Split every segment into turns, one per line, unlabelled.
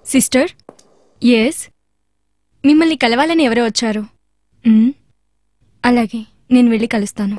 Sister yes మిమ్మల్ని కలవాలని ఎవరో వచ్చారు మ్, అలాగే నేను వెళ్ళి కలుస్తాను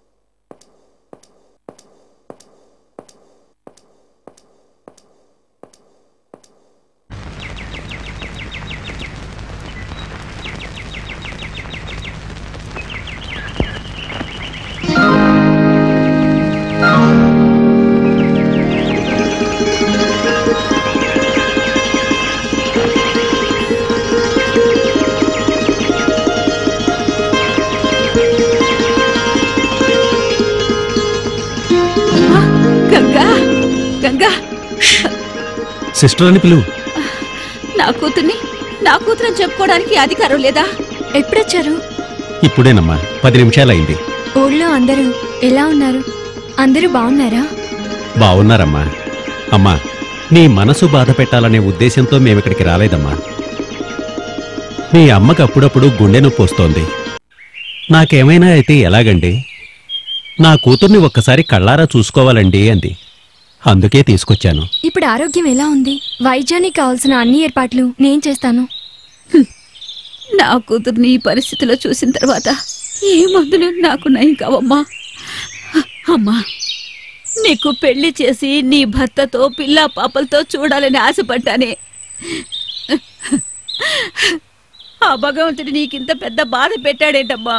గంగా గంగా
సిస్టర్ అని పిలువు
నా కూతుర్ని నా కూతురని చెప్పుకోవడానికి అధికారం లేదా
ఎప్పుడొచ్చారు
ఇప్పుడేనమ్మా పది నిమిషాలైంది
ఊళ్ళో అందరూ ఎలా ఉన్నారు అందరూ బాగున్నారా
బావున్నారమ్మా అమ్మా నీ మనసు బాధ పెట్టాలనే ఉద్దేశంతో మేమిక్కడికి రాలేదమ్మా మీ అమ్మకు అప్పుడప్పుడు గుండె నొప్పి వస్తోంది నాకేమైనా అయితే ఎలాగండి నా కూతుర్ని ఒక్కసారి కళ్ళారా చూసుకోవాలండి అంది అందుకే తీసుకొచ్చాను
ఇప్పుడు ఆరోగ్యం ఎలా ఉంది వైద్యానికి కావాల్సిన అన్ని ఏర్పాట్లు నేను చేస్తాను
నా కూతుర్ని ఈ పరిస్థితిలో చూసిన తర్వాత ఏ మందులు నాకు నయం కావమ్మా అమ్మా నీకు పెళ్లి చేసి నీ భర్తతో పిల్ల పాపలతో చూడాలని ఆశపడ్డానే ఆ భగవంతుడు నీకింత పెద్ద బాధ పెట్టాడేంటమ్మా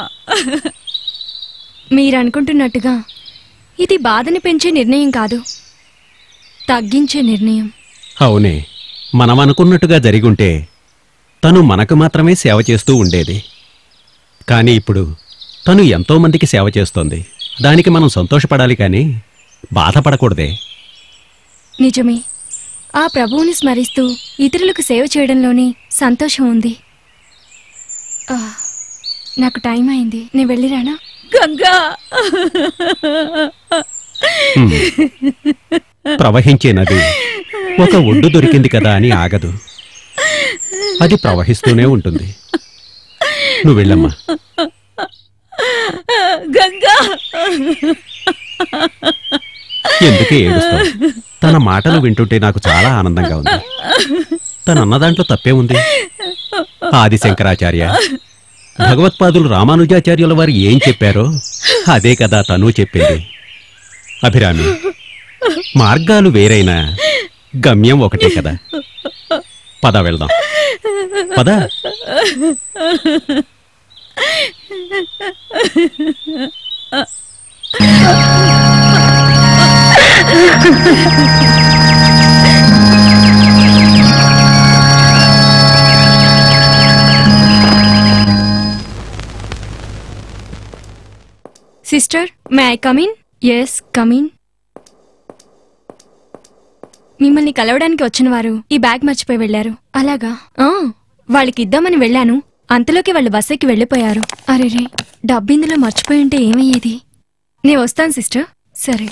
మీరు అనుకుంటున్నట్టుగా ఇది బాధని పెంచే నిర్ణయం కాదు తగ్గించే నిర్ణయం
అవునే మనం అనుకున్నట్టుగా జరిగుంటే తను మనకు మాత్రమే సేవ చేస్తూ ఉండేది కానీ ఇప్పుడు తను ఎంతో మందికి సేవ చేస్తోంది దానికి మనం సంతోషపడాలి కానీ బాధపడకూడదే
నిజమే ఆ ప్రభువుని స్మరిస్తూ ఇతరులకు సేవ చేయడంలోనే సంతోషం ఉంది ఆ, నాకు టైం అయింది నేను వెళ్ళిరానా
గంగా
హ్మ్. ప్రవహించే నది ఒక ఒడ్డు దొరికింది కదా అని ఆగదు అది ప్రవహిస్తూనే ఉంటుంది నువ్వు వెళ్ళమ్మా
గంగా
ఎందుకే ఏడుస్తావు తన మాటలు వింటుంటే నాకు చాలా ఆనందంగా ఉంది తను అన్న దాంట్లో తప్పే ఉంది ఆది శంకరాచార్య భగవత్పాదులు రామానుజాచార్యుల వారు ఏం చెప్పారో అదే కదా తను చెప్పింది అభిరామి మార్గాలు వేరైనా గమ్యం ఒకటే కదా పద వెళ్దాం పద
sister may I come in yes come in మిమ్మల్ని కలవడానికి వచ్చిన వారు ఈ బ్యాగ్ మర్చిపోయి వెళ్ళారు అలాగా ఆ, వాళ్ళకి ఇద్దామని వెళ్ళాను అంతలోకి వాళ్ళు బస్ ఎక్కి వెళ్ళిపోయారు అరెరే డబ్బిందులో మర్చిపోయి ఉంటే ఏమయ్యేది నేను వస్తాను సిస్టర్ సరే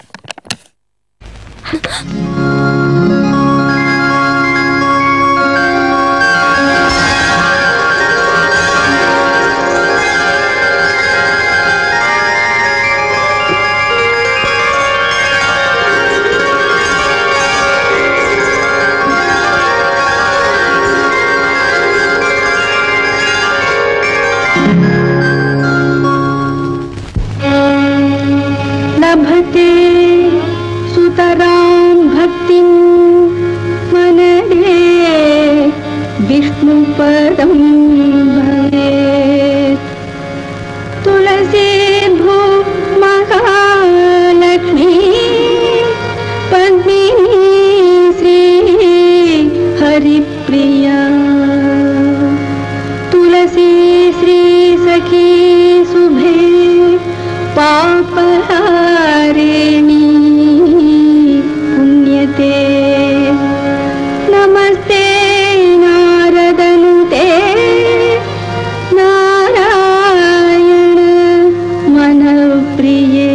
लभते सुतरां भक्तिं मनरे विष्णुपदं भवेत् तुलसी भू महालक्ष्मी पद्मिनी श्री हरिप्रिया तुलसी श्री सखी शुभे पापहारिणी पुण्यते नमस्ते नारदनुते नारायण मनप्रिये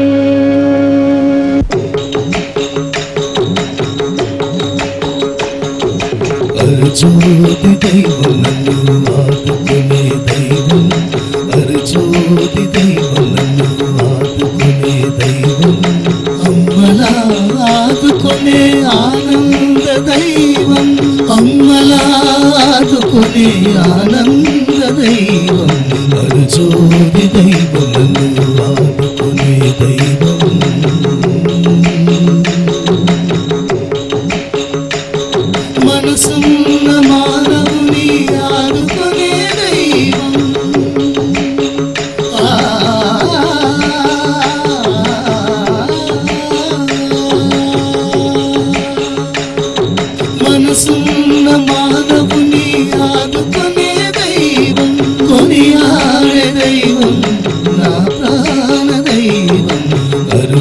అర్జోది దైవం నన్ను ఆదుకునే దైవం అర్జోది దైవం నన్ను ఆదుకునే దైవం అమ్మలా ఆదుకునే ఆనంద దైవం అమ్మ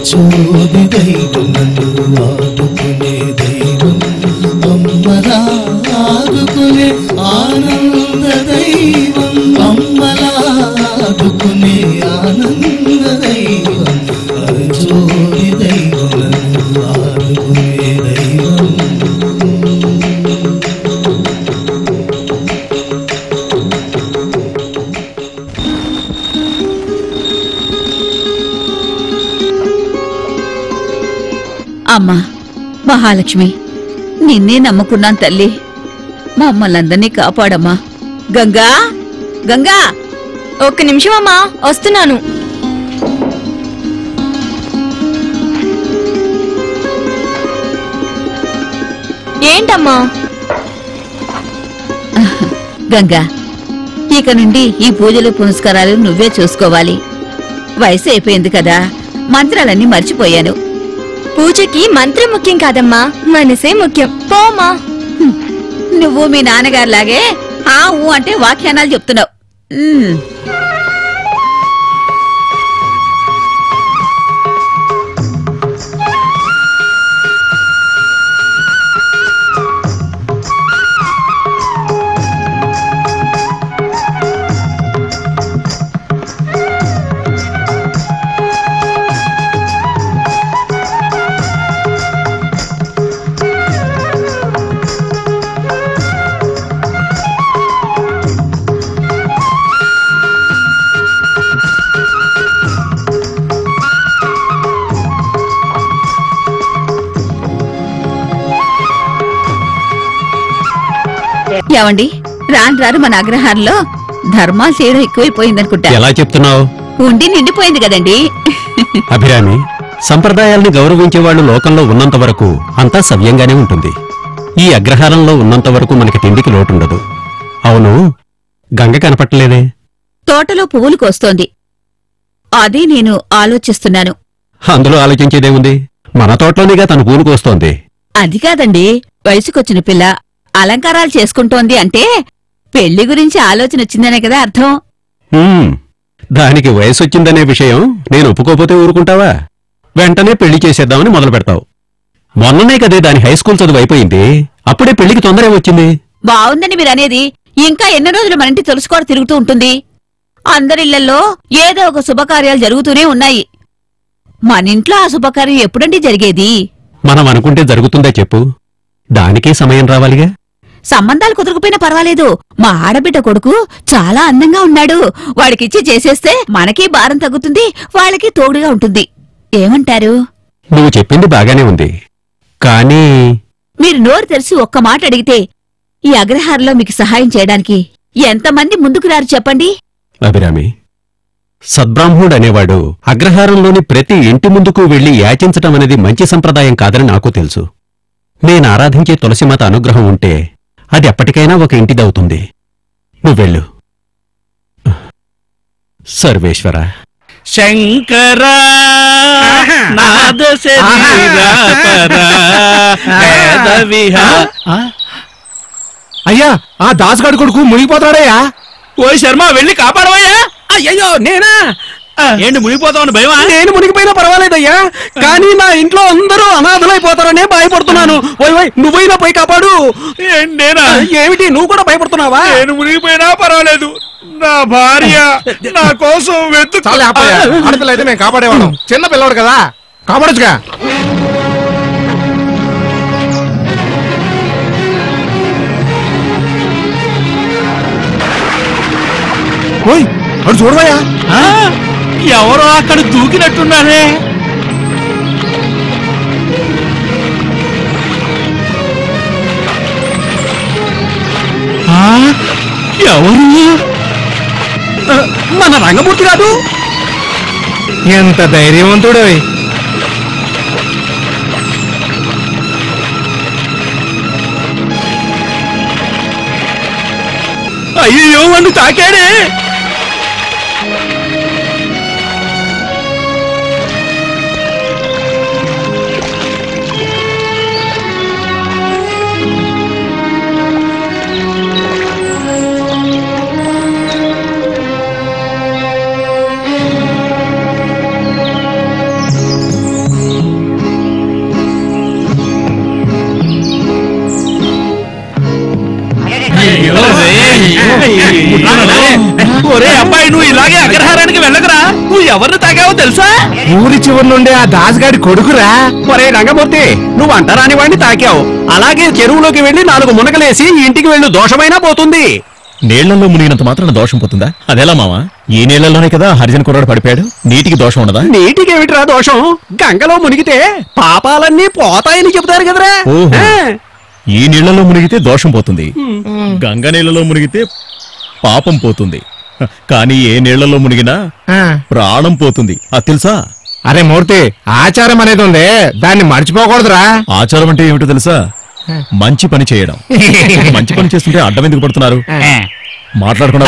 అరచోది దైవం నన్ను ఆదుకునే దైవం అమ్మలా ఆదుకునే ఆనంద దైవం అమ్మలా ఆదుకునే ఆనంద దైవం అరచోది దైవం నన్ను ఆదుకునే దైవం
అమ్మా మహాలక్ష్మి నిన్నే నమ్ముకున్నాను తల్లి మమ్మల్ని అందరినీ కాపాడమ్మా గంగా గంగా
ఒక్క నిమిషం అమ్మా వస్తున్నాను ఏంటమ్మా
గంగా ఇక నుండి ఈ పూజలు పునస్కారాలు నువ్వే చూసుకోవాలి వయసు అయిపోయింది కదా మంత్రాలన్నీ మర్చిపోయాను
పూజకి మంత్రం ముఖ్యం కాదమ్మా మనసే ముఖ్యం పోమా
నువ్వు మీ నాన్నగారిలాగే ఆ ఊ అంటే వాఖ్యానాలు చెప్తున్నావు ఉమ్. ఏమండి రాను రాను మన అగ్రహారంలో ధర్మాలు చేయడం ఎక్కువైపోయిందనుకుంటా
ఎలా చెప్తున్నావు
ఉండి నిండిపోయింది కదండి
అభిరామి సంప్రదాయాల్ని గౌరవించే వాళ్ళు లోకంలో ఉన్నంత వరకు అంతా సవ్యంగానే ఉంటుంది ఈ అగ్రహారంలో ఉన్నంత వరకు మనకి తిండికి లోటుండదు అవును గంగ కనపట్టలేదే
తోటలో పువ్వులు కోస్తోంది అదే నేను ఆలోచిస్తున్నాను
అందులో ఆలోచించేదేముంది మన తోటలోనిగా తన పూలు కోస్తోంది
అది కాదండి వయసుకొచ్చిన పిల్ల అలంకారాలు చేసుకుంటోంది అంటే పెళ్లి గురించి ఆలోచన వచ్చిందనే కదా అర్థం
హ్మ్, దానికి వయసొచ్చిందనే విషయం నేను ఒప్పుకోపోతే ఊరుకుంటావా వెంటనే పెళ్లి చేసేద్దామని మొదలు పెడతావు మొన్ననే కదే దాని హై స్కూల్ చదువు అయిపోయింది అప్పుడే పెళ్లికి తొందరే వచ్చింది
బావుందని మీరనేది ఇంకా ఎన్ని రోజులు మన ఇంటి తులసికోట తిరుగుతూ ఉంటుంది అందరిళ్లలో ఏదో ఒక శుభకార్యాలు జరుగుతూనే ఉన్నాయి మన ఇంట్లో ఆ శుభకార్యం ఎప్పుడండి జరిగేది
మనం అనుకుంటే జరుగుతుందే చెప్పు దానికే సమయం రావాలిగా
సంబంధాలు కుదరకపోయినా పర్వాలేదు మా ఆడబిడ్డ కొడుకు చాలా అందంగా ఉన్నాడు వాడికిచ్చి చేసేస్తే మనకి భారం తగ్గుతుంది వాళ్ళకి తోడుగా ఉంటుంది ఏమంటారు
నువ్వు చెప్పింది బాగానే ఉంది కానీ
మీరు నోరు తెరిచి ఒక్క మాట అడిగితే ఈ అగ్రహారంలో మీకు సహాయం చేయడానికి ఎంతమంది ముందుకు రారు చెప్పండి
అభిరామి సద్బ్రాహ్మణుడు అనేవాడు అగ్రహారంలోని ప్రతి ఇంటి ముందుకు వెళ్లి యాచించటం అనేది మంచి సంప్రదాయం కాదని నాకు తెలుసు నేను ఆరాధించే తులసిమాత అనుగ్రహం ఉంటే అది ఎప్పటికైనా ఒక ఇంటిదవుతుంది నువ్వెళ్ళు సర్వేశ్వర
శంకర నాద శరీరాపర వేద విహార
అయ్యా ఆ దాసుగాడి కొడుకు మునిగిపోతాడయ్యా
ఓ శర్మ వెళ్ళి కాపాడవయ్యా
అయ్యో నేనా
ఏంటి మునిగిపోతామని భయమా
నేను మునిగిపోయినా పర్వాలేదయ్యా కానీ నా ఇంట్లో అందరూ అనాథలైపోతారనే భయపడుతున్నాను ఓయ్ ఓయ్ నువ్వైనా పోయి కాపాడు
ఏంటి నేనా
ఏమిటి నువ్వు కూడా భయపడుతున్నావా
నేను మునిగిపోయినా పర్వాలేదు నా భార్య నా కోసం వెతు
చాలా ఆడపిల్ల అయితే మేము కాపాడేవాళ్ళం చిన్న పిల్లవాడు కదా కాపాడొచ్చుగా ఓయ్ అడు చూడవయ్యా
ఆ, ఎవరో అక్కడ దూకినట్టున్నారే ఆ, ఎవరు
మన రంగమూర్తి కాదు ఎంత ధైర్యవంతుడు
అయ్యో వాడు తాకాడే ఇలాగే అగ్రహారానికి వెళ్ళకరా నువ్వు ఎవరిని తాగావో తెలుసా
ఊరి చివరి నుండి ఆ దాసగాడి కొడుకురా ఒరే రంగమూర్తి నువ్వు అంటరాని వాడిని తాకావు అలాగే చెరువులోకి వెళ్లి నాలుగు మునకలేసి ఇంటికి వెళ్ళు దోషమైనా పోతుంది
నీళ్లలో మునిగినంత మాత్రాన దోషం పోతుందా అదెలా మావా ఈ నీళ్లలోనే కదా హరిజన్ కుర్రాడు పడిపోయాడు నీటికి దోషం ఉండదా
నీటికి ఏమిట్రా దోషం గంగలో మునిగితే పాపాలన్నీ పోతాయని చెబుతారు కదరా
ఓహో.
ఆ.
ఈ నీళ్లలో మునిగితే దోషం పోతుంది గంగ నీళ్లలో మునిగితే పాపం పోతుంది హ, కానీ ఏ నీళ్లలో మునిగినా ప్రాణం పోతుంది అది తెలుసా
అరే మూర్తి ఆచారం అనేది ఉంది దాన్ని మర్చిపోకూడదురా
ఆచారం అంటే ఏమిటో తెలుసా మంచి పని చేయడం మంచి పని చేస్తుంటే అడ్డం ఎందుకు పడుతున్నారు మాట్లాడకుండా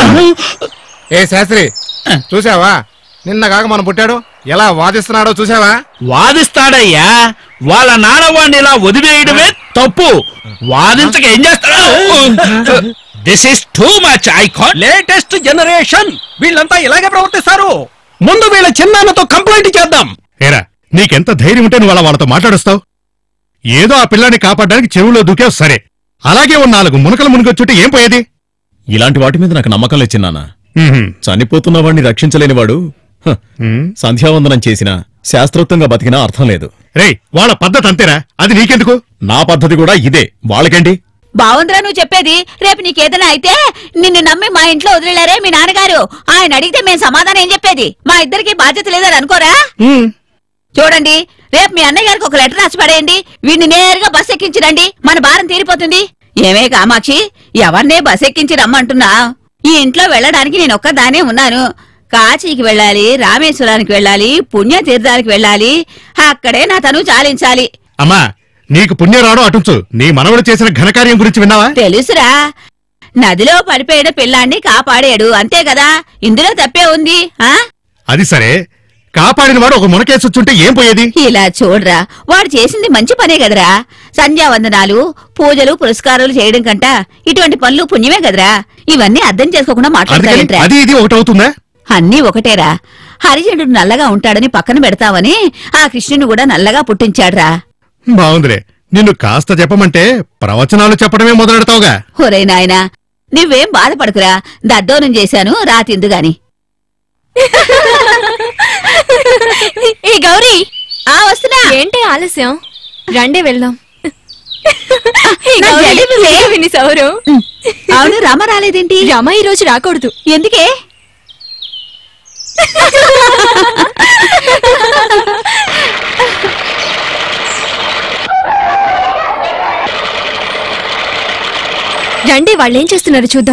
ఏ శాస్త్రి చూసావా నిన్న కాక మనం పుట్టాడు ఎలా వాదిస్తున్నాడో చూసావా
వాదిస్తాడయ్యా వాళ్ళ నాన్నవాడిని ఇలా వదిలేయడమే తప్పు వాదించక ఏం చేస్తాడు this is too much I caught
latest generation వీళ్ళంతా ఇలాగే ప్రవర్తిస్తారు ముందు వీళ్ళ చిన్నాన్నతో కంప్లైంట్ చేద్దాం
ఏరా నీకెంత ధైర్యం ఉంటే నువ్వు అలా వాళ్ళతో మాట్లాడుస్తావు ఏదో ఆ పిల్లాన్ని కాపాడడానికి చెరువులో దూకావు సరే అలాగే ఓ నాలుగు మునకలు మునిగొచ్చుంటే ఏం పోయేది
ఇలాంటి వాటి మీద నాకు నమ్మకం లేచిన్నానా
ఉహుం.
చనిపోతున్న వాడిని రక్షించలేనివాడు హ,
ఉమ్.
సంధ్యావందనం చేసినా శాస్త్రోక్తంగా బతికినా అర్థం లేదు
రేయ్ వాళ్ళ పద్ధతి అంతేరా అది నీకెందుకు
నా పద్ధతి కూడా ఇదే వాళ్ళకేంటి
బావుందిరా నువ్వు చెప్పేది రేపు నీకేదైనా అయితే నిన్ను నమ్మి మా ఇంట్లో వదిలేరే మీ నాన్నగారు ఆయన అడిగితే మేము సమాధానం ఏం చెప్పేది మా ఇద్దరికి బాధ్యత లేదని అనుకోరా చూడండి రేపు మీ అన్నయ్య గారికి ఒక లెటర్ రాసి పడేయండి వీడిని నేరుగా బస్ ఎక్కించిరండి మన భారం తీరిపోతుంది ఏమే కామాక్షి ఎవరినే బస్ ఎక్కించి రమ్మంటున్నా ఈ ఇంట్లో వెళ్ళడానికి నేను ఒక్కదానే ఉన్నాను కాశీకి వెళ్ళాలి రామేశ్వరానికి వెళ్ళాలి పుణ్యతీర్థానికి వెళ్ళాలి అక్కడే నా తను చాలించాలి
అమ్మా నీకు పుణ్యం రావడం అటుంచు నీ మనవడు చేసిన ఘనకార్యం గురించి విన్నావా
తెలుసురా నదిలో పడిపోయిన పిల్లాన్ని కాపాడాడు అంతే కదా ఇందులో తప్పే ఉంది ఆ
అది సరే కాపాడిన వాడు ఒక మునకేసొచ్చుంటే ఏం పోయేది
ఇలా చూడరా వాడు చేసింది మంచి పనే కదరా సంధ్యావందనాలు పూజలు పురస్కారాలు చేయడం కంట ఇటువంటి పనులు పుణ్యమే కదరా ఇవన్నీ అర్థం చేసుకోకుండా
అందుకని
మాట్లాడతావేంట్రా
అది ఇది ఒకటవుతుందా
అన్నీ ఒకటేరా హరిజనుడు నల్లగా ఉంటాడని పక్కన పెడతావని ఆ కృష్ణుని కూడా నల్లగా పుట్టించాడ్రా
బాగుందిలే నిన్ను కాస్త చెప్పమంటే ప్రవచనాలు చెప్పడమే మొదలెడతావుగా
ఒరే నాయనా నువ్వేం బాధపడకురా దద్దోనం చేశాను రాతిందు గాని
ఏ గౌరీ
ఆ వస్తున్నా
ఏంటి ఆలస్యం రండి వెళ్దాం ఏ
నా
గౌరీ,
జడేమివే?
ఏ విని సౌరు
అవును రమ రాలేదేంటి
రమ ఈ రోజు రాకూడదు
ఎందుకే
రండి వాళ్ళు ఏం చేస్తున్నారు చూద్దాం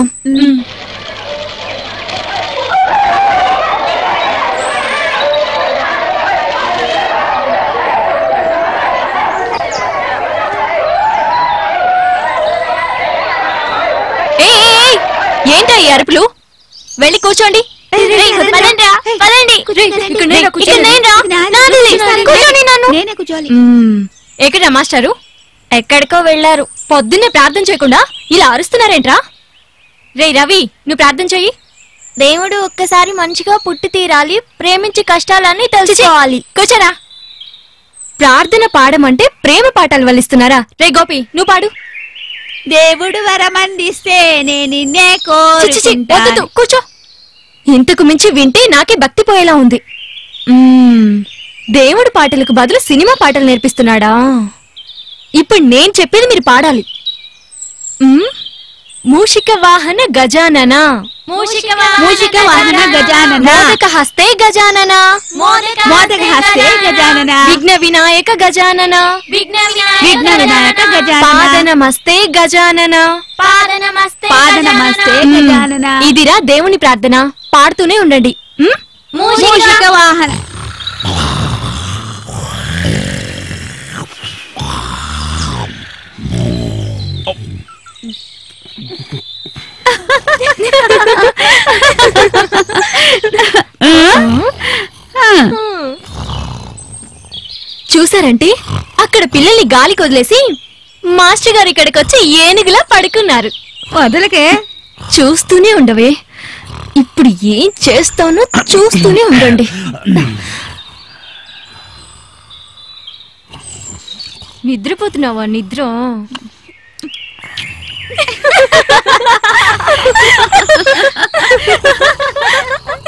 ఏయ్, ఏయ్, ఏయ్, ఏంటా ఈ అరుపులు వెళ్ళి కూర్చోండి రేయ్, పదండ్రా, పదండి. రేయ్, ఇక్కడ నేనురా, ఇక్కడ నేనురా. నాది, కూర్చోండి నన్ను.
నేనే కూర్చోవాలి
మ్మ్. ఎక్కడా మాస్టారు ఎక్కడికో వెళ్ళారు పొద్దున్నే ప్రార్థన చేయకుండా ఇలా అరుస్తున్నారేంట్రా రే రవి నువ్వు ప్రార్థన చెయ్యి దేవుడు ఒక్కసారి మంచిగా పుట్టి తీరాలి ప్రేమించి కష్టాలన్నీ తెలుసుకోవాలి కూర్చోరా ప్రార్థన పాడమంటే ప్రేమ పాఠాలు వల్లిస్తున్నారా రే గోపి నువ్వు పాడు
దేవుడు వరమందిస్తే నేను నిన్నే
చి, చి, చి, వద్దు,
కోరుకుంటాను
కూర్చో ఇంతకు మించి వింటే నాకే భక్తి పోయేలా ఉంది మ్మ్. దేవుడి పాటలకు బదులు సినిమా పాటలు నేర్పిస్తున్నాడా ఇప్పుడు నేను చెప్పేది మీరు పాడాలి మ్మ్. మూషిక వాహన గజానన
మూషిక వాహన గజానన.
మోదక హస్తే గజానన
మోదక హస్తే గజానన.
విఘ్న వినాయక గజానన
విఘ్న వినాయక గజానన.
పాదనమస్తే గజానన
పాదనమస్తే గజానన.
ఇదిరా దేవుని ప్రార్థన పాడుతూనే ఉండండి మ్మ్?
మూషిక వాహన
చూసారంటే అక్కడ పిల్లల్ని గాలికి వదిలేసి మాస్టర్ గారు ఇక్కడికి వచ్చి ఏనుగులా పడుకున్నారు
వదలకే
చూస్తూనే ఉండవే ఇప్పుడు ఏం చేస్తానో చూస్తూనే ఉండండి నిద్రపోతున్నావా నిద్ర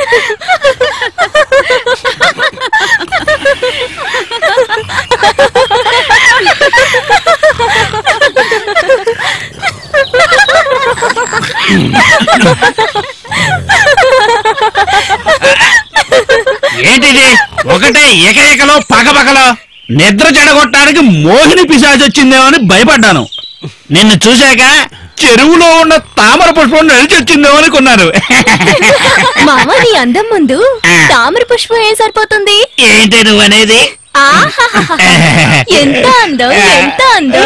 ఏంటిది ఒకటే ఏకైకలో పగపగలో నిద్ర చెడగొట్టడానికి మోహిని పిశాచి వచ్చిందేమో అని భయపడ్డాను నిన్ను చూశాక చెరువులో ఉన్న తామర పుష్పం నడిచి వచ్చిందేమో అనుకున్నాను
మామ నీ అందం ముందు తామర పుష్పం ఏం సరిపోతుంది
ఏంటి నువ్వు అనేది
ఆహాహాహా. ఎంత అందం ఎంత అందం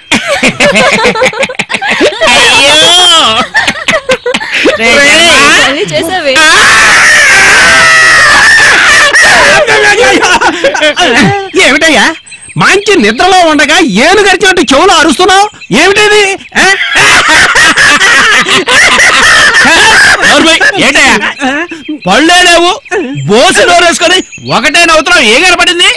అయ్యో రే జన్మ.
భలే చేసావే
ఏమిటయ్యా మంచి నిద్రలో ఉండగా ఏను గరిచినట్టు చెవులు అరుస్తున్నావు ఏమిటిది ఆ?
నోర్మై, ఏంటయ్యా పళ్ళే లేవు బోసి నోరేసుకొని ఒకటే నవ్వుతున్నావు ఏం కనపడింది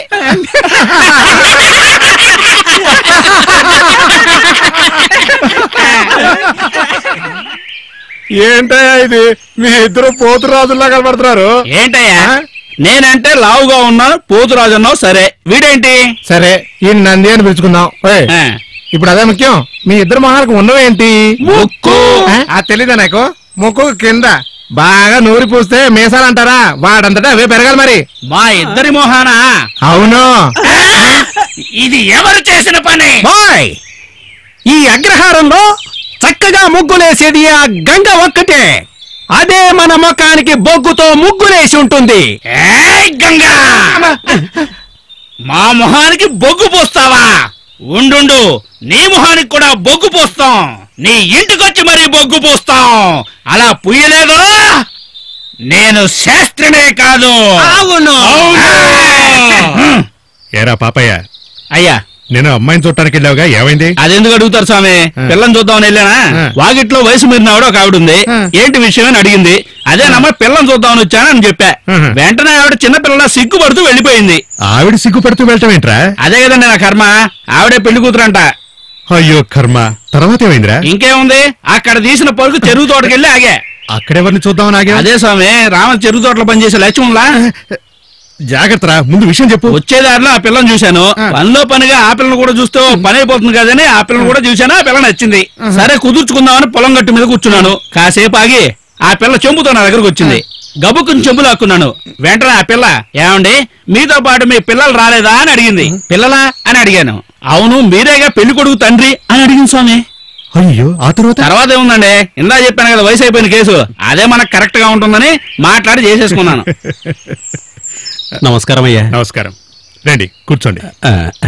ఏంటయ్యా ఇది మీ ఇద్దరు పోతు రాజుల్లా కనబడుతున్నారు
ఏంటయ్యా నేనంటే లావుగా ఉన్నాను పోతురాజు అన్నావు సరే వీడేంటి
సరే ఈ నంది అని పిలుచుకుందాం ఓయ్,
ఆ,
ఇప్పుడు అదే ముఖ్యం మీ ఇద్దరు మొహాలకు ఉన్నవేంటి
ముక్కు
ఆ, అది తెలీదా నాకు ముక్కు కింద బాగా నూరి పూస్తే మీసాలు అంటారా వాడంతటా అవే పెరగాలి మరి
మా ఇద్దరి మొహాన
అవును
ఇది ఎవరు చేసిన పని
బాయ్ ఈ అగ్రహారంలో చక్కగా ముగ్గులేసేది ఆ గంగ ఒక్కటే అదే మన ముఖానికి బొగ్గుతో ముగ్గులేసి ఉంటుంది
ఏయ్ గంగా మా మొహానికి బొగ్గు పోస్తావా ఉండు నీ మొహానికి కూడా బొగ్గు పోస్తాం నీ ఇంటికొచ్చి మరీ బొగ్గు పోస్తాం అలా పుయ్యలేదు నేను శాస్త్రినే కాదు
అవును
అవును.
ఏరా పాపయ్య
అయ్యా
నేను అమ్మాయిని చూడటానికి వెళ్ళావుగా ఏమైంది
అదెందుకు అడుగుతారు స్వామి పిల్లని చూద్దామని వెళ్ళానా
ఆ.
వాకిట్లో వయసు మీరిన ఆవిడ ఒక ఆవిడ ఉంది
ఆ.
ఏంటి విషయం అని అడిగింది అదేనమ్మా పిల్లని చూద్దామని వచ్చానని చెప్పా
ఆహా.
వెంటనే ఆవిడ చిన్న పిల్లల సిగ్గుపడుతూ వెళ్ళిపోయింది
ఆవిడ సిగ్గుపడుతూ వెళ్ళటం ఏంట్రా
అదే కదండి నా కర్మ ఆవిడే పెళ్లి కూతురంట
అయ్యో కర్మ తర్వాత ఏమైందిరా
ఇంకేముంది అక్కడ తీసిన పరుగు చెరువు తోటకెళ్ళి ఆగా
అక్కడెవరిని చూద్దామని ఆగా
అదే స్వామి రామ చెరువు తోటలో పనిచేసే లక్ష్మణ్లా
జాగ్రత్తరా ముందు విషయం చెప్పు
వచ్చే దారిలో ఆ పిల్లని చూశాను
ఆ.
పనిలో పనిగా ఆ పిల్లని కూడా చూస్తే ఓ పని అయిపోతుంది కదని ఆ పిల్లని కూడా చూశాను ఆ పిల్ల నచ్చింది సరే కుదుర్చుకుందామని పొలం గట్టు మీద కూర్చున్నాను కాసేపు ఆగి ఆ పిల్ల చెంబుతో నా దగ్గరకు వచ్చింది గబుక్కుని చెంబు లాక్కున్నాను వెంటనే ఆ పిల్ల ఏమండి మీతో పాటు మీ పిల్లలు రాలేదా అని అడిగింది పిల్లలా అని అడిగాను అవును మీరేగా పెళ్లి కొడుకు తండ్రి అని అడిగింది స్వామి
అయ్యో ఆ తర్వాత
తర్వాత ఏముందండి ఇందా చెప్పాను కదా వయసు అయిపోయిన కేసు అదే మనకు కరెక్ట్ గా ఉంటుందని మాట్లాడి చేసేసుకున్నాను
నమస్కారం అయ్యా
నమస్కారం రండి కూర్చోండి
ఆ,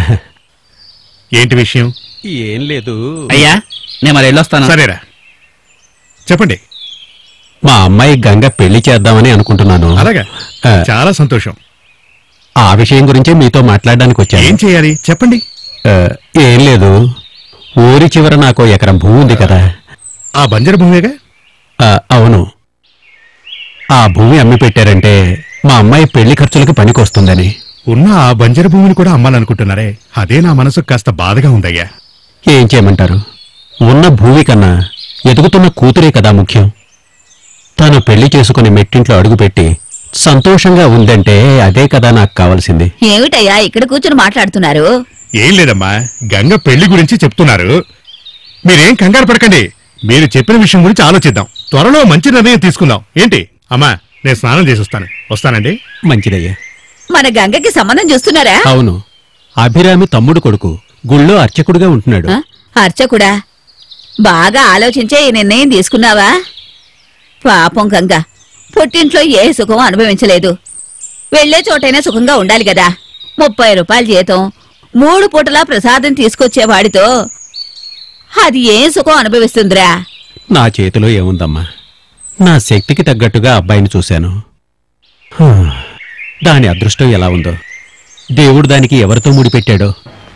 ఏంటి విషయం
ఏం లేదు
అయ్యా నేను మరి వెళ్ళొస్తాను
సరేరా చెప్పండి
మా అమ్మాయి గంగ పెళ్లి చేద్దామని అనుకుంటున్నాను
అలాగా
ఆ,
చాలా సంతోషం
ఆ విషయం గురించే మీతో మాట్లాడడానికి
ఏం
వచ్చాను
చేయాలి చెప్పండి
ఆ, ఏం లేదు ఊరి చివర నాకు ఎకరం భూమి ఉంది కదా
ఆ బంజరు భూమిగా
ఆ, అవును ఆ భూమి అమ్మి పెట్టారంటే మా అమ్మాయి పెళ్లి ఖర్చులకి పనికొస్తుందని
ఉన్న ఆ బంజరు భూమిని కూడా అమ్మాలనుకుంటున్నారే అదే నా మనసు కాస్త బాధగా ఉందయ్యా
ఏం చేయమంటారు ఉన్న భూమి కన్నా ఎదుగుతున్న కూతురే కదా ముఖ్యం తను పెళ్లి చేసుకుని మెట్టింట్లో అడుగుపెట్టి సంతోషంగా ఉందంటే అదే కదా నాకు కావాల్సింది
ఏమిటయ్యా ఇక్కడ కూర్చుని మాట్లాడుతున్నారు
ఏం లేదమ్మా గంగ పెళ్లి గురించి చెప్తున్నారు మీరేం కంగారు పడకండి మీరు చెప్పిన విషయం గురించి ఆలోచిద్దాం త్వరలో మంచి నిర్ణయం తీసుకుందాం ఏంటి అమ్మా నేను స్నానం చేసి వస్తాను వస్తానండి
మంచిదయ్యా
మన గంగకి సంబంధం చూస్తున్నారా
అవును అభిరామి తమ్ముడు కొడుకు గుళ్ళో అర్చకుడుగా ఉంటున్నాడు
ఆ? అర్చకుడా బాగా ఆలోచించే ఈ నిర్ణయం తీసుకున్నావా పాపం గంగ పుట్టింట్లో ఏ సుఖం అనుభవించలేదు వెళ్లే చోటైనా సుఖంగా ఉండాలి కదా ముప్పై రూపాయల జీతం మూడు పూటలా ప్రసాదం తీసుకొచ్చేవాడితో అది ఏం సుఖం అనుభవిస్తుందిరా
నా చేతిలో ఏముందమ్మా నా శక్తికి తగ్గట్టుగా అబ్బాయిని చూశాను హా, దాని అదృష్టం ఎలా ఉందో దేవుడు దానికి ఎవరితో ముడిపెట్టాడో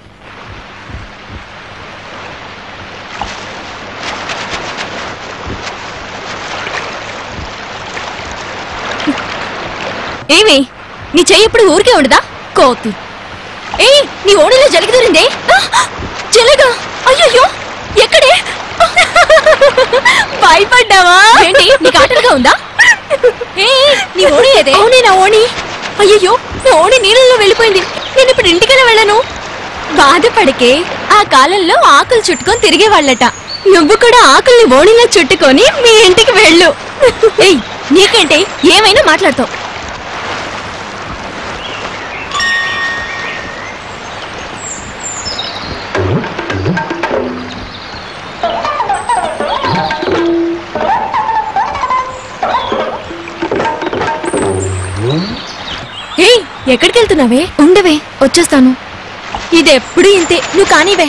ఏమి నీ చెయ్యి ఎప్పుడు ఊరికే ఉండదా కోతి ఏ నీ ఓడిలో జలిగి దూరిందే ఆ! జలగా అయ్యయ్యో ఎక్కడే భయపడ్డావా ఏంటి నీకు ఆటలుగా ఉందా ఏయ్, నీ ఓణి ఏదే ఓణి నా ఓణి అయ్యో నా ఓణి నీళ్ళలో వెళ్ళిపోయింది నేను ఇప్పుడు ఇంటికెలా వెళ్ళను బాధపడకే ఆ కాలంలో ఆకులు చుట్టుకొని తిరిగేవాళ్ళట నువ్వు కూడా ఆకుల్ని ఓణిలో చుట్టుకొని మీ ఇంటికి వెళ్ళు ఏయ్ నీకంటే ఏమైనా మాట్లాడతావు ఏయ్ ఎక్కడికి వెళ్తున్నావే ఉండవే వచ్చేస్తాను ఇది ఎప్పుడు ఇంతే నువ్వు కానివే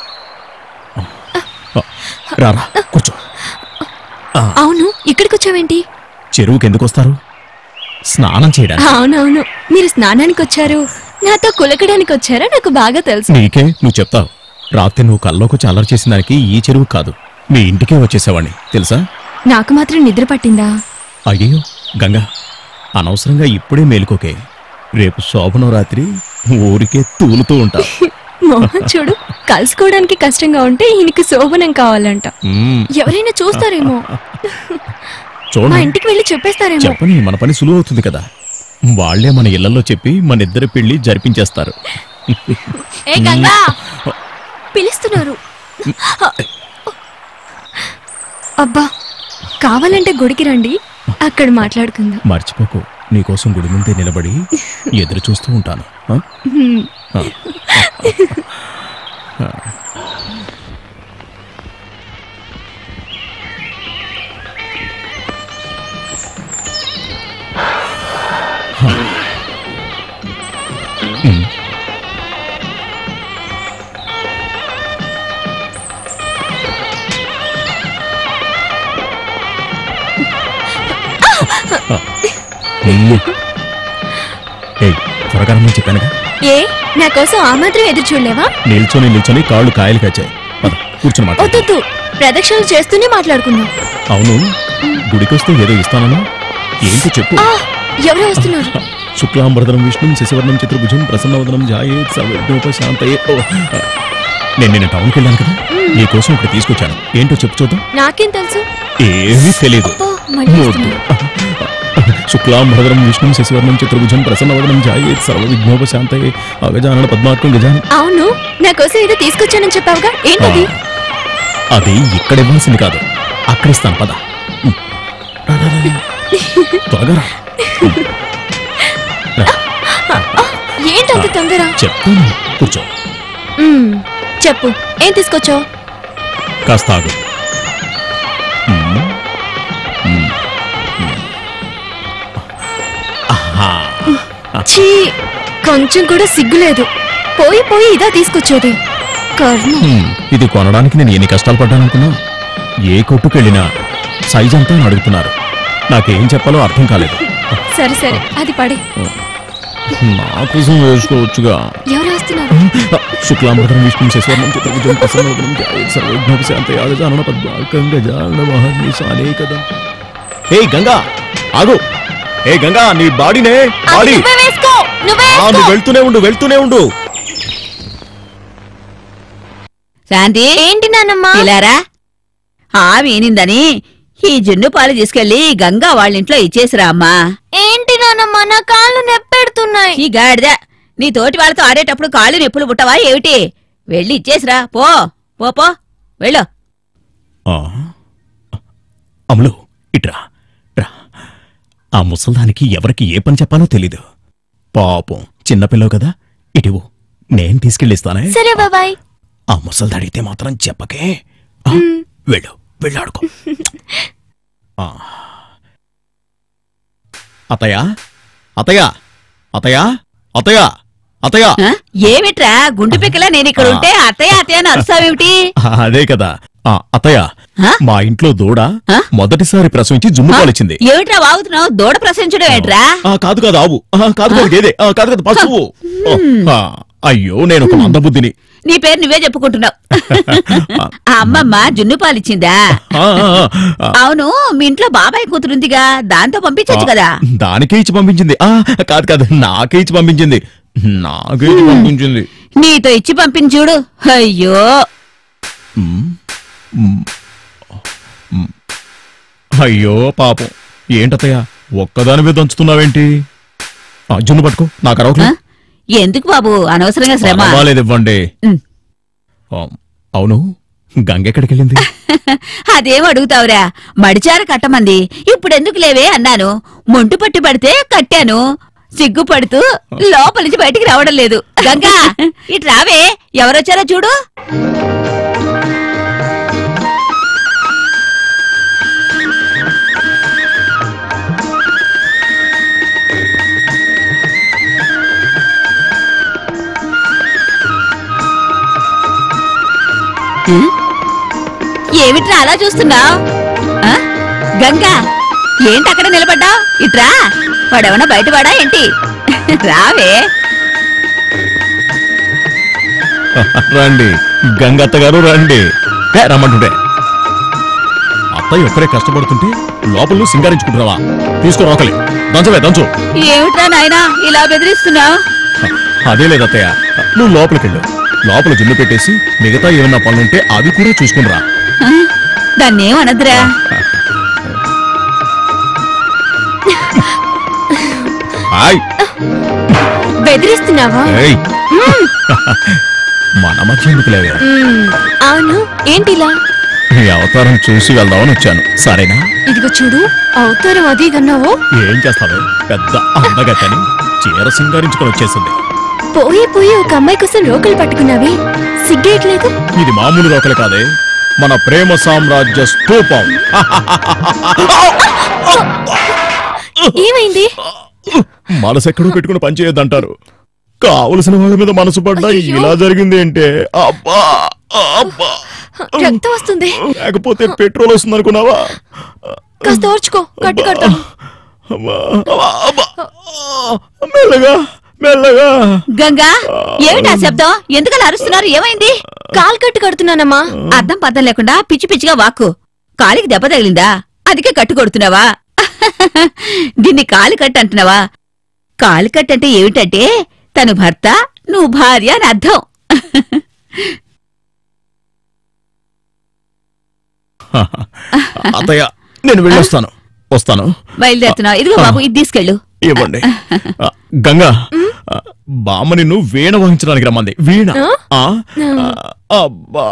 రారా కూర్చో
అవును ఇక్కడికి వచ్చావేంటి
చెరువుకి ఎందుకు వస్తారు స్నానం చేయడానికి
అవునవును మీరు స్నానానికి వచ్చారు నాతో కులకడానికి వచ్చారో నాకు బాగా తెలుసు
నీకే నువ్వు చెప్తావు రాత్రి నువ్వు కల్లోకి చాలర్ చేసిన దానికి ఈ చెరువు కాదు మీ ఇంటికే వచ్చేసేవాడిని తెలుసా
నాకు మాత్రం నిద్ర పట్టిందా
అయ్యో గంగా అనవసరంగా ఇప్పుడే మేలుకోకే రేపు శోభనం రాత్రి ఊరికే తూలుతూ ఉంటావు
మోహన్ చూడు కలుసుకోవడానికి కష్టంగా ఉంటే ఈయనకి శోభనం కావాలంట
మ్మ్.
ఎవరైనా చూస్తారేమో మా
చూడండి
ఇంటికి వెళ్ళి చెప్పేస్తారేమో
చెప్పని మన పని సులువు అవుతుంది కదా వాళ్లే మన ఇళ్లలో చెప్పి మన ఇద్దరి పెళ్లి జరిపించేస్తారు
ఏ గంగా పిలుస్తున్నారు అబ్బా కావాలంటే గుడికి రండి అక్కడ మాట్లాడుకుందాం
మర్చిపోకు నీకోసం గుడి ముందే నిలబడి ఎదురు చూస్తూ ఉంటాను ఆ?
హ్మ్.
ఆ. ఉమ్. ఉమ్. ఏయ్ త్వరగా రమ్మని చెప్పానుగా
ఏ నా కోసం ఆ మాత్రం ఎదురు చూడలేవా
నిల్చొని నిల్చొని కాళ్ళు కాయలు కాచాయి పద కూర్చొని మాట్లాడు
వద్దొద్దు ప్రదక్షిణలు చేస్తూనే మాట్లాడుకుందాం
అవును గుడికొస్తే ఏదో ఇస్తానన్నా ఏంటి చెప్పు
ఆ, ఎవరో వస్తున్నారు
శుక్లాంబరదనం విష్ణుం శశివర్ణం చతుర్భుజం ప్రసన్నవదనం జాయే సర్వజ్ఞోపశాంతయే ఓ నేను నిన్న టౌన్కి వెళ్ళాను కదా నీకోసం ఇక్కడ తీసుకొచ్చాను ఏంటో చెప్పు చూద్దాం
నాకేం తెలుసు
ఏమీ తెలియదు
అబ్బో, మళ్ళీ
వద్దు. శుక్లాంబరదనం విష్ణుం శశివర్ణం చతుర్భుజం ప్రసన్నవదనం జాయే సర్వవిఘ్నోపశాంతయే అగజానన పద్మార్కం గజాన
అవును నా కోసం ఏదో తీసుకొచ్చానని చెప్పావుగా ఏంటది
అది ఇక్కడ ఇవ్వాల్సింది కాదు అక్కడ ఇస్తాను పద ఉమ్. రా, రా, రా, రా. త్వరగా రా
ఏంటంత తొందర
చెప్తాను కూర్చో
మ్మ్, చెప్పు ఏం తీసుకొచ్చావు
కాస్త ఆగు మ్మ్. మ్మ్. మ్మ్. ఆహా.
ఛీ కొంచెం కూడా సిగ్గులేదు పోయి పోయి ఇదా తీసుకొచ్చేది కర్మ
మ్మ్. ఇది కొనడానికి నేను ఎన్ని కష్టాలు పడ్డాననుకున్నా ఏ కొట్టుకెళ్ళినా సైజ్ అంతా అని అడుగుతున్నారు నాకేం చెప్పాలో అర్థం కాలేదు
సరే సరే అది పడే
నా కోసం వేసుకోవచ్చుగా
ఎవరు వస్తున్నారు
శుక్లాంబరం విష్ణు శశవర్ణం చతుర్భుజం ప్రసన్నవదనం జాయేత్ సర్వజ్ఞోపశాంతయే అగజానన పద్మార్కం గజానన మహర్నిశ అనేకదం హే గంగా ఆగు ఏ గంగా నీ బాడీనే బాడీ
నువ్వే వేసుకో నువ్వే
ఆ,
వేసుకో.
నువ్వు వెళ్తూనే ఉండు వెళ్తూనే ఉండు
శాంతి
ఏంటి నాన్నమ్మా
ఇలారా ఆమె ఏనిందని ఈ జున్ను పాలు తీసుకెళ్లి గంగా వాళ్ళ ఇంట్లో ఇచ్చేసిరా అమ్మా
ఏంటి నాన్నమ్మా నా కాళ్ళు నెప్పెడుతున్నాయి
ఈ గాడిద నీ తోటి వాళ్ళతో ఆడేటప్పుడు కాళ్ళు నొప్పులు పుట్టవా ఏమిటి వెళ్ళి ఇచ్చేసిరా పో పో పో వెళ్ళు
ఆ, అమలు ఇట్రా రా ఆ ముసల్దానికి ఎవరికి ఏ పని చెప్పాలో తెలీదు పాపం చిన్నపిల్లవు కదా ఇటివు నేను తీసుకెళ్ళిస్తానే
సరే బాబాయ్
ఆ ముసల్ది అడిగితే మాత్రం చెప్పకే ఆ, వెళ్ళు వెళ్ళాడుకో ఆ. అతయ్య అతయ్య అతయ్య అతయ్య అతయ్య
ఆ? ఏమిట్రా గుండు పిక్కలా నేను ఇక్కడ ఉంటే అత్తయ్య అత్తయ్య అని అరుస్తావేమిటి
అదే కదా ఆ, అతయ్య
ఆ?
మా ఇంట్లో దూడ
ఆ?
మొదటిసారి ప్రసవించి జున్ను పాలిచ్చింది
ఏమిట్రా వాగుతున్నావు దూడ ప్రశ్నించడం ఏంట్రా
ఆ, కాదు కాదు ఆవు ఆ, కాదు కాదు గేదె ఆ, కాదు కాదు పశువు ఓ, ఆ, అయ్యో నేను ఒక మందబుద్ధిని
నీ పేరు నువ్వే చెప్పుకుంటున్నావు ఆ అమ్మమ్మ జున్ను పాలిచ్చిందా
ఆ, ఆ, ఆ,
అవును మీ ఇంట్లో బాబాయ్ కూతురుందిగా దాంతో పంపించచ్చు కదా
దానికే ఇచ్చి పంపించింది ఆ కాదు కాదు నాకే ఇచ్చి పంపించింది నాకే ఇచ్చి పంపించింది
నీతో ఇచ్చి పంపించుడు అయ్యో
ఉమ్, ఉమ్, అయ్యో పాపం ఏంటత్తయ్య ఒక్కదానివే దంచుతున్నావేంటి ఆ, జున్ను పట్టుకో నాకు
ఆ?
అరవకు
ఎందుకు బాబు అనవసరంగా శ్రమ
పర్వాలేదు ఇవ్వండి
ఉమ్.
ఆ, అవును గంగ ఎక్కడికి వెళ్ళింది
అదేం అడుగుతావురా మడిచార కట్టమంది ఇప్పుడెందుకు లేవే అన్నాను మొంటు పట్టి పడితే కట్టాను సిగ్గుపడుతూ లోపల నుంచి బయటికి రావడం లేదు గంగా ఇటు రావే ఎవరొచ్చారో చూడు ఉమ్, ఏమిట్రా అలా చూస్తున్నావు గంగా ఏంటి అక్కడ నిలబడ్డావు ఇట్రా వాడేమన్నా బయటవాడా ఏంటి రావే
రండి గంగత్త గారు రండి ఏ, రమ్మంటుంటే అత్తయ్య ఒక్కరే కష్టపడుతుంటే లోపల సింగారించుకుంటున్నావా తీసుకో రోకలి దంచవే దంచు
ఏమిట్రా నాయనా ఇలా బెదిరిస్తున్నావు
అదే లేదు అత్తయ్య నువ్వు లోపలికి వెళ్ళు లోపల జున్ను పెట్టేసి మిగతా ఏమన్నా పనులుంటే అవి కూడా చూసుకునిరా
దాన్ని ఏమనద్దురా
హాయ్
బెదిరిస్తున్నావా
ఏయ్ మన మధ్య ఎందుకు లేవే
మ్మ్. అవును ఏంటిలా
ఈ అవతారం చూసి వెళ్దామని వచ్చాను సరేనా
ఇదిగో చూడు అవతారం అది కన్నావో
ఏం చేస్తావే పెద్ద అందగతని చీర సింగారించుకొని వచ్చేసింది
పోయి పోయి ఒక అమ్మాయి కోసం రోకలు పట్టుకున్నావి సిగ్గేయట్లేదు
ఇది మామూలు రోకలు కాదే మన ప్రేమ సామ్రాజ్య స్తూపం
ఏమైంది
మనసు ఎక్కడో పెట్టుకుని పనిచేయొద్దంటారు కావలసిన వాళ్ళ మీద మనసు పడ్డా
అయ్యో.
ఇలా జరిగింది ఏంటే అబ్బా అబ్బా
రక్తం వస్తుంది
లేకపోతే పెట్రోల్ వస్తుంది అనుకున్నావా
కాస్త ఓర్చుకో కట్టు కడతాను
అబ్బా, అబ్బా, అబ్బా. మెల్లగా మెల్లగా
గంగా ఏమిటా శబ్దం ఎందుకలా అరుస్తున్నారు ఏమైంది
కాలు కట్టు కడుతున్నానమ్మా
అర్థం పద్ధం లేకుండా పిచ్చి పిచ్చిగా వాక్కు కాలికి దెబ్బ తగిలిందా అందుకే కట్టు కొడుతున్నావా దీన్ని కాలి కట్టు అంటున్నావా కాలి కట్టు అంటే ఏమిటంటే తను భర్త నువ్వు భార్య అని అర్థం
అత్తయ్య నేను వెళ్ళొస్తాను వస్తాను
బయలుదేరుతున్నావు ఇదిగో బాబు ఇది తీసుకెళ్ళు
ఇవ్వండి ఆ, గంగా ఆ, బామ్మ నిన్ను వీణ వహించడానికి రమ్మంది వీణ ఆ? ఆ, అబ్బా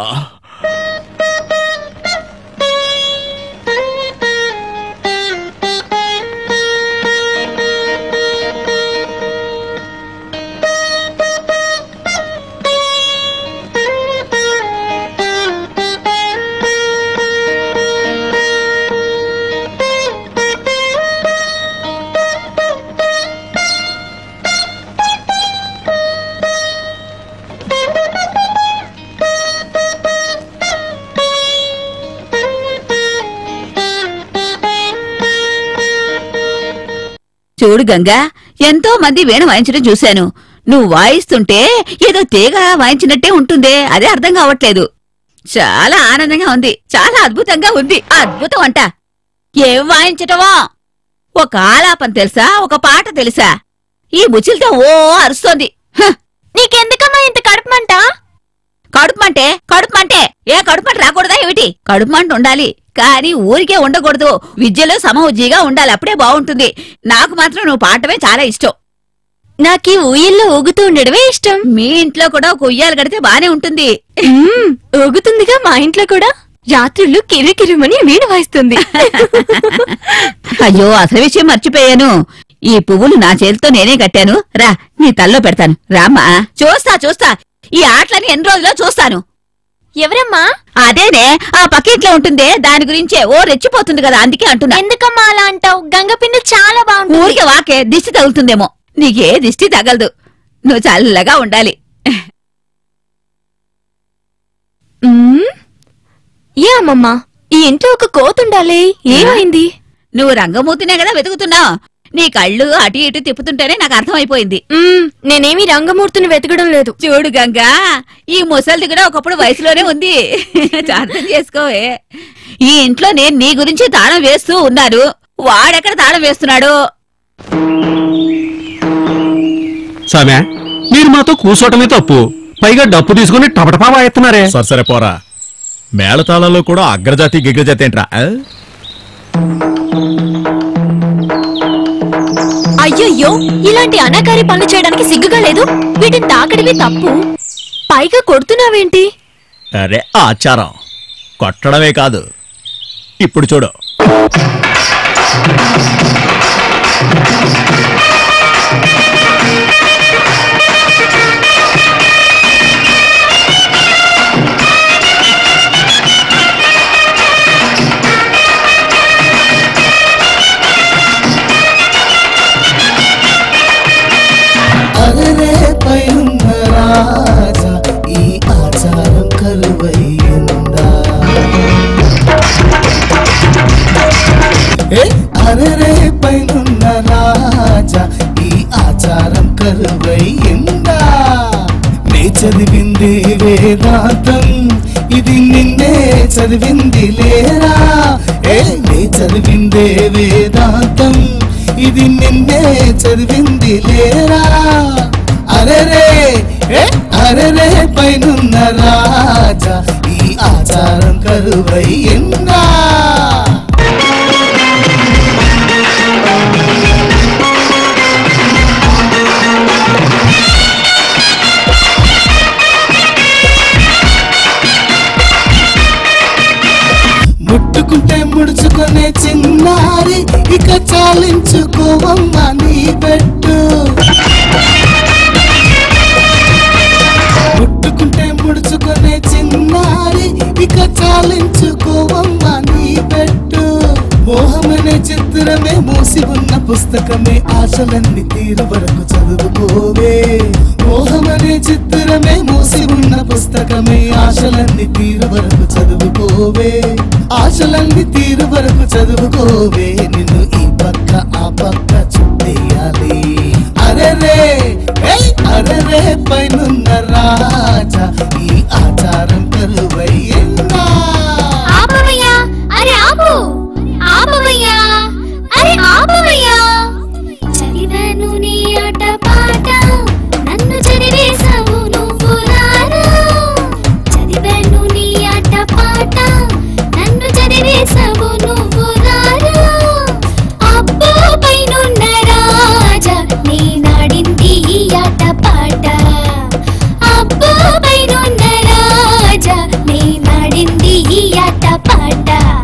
చూడు గంగా ఎంతో మంది వీణ వాయించడం చూశాను నువ్వు వాయిస్తుంటే ఏదో తీగ వాయించినట్టే ఉంటుందే అదే అర్థం కావట్లేదు చాలా ఆనందంగా ఉంది చాలా అద్భుతంగా ఉంది అద్భుతం అంట ఏం వాయించటమో ఒక ఆలాపన తెలుసా ఒక పాట తెలుసా ఈ ముచ్చిలతో ఓ అరుస్తోంది హ!
నీకెందుకమ్మా ఇంత కడుపుమంట
కడుపుమంటే కడుపుమంటే ఏ కడుపుమంట రాకూడదా ఏమిటి కడుపుమంట ఉండాలి కానీ ఊరికే ఉండకూడదు విద్యలో సమవుజ్జిగా ఉండాలి అప్పుడే బాగుంటుంది నాకు మాత్రం నువ్వు పాడటమే చాలా ఇష్టం
నాకీ ఊయల్లో ఊగుతూ ఉండడమే ఇష్టం
మీ ఇంట్లో కూడా ఒక ఉయ్యాలు కడితే బానే ఉంటుంది
మ్మ్, ఊగుతుందిగా మా ఇంట్లో కూడా రాత్రుళ్ళు కిరుకిరుమని వీణ వాయిస్తుంది
అయ్యో అసలు విషయం మర్చిపోయాను ఈ పువ్వులు నా చేతితో నేనే కట్టాను రా నీ తల్లో పెడతాను రామ్మా చూస్తా చూస్తా ఈ ఆటలని ఎన్ని రోజుల్లో చూస్తాను
ఎవరమ్మా
అదేనే ఆ పక్కింట్లో ఉంటుందే దాని గురించే ఓ రెచ్చిపోతుంది కదా అందుకే అంటున్నా
ఎందుకమ్మా అలా అంటావు గంగపిండి చాలా బాగుంటుంది
ఊరికే వాకే దిష్టి తగులుతుందేమో నీకే దిష్టి తగలదు నువ్వు చల్లగా ఉండాలి
మ్మ్? ఏ అమ్మమ్మా ఈ ఇంట్లో ఒక కోతుండాలి ఏమైంది
నువ్వు రంగమూర్తినే కదా వెతుకుతున్నావు నీ కళ్ళు అటు ఇటు తిప్పుతుంటేనే నాకు అర్థమైపోయింది
మ్మ్, నేనేమి రంగమూర్తిని వెతకడం లేదు
చూడు గంగా ఈ ముసలిది కూడా ఒకప్పుడు వయసులోనే ఉంది అర్థం చేసుకోవే ఈ ఇంట్లో నేను నీ గురించి తాళం వేస్తూ ఉన్నాను వాడెక్కడ తాళం వేస్తున్నాడు
సామ్యా మీరు మాతో కూర్చోటమే తప్పు పైగా డప్పు తీసుకుని టపటపా వాయిస్తున్నారే
సరే సరే పోరా మేళతాళాల్లో కూడా అగ్రజాతి గిగ్రజాతి ఏంట్రా ఆ?
అయ్యయ్యో ఇలాంటి అనాకారి పనులు చేయడానికి సిగ్గుగా లేదు వీటిని తాకడమే తప్పు పైగా కొడుతున్నావేంటి
అరే ఆచారం కొట్టడమే కాదు ఇప్పుడు చూడు
అరరే పైనున్న రాజా ఈ ఆచారం కరువయ్యిందా ఏ అరరే పైనున్న రాజా ఈ ఆచారం కరువయ్యిందా నే చదివింది వేదాంతం ఇది నిన్నే చదివింది లేరా ఏ నే చదివిందే వేదాంతం ఇది నిన్నే చదివింది లేరా అరరే ఏ అరరే పైనున్న రాజా ఈ ఆచారం కరువయ్యిందా ముట్టుకుంటే ముడుచుకునే చిన్నారి ఇక చాలించుకోవమ్మా నీ పెట్టు ముట్టుకుంటే ముడుచుకునే చిన్నారి ఇక చాలించుకోవమ్మా నీ పెట్టు మోహమనే చిత్రమే మూసి ఉన్న పుస్తకమే ఆశలన్నీ తీరు వరకు చదువుకోవే మోహమనే చిత్రమే మూసి ఉన్న పుస్తకమే ఆశలన్నీ తీరు వరకు చదువుకోవే ఆశలన్నీ తీరు వరకు చదువుకోవే నిన్ను ఈ పక్క ఆ పక్క చుట్టేయాలి అరరే ఏయ్ అరరే పైనున్న రాజా ఈ ఆచారం కరువయ్యిందా
ఆపవయ్యా అరే ఆపు ఆపవయ్యా అరే ఆపవయ్యా చదివాను నీ ఆట పాట నన్ను చదివేశావు నువ్వు రారా చదివాను నీ ఆట పాట నన్ను చదివేశావు నువ్వు రారా అబ్బో పైనున్న రాజా నీ నాడింది ఈ ఆట పాట అబ్బో పైనున్న రాజా నీ నాడింది ఈ ఆట పాట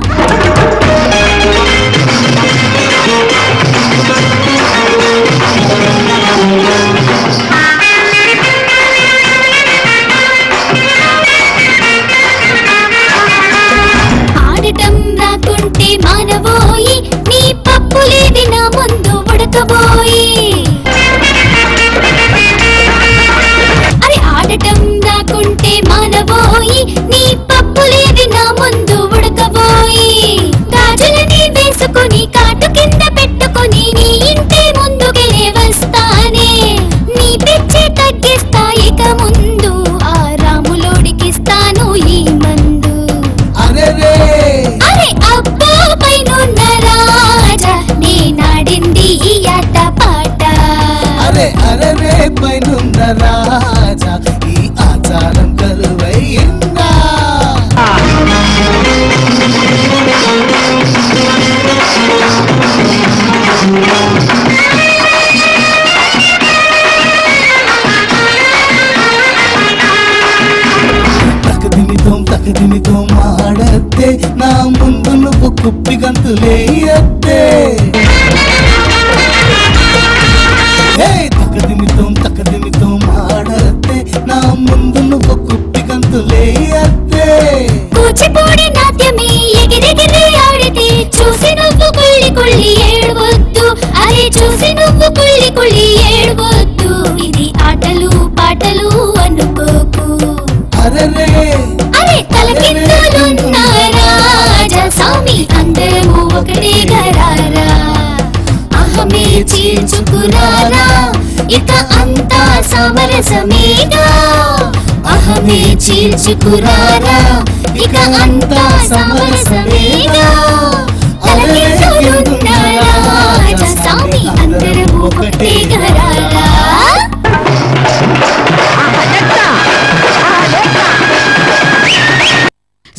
ఆడటం రాకుంటే మానవోయి నీ పప్పులేవి నా ముందు ఉడకబోయి అరే ఆడటం రాకుంటే మానవోయి నీ పప్పులేవి నా ముందు ఉడకబోయి గాజులని వేసుకొని కాటు కింద పెట్టుకొని నీ ఇంటి ముందుకెళ్ళే వస్తానే నీ పిచ్చి తగ్గిస్తా ఇక ముందు ఆ రాములోడికిస్తాను ఈ మందు
అరరే
అరే అబ్బో పైనున్న రాజా నీ నాడింది ఈ ఆట పాట
అరే అరరే పైనున్న రాజా ఈ ఆచారం కరువయ్యిందా తకదిమితో తకదిమితో మాడద్దే నా ముందు నువ్వు కుప్పి గంతులేయద్దే హే తకదిమితో తకదిమితో మాడద్దే నా ముందు నువ్వు కుప్పి గంతులేయద్దే
కూచిపూడి నాట్యమే ఎగిరెగిరి ఆడితే చూసి నువ్వు కుళ్ళి కుళ్ళి ఏడవద్దు అరే చూసి నువ్వు కుళ్ళి కుళ్ళి ఏడవద్దు ఇది ఆటలు పాటలు అనుకోకు
అరరే
అరే తలకిందులున్న రాజా స్వామి అందరము ఒకటే గరారా అహమే చీల్చుకురారా ఇక అంతా సమరసమేగా అహమే చీల్చుకురారా ఇక అంతా సమరసమేగా తలకిందులున్న రాజా స్వామి అందరము ఒకటే గరారా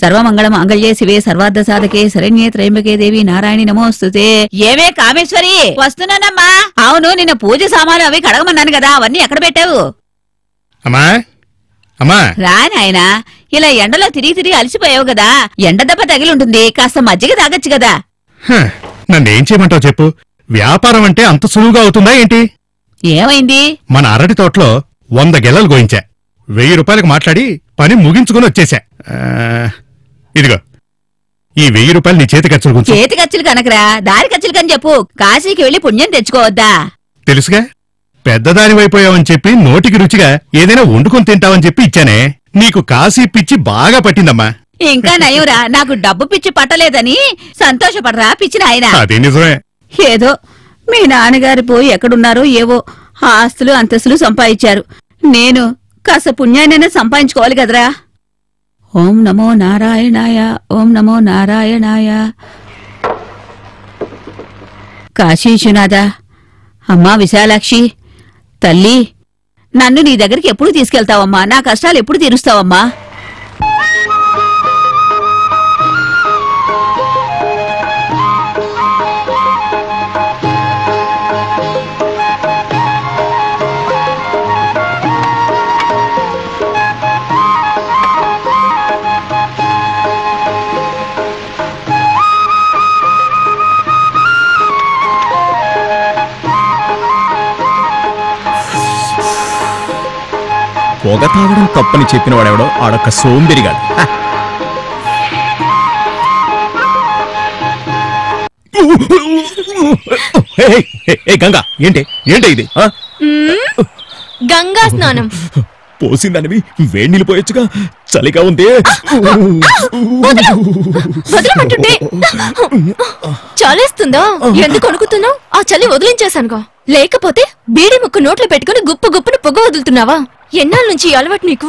సర్వమంగళ మంగళ్యే శివే సర్వార్థ సాధకే శరణ్యే త్రయంబకే దేవి నారాయణి నమోస్తుతే ఏమే కామేశ్వరి వస్తున్నానమ్మా అవును నిన్న పూజ సామాన్లు అవి కడగమన్నాను కదా అవన్నీ ఎక్కడ పెట్టావు
అమ్మా అమ్మా
రా నాయనా ఇలా ఎండలో తిరిగి తిరిగి అలసిపోయావు కదా ఎండ దెబ్బ తగిలి ఉంటుంది కాస్త మజ్జిగ తాగొచ్చు కదా
హ, నన్నేం చేయమంటావు చెప్పు వ్యాపారం అంటే అంత సులువుగా అవుతుందా ఏంటి
ఏమైంది
మన అరటి తోటలో వంద గెలలు గోయించా వెయ్యి రూపాయలకు మాట్లాడి పని ముగించుకుని వచ్చేసా ఆ, ఇదిగో ఈ వెయ్యి రూపాయలు నీ చేతి ఖర్చులు గుంచు
చేతి ఖర్చులు కనకరా దారి ఖర్చులు కని చెప్పు కాశీకి వెళ్లి పుణ్యం తెచ్చుకోవద్దా
తెలుసుగా పెద్దదానివైపోయావని చెప్పి నోటికి రుచిగా ఏదైనా వండుకొని తింటావని చెప్పి ఇచ్చానే నీకు కాశీ పిచ్చి బాగా పట్టిందమ్మా
ఇంకా నయంరా నాకు డబ్బు పిచ్చి పట్టలేదని సంతోషపడరా పిచ్చి నాయనా
అది నిజమే
ఏదో మీ నాన్నగారు పోయి ఎక్కడున్నారో ఏవో ఆ ఆస్తులు అంతస్తులు సంపాదించారు నేను కాస్త పుణ్యాన్నైనా సంపాదించుకోవాలి కదరా ఓం నమో నారాయణాయ ఓం నమో నారాయణాయ కాశీశునాథ అమ్మా విశాలాక్షి తల్లి నన్ను నీ దగ్గరికి ఎప్పుడు తీసుకెళ్తావమ్మా నా కష్టాలు ఎప్పుడు తీరుస్తావమ్మా
పొగ తాగడం తప్పని చెప్పిన వాడెవడో ఆడొక్క సోంబెరిగాడు హ! హే, హే, హే, హే, గంగా ఏంటి ఏంటి ఇది ఆ?
గంగా స్నానం
పోసిందనివి వేడి నీళ్ళు పోయొచ్చుగా చలిగా ఉంది
వదలమంటుంటే చలేస్తుందా ఎందుకు వణుకుతున్నావు ఆ చలి వదిలించేశానుగా లేకపోతే బీడి ముక్కు నోట్లో పెట్టుకుని గుప్పు గుప్పును పొగ వదులుతున్నావా ఎన్నాళ్ళ నుంచి ఈ అలవాటు నీకు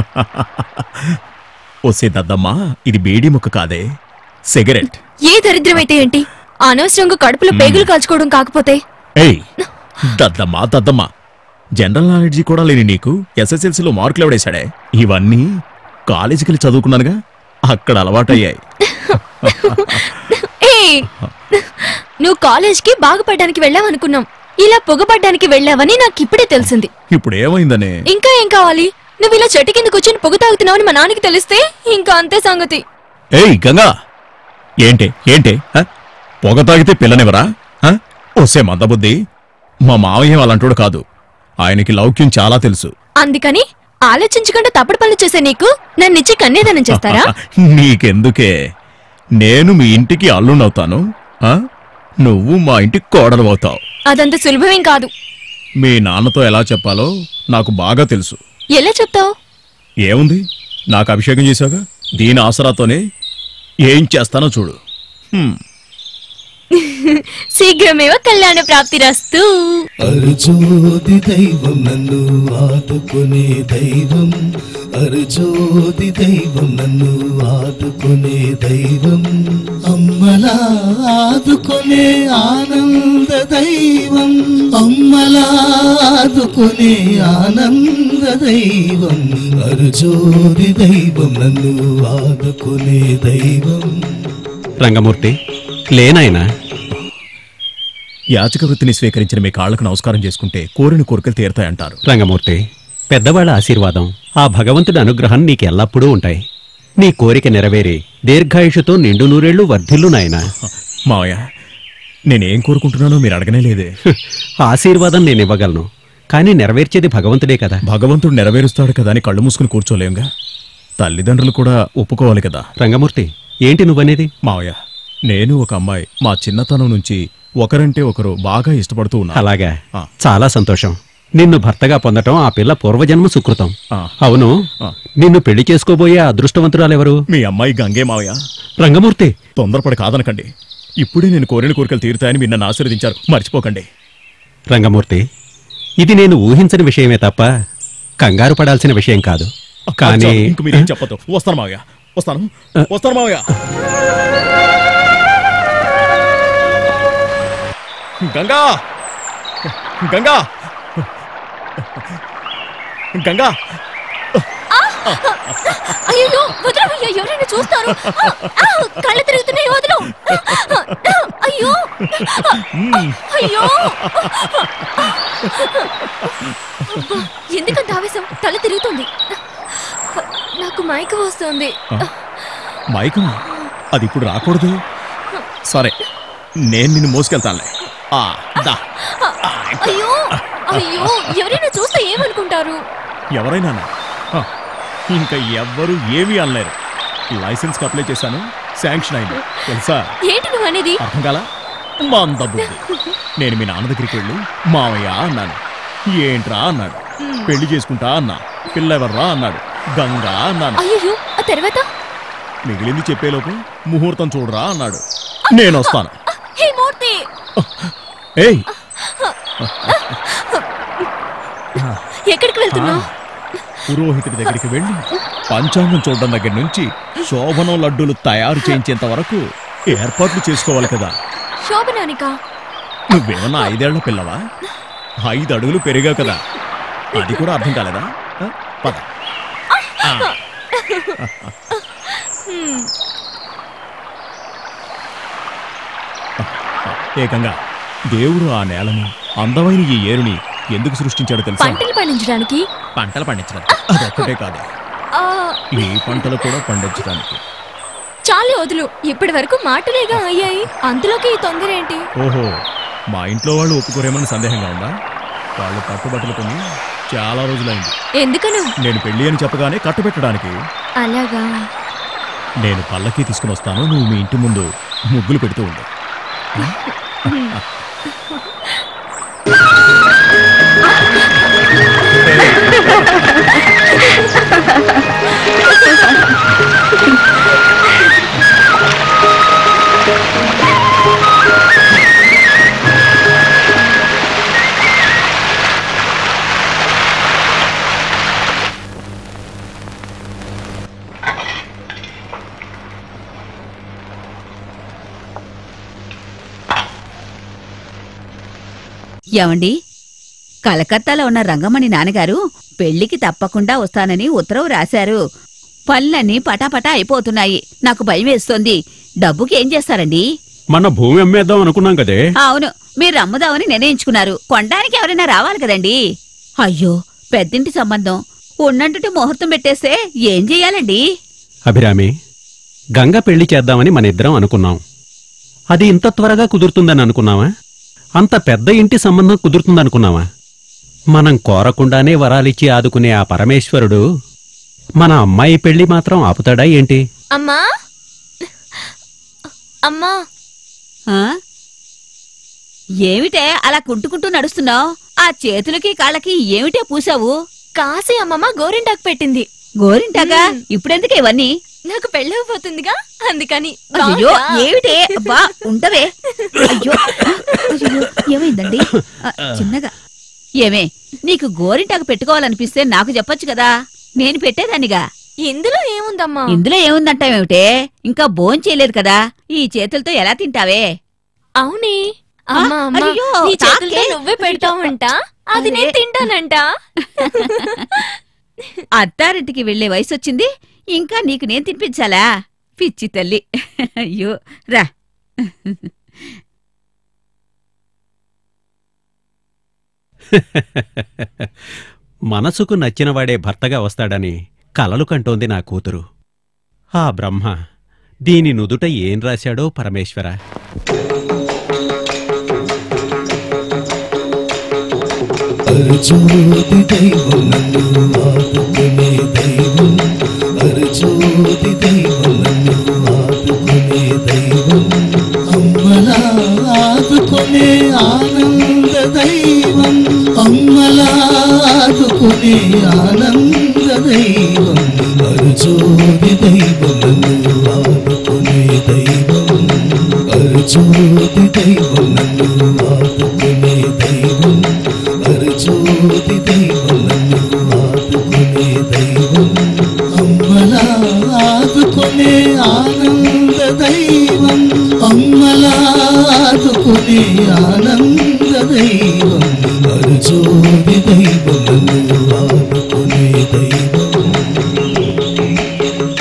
ఒసే దద్దమ్మా ఇది బేడి ముక్క కాదే సిగరెట్
ఏ దరిద్రమైతే ఏంటి అనవసరంగా కడుపులో పేగులు కాల్చుకోవడం కాకపోతే
ఏయ్ దద్దమ్మా దద్దమ్మా జనరల్ నాలెడ్జి కూడా లేని నీకు ఎస్ఎస్ఎల్సీలో మార్కులు ఎవడేశాడే ఇవన్నీ కాలేజీకి వెళ్ళి చదువుకున్నానుగా అక్కడ అలవాటయ్యాయి
ఏయ్! నువ్వు కాలేజ్కి బాగుపడడానికి వెళ్ళావనుకున్నాం ఇలా పొగపడ్డానికి వెళ్ళావని నాకు ఇప్పుడే తెలిసింది
ఇప్పుడు ఏమైందనే
ఇంకా ఏం కావాలి నువ్వు ఇలా చెట్టు కింద కూర్చొని పొగ తాగుతున్నావని మా నాన్నకి తెలిస్తే ఇంకా అంతే సంగతి
ఏయ్ గంగా ఏంటి ఏంటి హ? పొగ తాగితే పిల్లనివరా హ? ఒసే మందబుద్ధి మా మావయ్య అలాంటోడు కాదు ఆయనకి లౌక్యం చాలా తెలుసు
అందుకని ఆలోచించకుండా తప్పుడు పనులు చేసే నీకు నన్నిచ్చి కన్యాదానం చేస్తారా
నీకెందుకే నేను మీ ఇంటికి అల్లునవుతాను ఆ? నువ్వు మా ఇంటికి కోడలు అవుతావు
అదంత సులభమేం కాదు
మీ నాన్నతో ఎలా చెప్పాలో నాకు బాగా తెలుసు
ఎలా చెప్తావు
ఏముంది నాకు అభిషేకం చేశావుగా దీని ఆసరాతోనే ఏం చేస్తానో చూడు హ్మ్.
శీఘ్రమేవ కళ్యాణ ప్రాప్తి రస్తు
అరుజోది దైవం నన్ను ఆదుకునే దైవం అరుజోది దైవం నన్ను ఆదుకునే దైవం అమ్మలా ఆదుకునే ఆనంద దైవం అమ్మలా ఆదుకునే ఆనంద దైవం అరుజోది దైవం నన్ను ఆదుకునే దైవం
రంగమూర్తి లేనాయనా
యాచక వృత్తిని స్వీకరించిన మీ కాళ్లకు నమస్కారం చేసుకుంటే కోరిన కోరికలు తీరతాయంటారు
రంగమూర్తి పెద్దవాళ్ల ఆశీర్వాదం ఆ భగవంతుడి అనుగ్రహం నీకెల్లప్పుడూ ఉంటాయి నీ కోరిక నెరవేరి దీర్ఘాయుషుతో నిండు నూరేళ్లు వర్ధిల్లు నాయనా
మావయ్య నేనేం కోరుకుంటున్నానో మీరు అడగనే లేదే
ఆశీర్వాదం నేనివ్వగలను కానీ నెరవేర్చేది భగవంతుడే కదా
భగవంతుడు నెరవేరుస్తాడు కదా అని కళ్ళు మూసుకుని కూర్చోలేంగా తల్లిదండ్రులు కూడా ఒప్పుకోవాలి కదా
రంగమూర్తి ఏంటి నువ్వనేది
మావయ్య నేను ఒక అమ్మాయి మా చిన్నతనం నుంచి ఒకరంటే ఒకరు బాగా ఇష్టపడుతూ ఉన్నా
అలాగా
ఆ.
చాలా సంతోషం నిన్ను భర్తగా పొందటం ఆ పిల్ల పూర్వజన్మ సుకృతం
ఆ.
అవును
ఆ.
నిన్ను పెళ్లి చేసుకోబోయే అదృష్టవంతురాలెవరు
మీ అమ్మాయి గంగే మావయ్య
రంగమూర్తి
తొందరపడి కాదనకండి ఇప్పుడే నేను కోరిన కోరికలు తీరుతాయని మీరు నన్ను ఆశీర్వదించారు మర్చిపోకండి
రంగమూర్తి ఇది నేను ఊహించని విషయమే తప్ప కంగారు పడాల్సిన విషయం కాదు కానీ
చాలు, ఇంక మీరేం చెప్పదు వస్తాను మావయ్య వస్తాను వస్తాను మావయ్య గంగా గంగా గంగా
అయ్యో వదలవయ్యా ఎవరైనా చూస్తారు ఆ, ఆ, కళ్ళు తిరుగుతున్నాయి వదలు అయ్యో అయ్యో అబ్బా, ఎందుకంత ఆవేశం తల తిరుగుతుంది నాకు మైక వస్తుంది
మైకం అది ఇప్పుడు రాకూడదు సరే నేను నిన్ను మోసుకెళ్తానులే ఆ, దా
అయ్యో అయ్యో ఎవరైనా చూస్తే ఏమనుకుంటారు
ఎవరైనా హ, ఇంకా ఎవ్వరూ ఏమీ అనలేరు లైసెన్స్ అప్లై చేశాను శాంక్షన్ అయింది తెలుసా
ఏంటి నువ్వు అనేది
అర్థం కాలా మంద బుద్ధి నేను మీ నాన్న దగ్గరికి వెళ్ళి మావయ్య అన్నాను ఏంట్రా అన్నాడు పెళ్లి చేసుకుంటా అన్నా పిల్లెవర్రా అన్నాడు గంగా అన్నాను
అయ్యో ఆ తర్వాత
మిగిలింది చెప్పేలోపు ముహూర్తం చూడరా అన్నాడు నేను వస్తాను
హే మూర్తి
ఏయ్
ఎక్కడికి వెళ్తున్నావు
పురోహితుడి దగ్గరికి వెళ్ళి పంచాంగం చూడడం దగ్గర నుంచి శోభనం లడ్డూలు తయారు చేయించేంత వరకు ఏర్పాట్లు చేసుకోవాలి కదా
శోభనానికా
నువ్వేమన్నా ఐదేళ్ల పిల్లవా ఐదు అడుగులు పెరిగా కదా అది కూడా అర్థం కాలేదా ఆ, పద ఆ. ఏకంగా దేవుడు ఆ నేలను అందమైన ఈ ఏరుని ఎందుకు సృష్టించాడో తెలుసా
పంటలు పండించడానికి
పంటలు పండించడానికి అదొక్కటే కాదు
ఆ,
ఈ పంటలు కూడా పండించడానికి
చాలే వదులు ఇప్పటి వరకు మాటలేగా అయ్యాయి అందులోకి ఈ తొందర ఏంటి
ఓహో మా ఇంట్లో వాళ్ళు ఒప్పుకోరేమని సందేహంగా ఉందా వాళ్ళు కట్టుబట్టలు కొని చాలా రోజులైంది
ఎందుకను
నేను పెళ్లి అని చెప్పగానే కట్టుబెట్టడానికి
అలాగా
నేను పల్లకి తీసుకుని వస్తాను నువ్వు మీ ఇంటి ముందు ముగ్గులు పెడుతూ ఉండు
ఏమండి కలకత్తాలో ఉన్న రంగమణి నాన్నగారు పెళ్లికి తప్పకుండా వస్తానని ఉత్తరవు రాశారు పనులన్నీ పటాపటా అయిపోతున్నాయి నాకు భయం వేస్తోంది డబ్బుకి ఏం చేస్తారండి
మన భూమి అమ్మేద్దాం అనుకున్నాం కదే
అవును మీరు అమ్ముదామని నిర్ణయించుకున్నారు కొనడానికి ఎవరైనా రావాలి కదండి అయ్యో పెద్దింటి సంబంధం ఉన్నంటుటి ముహూర్తం పెట్టేస్తే ఏం చెయ్యాలండి
అభిరామి గంగ పెళ్లి చేద్దామని మన ఇద్దరం అనుకున్నాం అది ఇంత త్వరగా కుదురుతుందని అనుకున్నావా అంత పెద్ద ఇంటి సంబంధం కుదురుతుందనుకున్నావా మనం కోరకుండానే వరాలిచ్చి ఆదుకునే ఆ పరమేశ్వరుడు మన అమ్మాయి పెళ్లి మాత్రం ఆపుతాడా ఏంటి
అమ్మా అమ్మా
ఆ? ఏమిటే అలా కుంటుకుంటూ నడుస్తున్నావు ఆ చేతులకి కాళ్ళకి ఏమిటే పూసావు
కాశీ అమ్మమ్మ గోరింటాకు పెట్టింది
గోరింటాగా ఇప్పుడెందుకు ఇవన్నీ
నాకు పెళ్ళైపోతుందిగా అందుకని
అయ్యో
బాగుందా?
ఏమిటే అబ్బా ఉండవే అయ్యో అయ్యో ఏమైందండి ఆ, చిన్నగా ఏమే నీకు గోరింటాకు పెట్టుకోవాలనిపిస్తే నాకు చెప్పొచ్చు కదా నేను పెట్టేదానిగా
ఇందులో ఏముందమ్మా
ఇందులో ఏముందంటావేమిటే ఇంకా భోంచేయలేదు కదా ఈ చేతులతో ఎలా తింటావే
అవునే అమ్మా
ఆ,
అమ్మా
అయ్యో,
నీ చేతులతో
తాకే.
నువ్వే పెడతావంట అది నేను
అరే.
తింటానంట
అత్తారింటికి వెళ్లే వయసు వచ్చింది ఇంకా నీకు నేను తినిపించాలా పిచ్చి తల్లి అయ్యో రా
మనసుకు నచ్చినవాడే భర్తగా వస్తాడని కలలు కంటోంది నా కూతురు ఆ బ్రహ్మ దీని నుదుట ఏం రాశాడో పరమేశ్వర
అర్జోది దైవం నన్ను ఆదుకునే దైవం అర్జోది దైవం నన్ను ఆదుకునే దైవం అమ్మలా ఆదుకునే ఆనంద దైవం అమ్మలా ఆదుకునే ఆనంద దైవం అర్జోది దైవం నన్ను ఆదుకునే దైవం అర్జోది దైవం నన్ను ఆదుకునే దైవం అరచోటి దైవం నన్ను ఆదుకునే దైవం అమ్మలా ఆదుకునే ఆనంద దైవం అమ్మలా ఆదుకునే ఆనంద దైవం అరచోటి దైవం నన్ను ఆదుకునే దైవం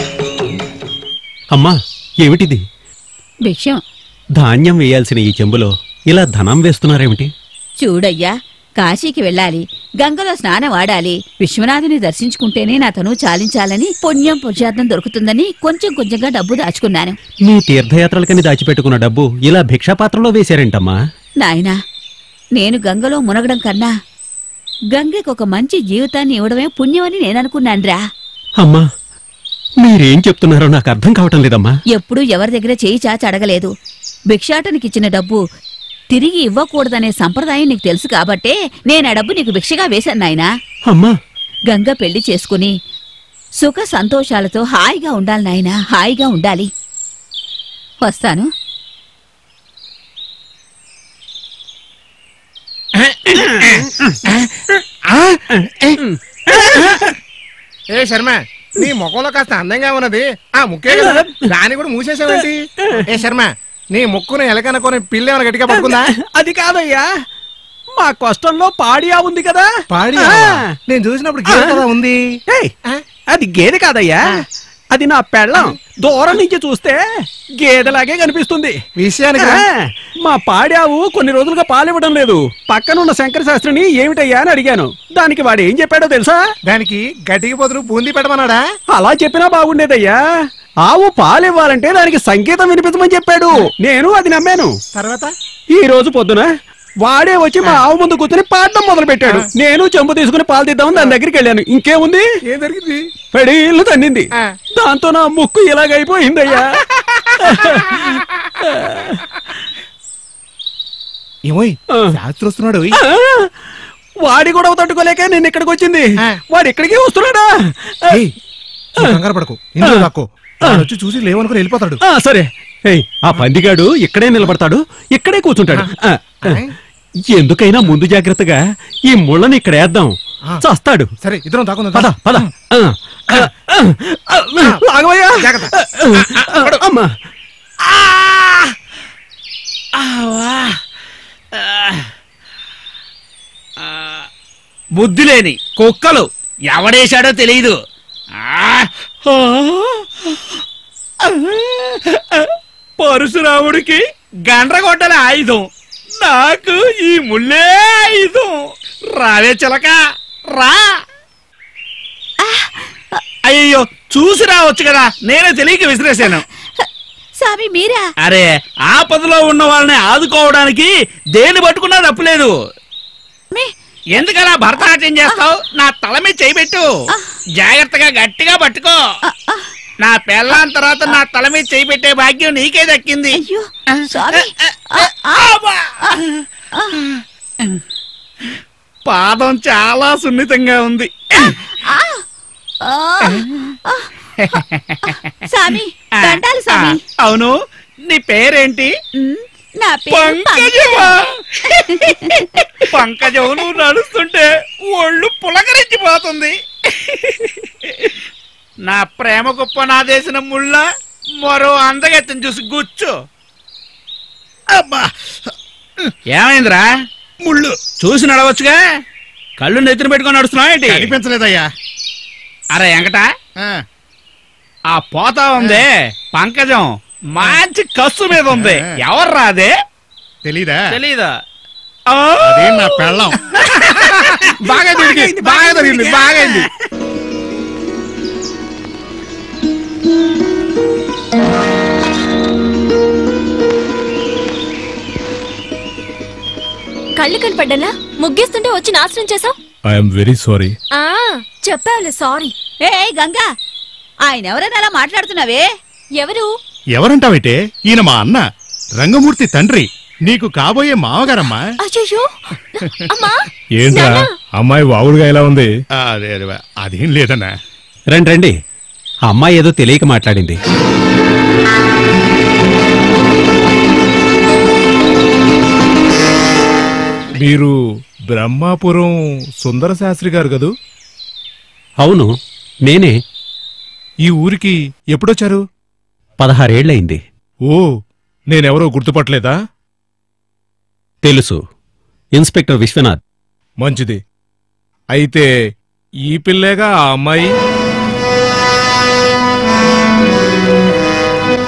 అమ్మా ఏమిటిది
భిక్షం
ధాన్యం వేయాల్సిన ఈ చెంబులో ఇలా ధనం వేస్తున్నారేమిటి
చూడయ్యా కాశీకి వెళ్ళాలి గంగలో స్నానం ఆడాలి విశ్వనాథుని దర్శించుకుంటేనే నా తను చాలించాలని పుణ్యం పురుషార్థం దొరుకుతుందని కొంచెం కొంచెంగా డబ్బు దాచుకున్నాను
మీ తీర్థయాత్రలకని దాచిపెట్టుకున్న డబ్బు ఇలా భిక్షాపాత్రలో వేశారేంటమ్మా
నాయనా నేను గంగలో మునగడం కన్నా గంగకు ఒక మంచి జీవితాన్ని ఇవ్వడమే పుణ్యమని నేననుకున్నాన్రా
అమ్మా మీరేం చెప్తున్నారో నాకు అర్థం కావటం లేదమ్మా
ఎప్పుడూ ఎవరి దగ్గర చేయి చాచి అడగలేదు భిక్షాటనికిచ్చిన డబ్బు తిరిగి ఇవ్వకూడదనే సంప్రదాయం నీకు తెలుసు కాబట్టే నేను ఆ డబ్బు నీకు భిక్షగా వేశాను నాయనా
అమ్మా
గంగ పెళ్లి చేసుకుని సుఖ సంతోషాలతో హాయిగా ఉండాలి నాయనా హాయిగా ఉండాలి వస్తాను
ఏ శర్మ నీ ముఖంలో కాస్త అందంగా ఉన్నది ఆ ముక్కే కదా దాన్ని కూడా మూసేసావేంటి ఏ శర్మ నీ ముక్కును ఎలకనుకొని పిల్ల ఏమైనా గట్టిగా పట్టుకుందా
అది కాదయ్యా మా కష్టంలో పాడియా ఉంది కదా
పాడి
ఆ.
నేను చూసినప్పుడు గేదె కదా ఉంది
ఏయ్, అది గేదె కాదయ్యా అది నా పెళ్ళం దూరం నుంచి చూస్తే గేదెలాగే కనిపిస్తుంది
విషయానికి రా.
ఆ, మా పాడావు కొన్ని రోజులుగా పాలివ్వడం లేదు పక్కనున్న శంకర శాస్త్రిని ఏమిటయ్యా అని అడిగాను దానికి వాడు ఏం చెప్పాడో తెలుసా
దానికి గట్టికి పోతులు బూందీ పెట్టమన్నాడా
అలా చెప్పినా బాగుండేదయ్యా ఆవు పాలివ్వాలంటే దానికి సంగీతం వినిపించమని చెప్పాడు నేను అది నమ్మాను
తర్వాత
ఈ రోజు పొద్దున వాడే వచ్చి మా ఆవు ముందు కూర్చొని పాడడం మొదలు పెట్టాడు నేను చెంబు తీసుకుని పాలు తీద్దామని దాని దగ్గరికి వెళ్ళాను ఇంకేముంది
ఏం జరిగింది
పెడీళ్ళు తన్నింది
ఆ.
దాంతో నా ముక్కు ఇలాగైపోయిందయ్యా
ఏమోయ్
ఆ.
శాస్త్రి వస్తున్నాడు ఓయ్.
ఆ, వాడి గొడవ తట్టుకోలేక నేను ఇక్కడికి వచ్చింది
ఆ.
వాడు ఇక్కడికి వస్తున్నాడా
ఏయ్, నువ్వు కంగారు పడకు ఇంట్లో దాక్కో వాడు వచ్చి చూసి లేవనుకుని వెళ్ళిపోతాడు
ఆ, సరే ఏయ్, ఆ పందిగాడు ఇక్కడే నిలబడతాడు ఇక్కడే కూర్చుంటాడు ఆ, ఆ. ఎందుకైనా ముందు జాగ్రత్తగా ఈ ముళ్ళని ఇక్కడ వేద్దాం
ఆ.
చస్తాడు
సరే ఇద్దరం
పద
దాకుందా
పద ఆ, ఆ, ఆ, ఆ, లాగవయ్యా
జాగ్రత్త.
ఆ, ఆ, అమ్మా
బుద్ధి లేని కుక్కలు ఎవడేశాడో తెలియదు పరశురాముడికి గండ్రగొడ్డల ఆయుధం నాకు ఈ ముళ్ళే ఆయుధం రావే చిలక రా అయ్యో చూసి రావచ్చు కదా నేనే తెలియక విసిరేశాను
స్వామి మీరా
అరే ఆపదలో ఉన్న వాళ్ళని ఆదుకోవడానికి దేని పట్టుకున్నా తప్పులేదు
మీ
ఎందుకలా భరతనాట్యం చేస్తావు నా తల మీద చేయబెట్టు జాగ్రత్తగా గట్టిగా పట్టుకో నా పెళ్ళాం తర్వాత నా తల మీద చేయి పెట్టే భాగ్యం నీకే దక్కింది
అయ్యో స్వామి
అబ్బా! పాదం చాలా సున్నితంగా ఉంది
ఆ! స్వామి దండాలు స్వామి
ఆ, అవును నీ పేరేంటి
ఉమ్, నా పేరు
పంకజమా పంకజం నువ్వు నడుస్తుంటే ఒళ్ళు పులకరించిపోతుంది నా ప్రేమ గొప్ప నాదేసిన ముళ్ళ మరో అందగెత్తని చూసి గుచ్చు అబ్బా ఏమైందిరా ముళ్ళు చూసి నడవచ్చుగా కళ్ళు నెత్తిన పెట్టుకొని నడుస్తున్నావు ఏంటి
కనిపించలేదయ్యా
అరే వెంకట
ఆ,
ఆ పోతా ఉందే పంకజం మంచి కస్సు మీద ఉంది
ఆ.
ఎవర్రా అదే
తెలీదా
తెలీదా
అదే నా పెళ్ళం బాగా తిరిగి బాగా తిరిగింది బాగా అయింది
కళ్ళు కనపడ్డానా ముగ్గేస్తుంటే వచ్చి నాశనం చేసావు
ఐఎమ్ వెరీ సారీ
ఆ చెప్పావులే సారీ
ఏ గంగా ఆయన ఎవరైనా అలా మాట్లాడుతున్నావే
ఎవరు
ఎవరంటావేటే ఈయన మా అన్న రంగమూర్తి తండ్రి నీకు కాబోయే మావగారమ్మా
అయ్యో అమ్మా
ఏంట్రా
నాన్న.
అమ్మాయి వావుడుగా ఎలా ఉంది
ఆ, అదే అదే, అదేం లేదన్నా
రండి రండి ఆ అమ్మాయి ఏదో తెలియక మాట్లాడింది
మీరు బ్రహ్మాపురం సుందర శాస్త్రి గారు కదూ
అవును నేనే
ఈ ఊరికి ఎప్పుడొచ్చారు
పదహారేళ్లయింది
ఓ నేనెవరో గుర్తుపట్టలేదా
తెలుసు ఇన్స్పెక్టర్ విశ్వనాథ్
మంచిది అయితే ఈ పిల్లేగా ఆ అమ్మాయి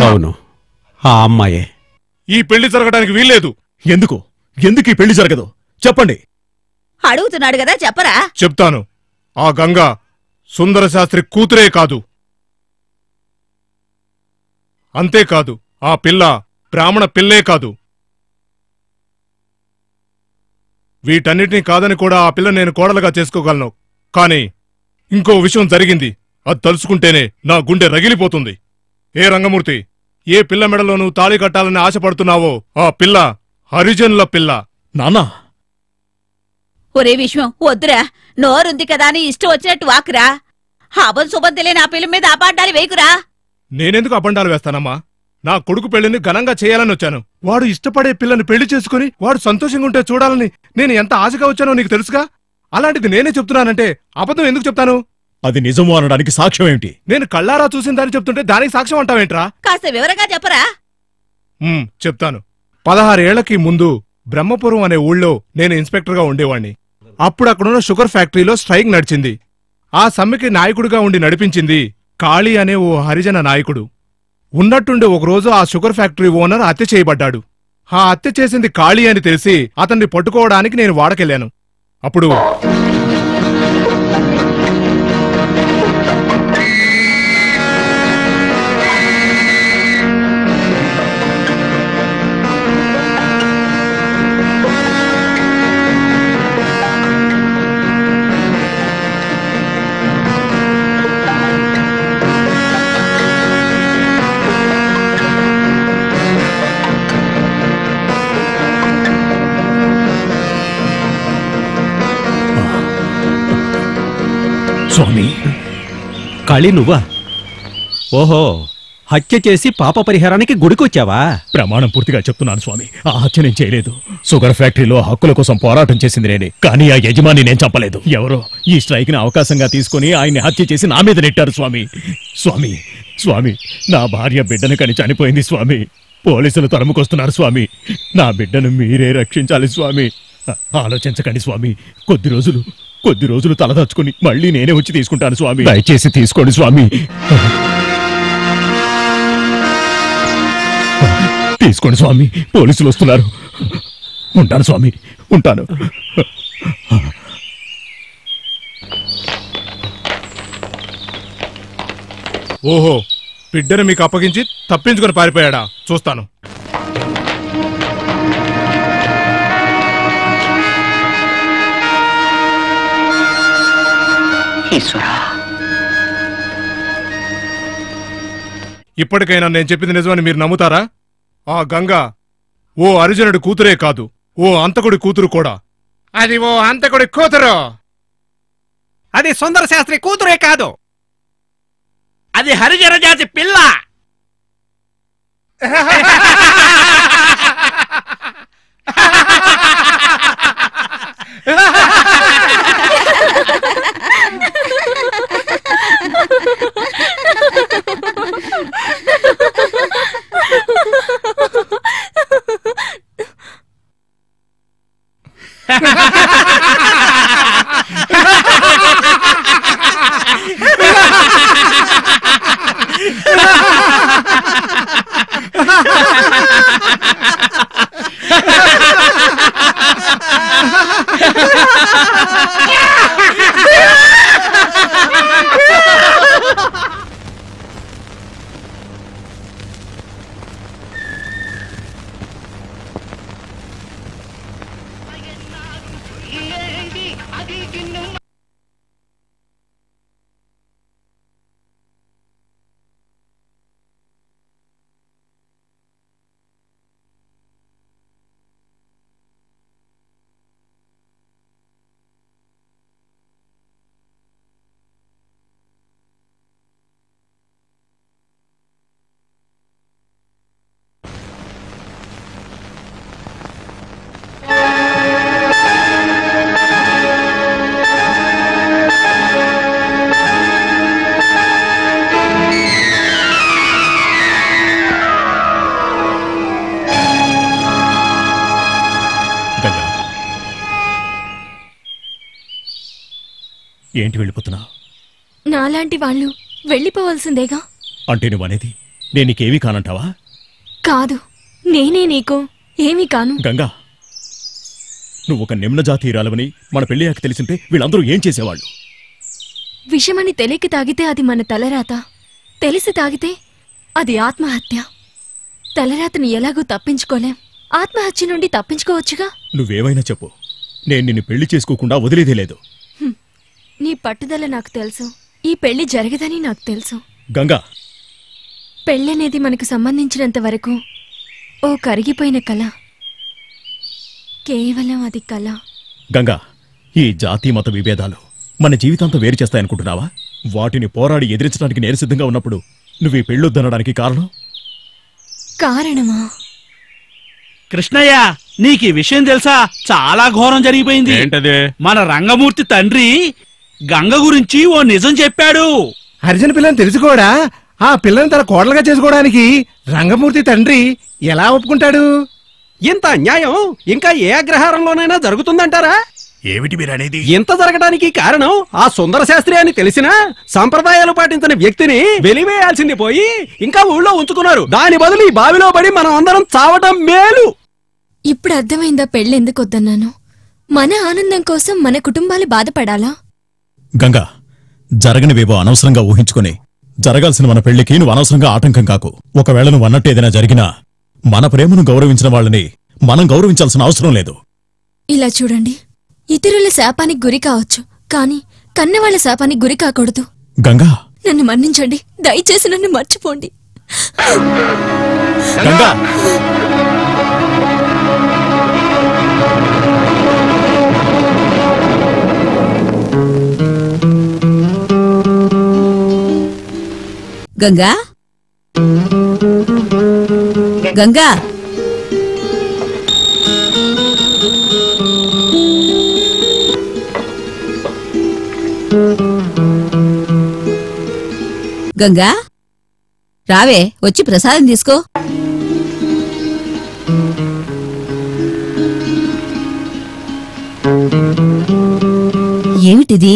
అవును ఆ అమ్మాయే
ఈ పెళ్లి జరగడానికి వీల్లేదు ఎందుకు ఎందుకు ఈ పెళ్లి జరగదు చెప్పండి
అడుగుతున్నాడు కదా చెప్పరా
చెప్తాను ఆ గంగ సుందర శాస్త్రి కూతురే కాదు అంతేకాదు ఆ పిల్ల బ్రాహ్మణ పిల్లే కాదు వీటన్నిటినీ కాదని కూడా ఆ పిల్ల నేను కోడలుగా చేసుకోగలను కానీ ఇంకో విషయం జరిగింది అది తలుచుకుంటేనే నా గుండె రగిలిపోతుంది ఏ రంగమూర్తి ఏ పిల్ల మెడలో నువ్వు తాళి కట్టాలని ఆశపడుతున్నావో ఆ పిల్ల హరిజనుల పిల్ల
నాన్నా
ఒరే విశ్వం వద్దురా నోరుంది కదా అని ఇష్టం వచ్చినట్టు వాకురా అబన్ శుభం తెలియని ఆ పిల్ల మీద అపాడ్డాలు వేకురా
నేనెందుకు అబండాలు వేస్తానమ్మా నా కొడుకు పెళ్లిని ఘనంగా చేయాలని వచ్చాను వాడు ఇష్టపడే పిల్లని పెళ్లి చేసుకుని వాడు సంతోషంగా ఉంటే చూడాలని నేను ఎంత ఆశగా వచ్చానో నీకు తెలుసుగా అలాంటిది నేనే చెప్తున్నానంటే అబద్ధం ఎందుకు చెప్తాను
అది నిజము అనడానికి సాక్ష్యం ఏమిటి
నేను కళ్ళారా చూసిన దాన్ని చెప్తుంటే దానికి సాక్ష్యం అంటావేంట్రా
కాస్త వివరంగా చెప్పరా
ఉమ్, చెప్తాను పదహారేళ్లకి ముందు బ్రహ్మపురం అనే ఊళ్ళో నేను ఇన్స్పెక్టర్గా ఉండేవాణ్ణి అప్పుడు అక్కడున్న షుగర్ ఫ్యాక్టరీలో స్ట్రైక్ నడిచింది ఆ సమ్మెకి నాయకుడిగా ఉండి నడిపించింది కాళీ అనే ఓ హరిజన నాయకుడు ఉన్నట్టుండి ఒకరోజు ఆ షుగర్ ఫ్యాక్టరీ ఓనర్ హత్య చేయబడ్డాడు ఆ హత్య చేసింది కాళీ అని తెలిసి అతన్ని పట్టుకోవడానికి నేను వాడకెళ్ళాను అప్పుడు
స్వామి
కళి నువ్వా ఓహో హత్య చేసి పాప పరిహారానికి గుడికొచ్చావా
ప్రమాణం పూర్తిగా చెప్తున్నాను స్వామి ఆ హత్య నేను చేయలేదు షుగర్ ఫ్యాక్టరీలో హక్కుల కోసం పోరాటం చేసింది నేనే కానీ ఆ యజమాని నేను చంపలేదు ఎవరో ఈ స్ట్రైక్ ని అవకాశంగా తీసుకుని ఆయన్ని హత్య చేసి నా మీద నెట్టారు స్వామి స్వామి స్వామి నా భార్య బిడ్డను కని చనిపోయింది స్వామి పోలీసులు తరుముకొస్తున్నారు స్వామి నా బిడ్డను మీరే రక్షించాలి స్వామి ఆ- ఆలోచించకండి స్వామి కొద్ది రోజులు కొద్ది రోజులు తలదాచుకుని మళ్ళీ నేనే వచ్చి తీసుకుంటాను స్వామి దయచేసి తీసుకోండి స్వామి తీసుకోండి స్వామి పోలీసులు వస్తున్నారు ఉంటాను స్వామి ఉంటాను
ఓహో బిడ్డను మీకు అప్పగించి తప్పించుకొని పారిపోయాడా చూస్తాను ఇప్పటికైనా నేను చెప్పింది నిజమని మీరు నమ్ముతారా ఆ గంగ ఓ అర్జునుడి కూతురే కాదు ఓ అంతకుడి కూతురు కూడా అది ఓ అంతకుడి కూతురు
అది సుందర శాస్త్రి కూతురే కాదు
అది హరిజన జాతి పిల్ల
గంగా ఏంటి వెళ్ళిపోతున్నా
నాలాంటి వాళ్ళు వెళ్ళిపోవాల్సిందేగా
అంటే నువ్వు అనేది నేను నీకేమీ కానంటావా
కాదు నేనే నీకు ఏమీ కాను
గంగా నువ్వు ఒక నిమ్న జాతీయురాలవని మన పెళ్ళయ్యాక తెలిసింటే వీళ్ళందరూ ఏం చేసేవాళ్ళు
విషమని తెలియక తాగితే అది మన తలరాత తెలిసి తాగితే అది ఆత్మహత్య తలరాతను ఎలాగూ తప్పించుకోలేం ఆత్మహత్య నుండి తప్పించుకోవచ్చుగా
నువ్వేమైనా చెప్పు నేను నిన్ను పెళ్లి చేసుకోకుండా వదిలేదే లేదు
నీ పట్టుదల నాకు తెలుసు ఈ పెళ్లి జరగదని నాకు తెలుసు
గంగా
పెళ్ళనేది మనకు సంబంధించినంత వరకు ఓ కరిగిపోయిన కళ కేవలం అది కళ
గంగా ఈ జాతి మత విభేదాలు మన జీవితాంతం వేరు చేస్తాయనుకుంటున్నావా వాటిని పోరాడి ఎదిరించడానికి నేను సిద్ధంగా ఉన్నప్పుడు నువ్వు ఈ పెళ్ళొద్దనడానికి కారణం
కారణమా
కృష్ణయ్య నీకు ఈ విషయం తెలుసా చాలా ఘోరం జరిగిపోయింది
ఏంటదే
మన రంగమూర్తి తండ్రి గంగ గురించి ఓ నిజం చెప్పాడు
హరిజన పిల్లని తెలుసుకోడా ఆ పిల్లని తన కోడలుగా చేసుకోవడానికి రంగమూర్తి తండ్రి ఎలా ఒప్పుకుంటాడు
ఇంత అన్యాయం ఇంకా ఏ అగ్రహారంలోనైనా జరుగుతుందంటారా
ఏమిటి మీరు అనేది
ఇంత జరగడానికి కారణం ఆ సుందర శాస్త్రి అని తెలిసినా సంప్రదాయాలు పాటించిన వ్యక్తిని వెలివేయాల్సింది పోయి ఇంకా ఊళ్ళో ఉంచుకున్నారు దాని బదులు ఈ బావిలో పడి మనం అందరం చావటం మేలు
ఇప్పుడు అర్థమైందా పెళ్ళెందుకు వద్దన్నాను మన ఆనందం కోసం మన కుటుంబాలు బాధపడాలా
గంగా జరగనివేవో అనవసరంగా ఊహించుకుని జరగాల్సిన మన పెళ్లికి నువ్వు అనవసరంగా ఆటంకం కాకు ఒకవేళ నువ్వు అన్నట్టు ఏదైనా జరిగినా మన ప్రేమను గౌరవించిన వాళ్ళని మనం గౌరవించాల్సిన అవసరం లేదు
ఇలా చూడండి ఇతరుల శాపానికి గురి కావచ్చు కానీ కన్నవాళ్ల శాపానికి గురి కాకూడదు
గంగా
నన్ను మన్నించండి దయచేసి నన్ను మర్చిపోండి
గంగా
గంగా గంగా గంగా రావే వచ్చి ప్రసాదం తీసుకో ఏమిటిది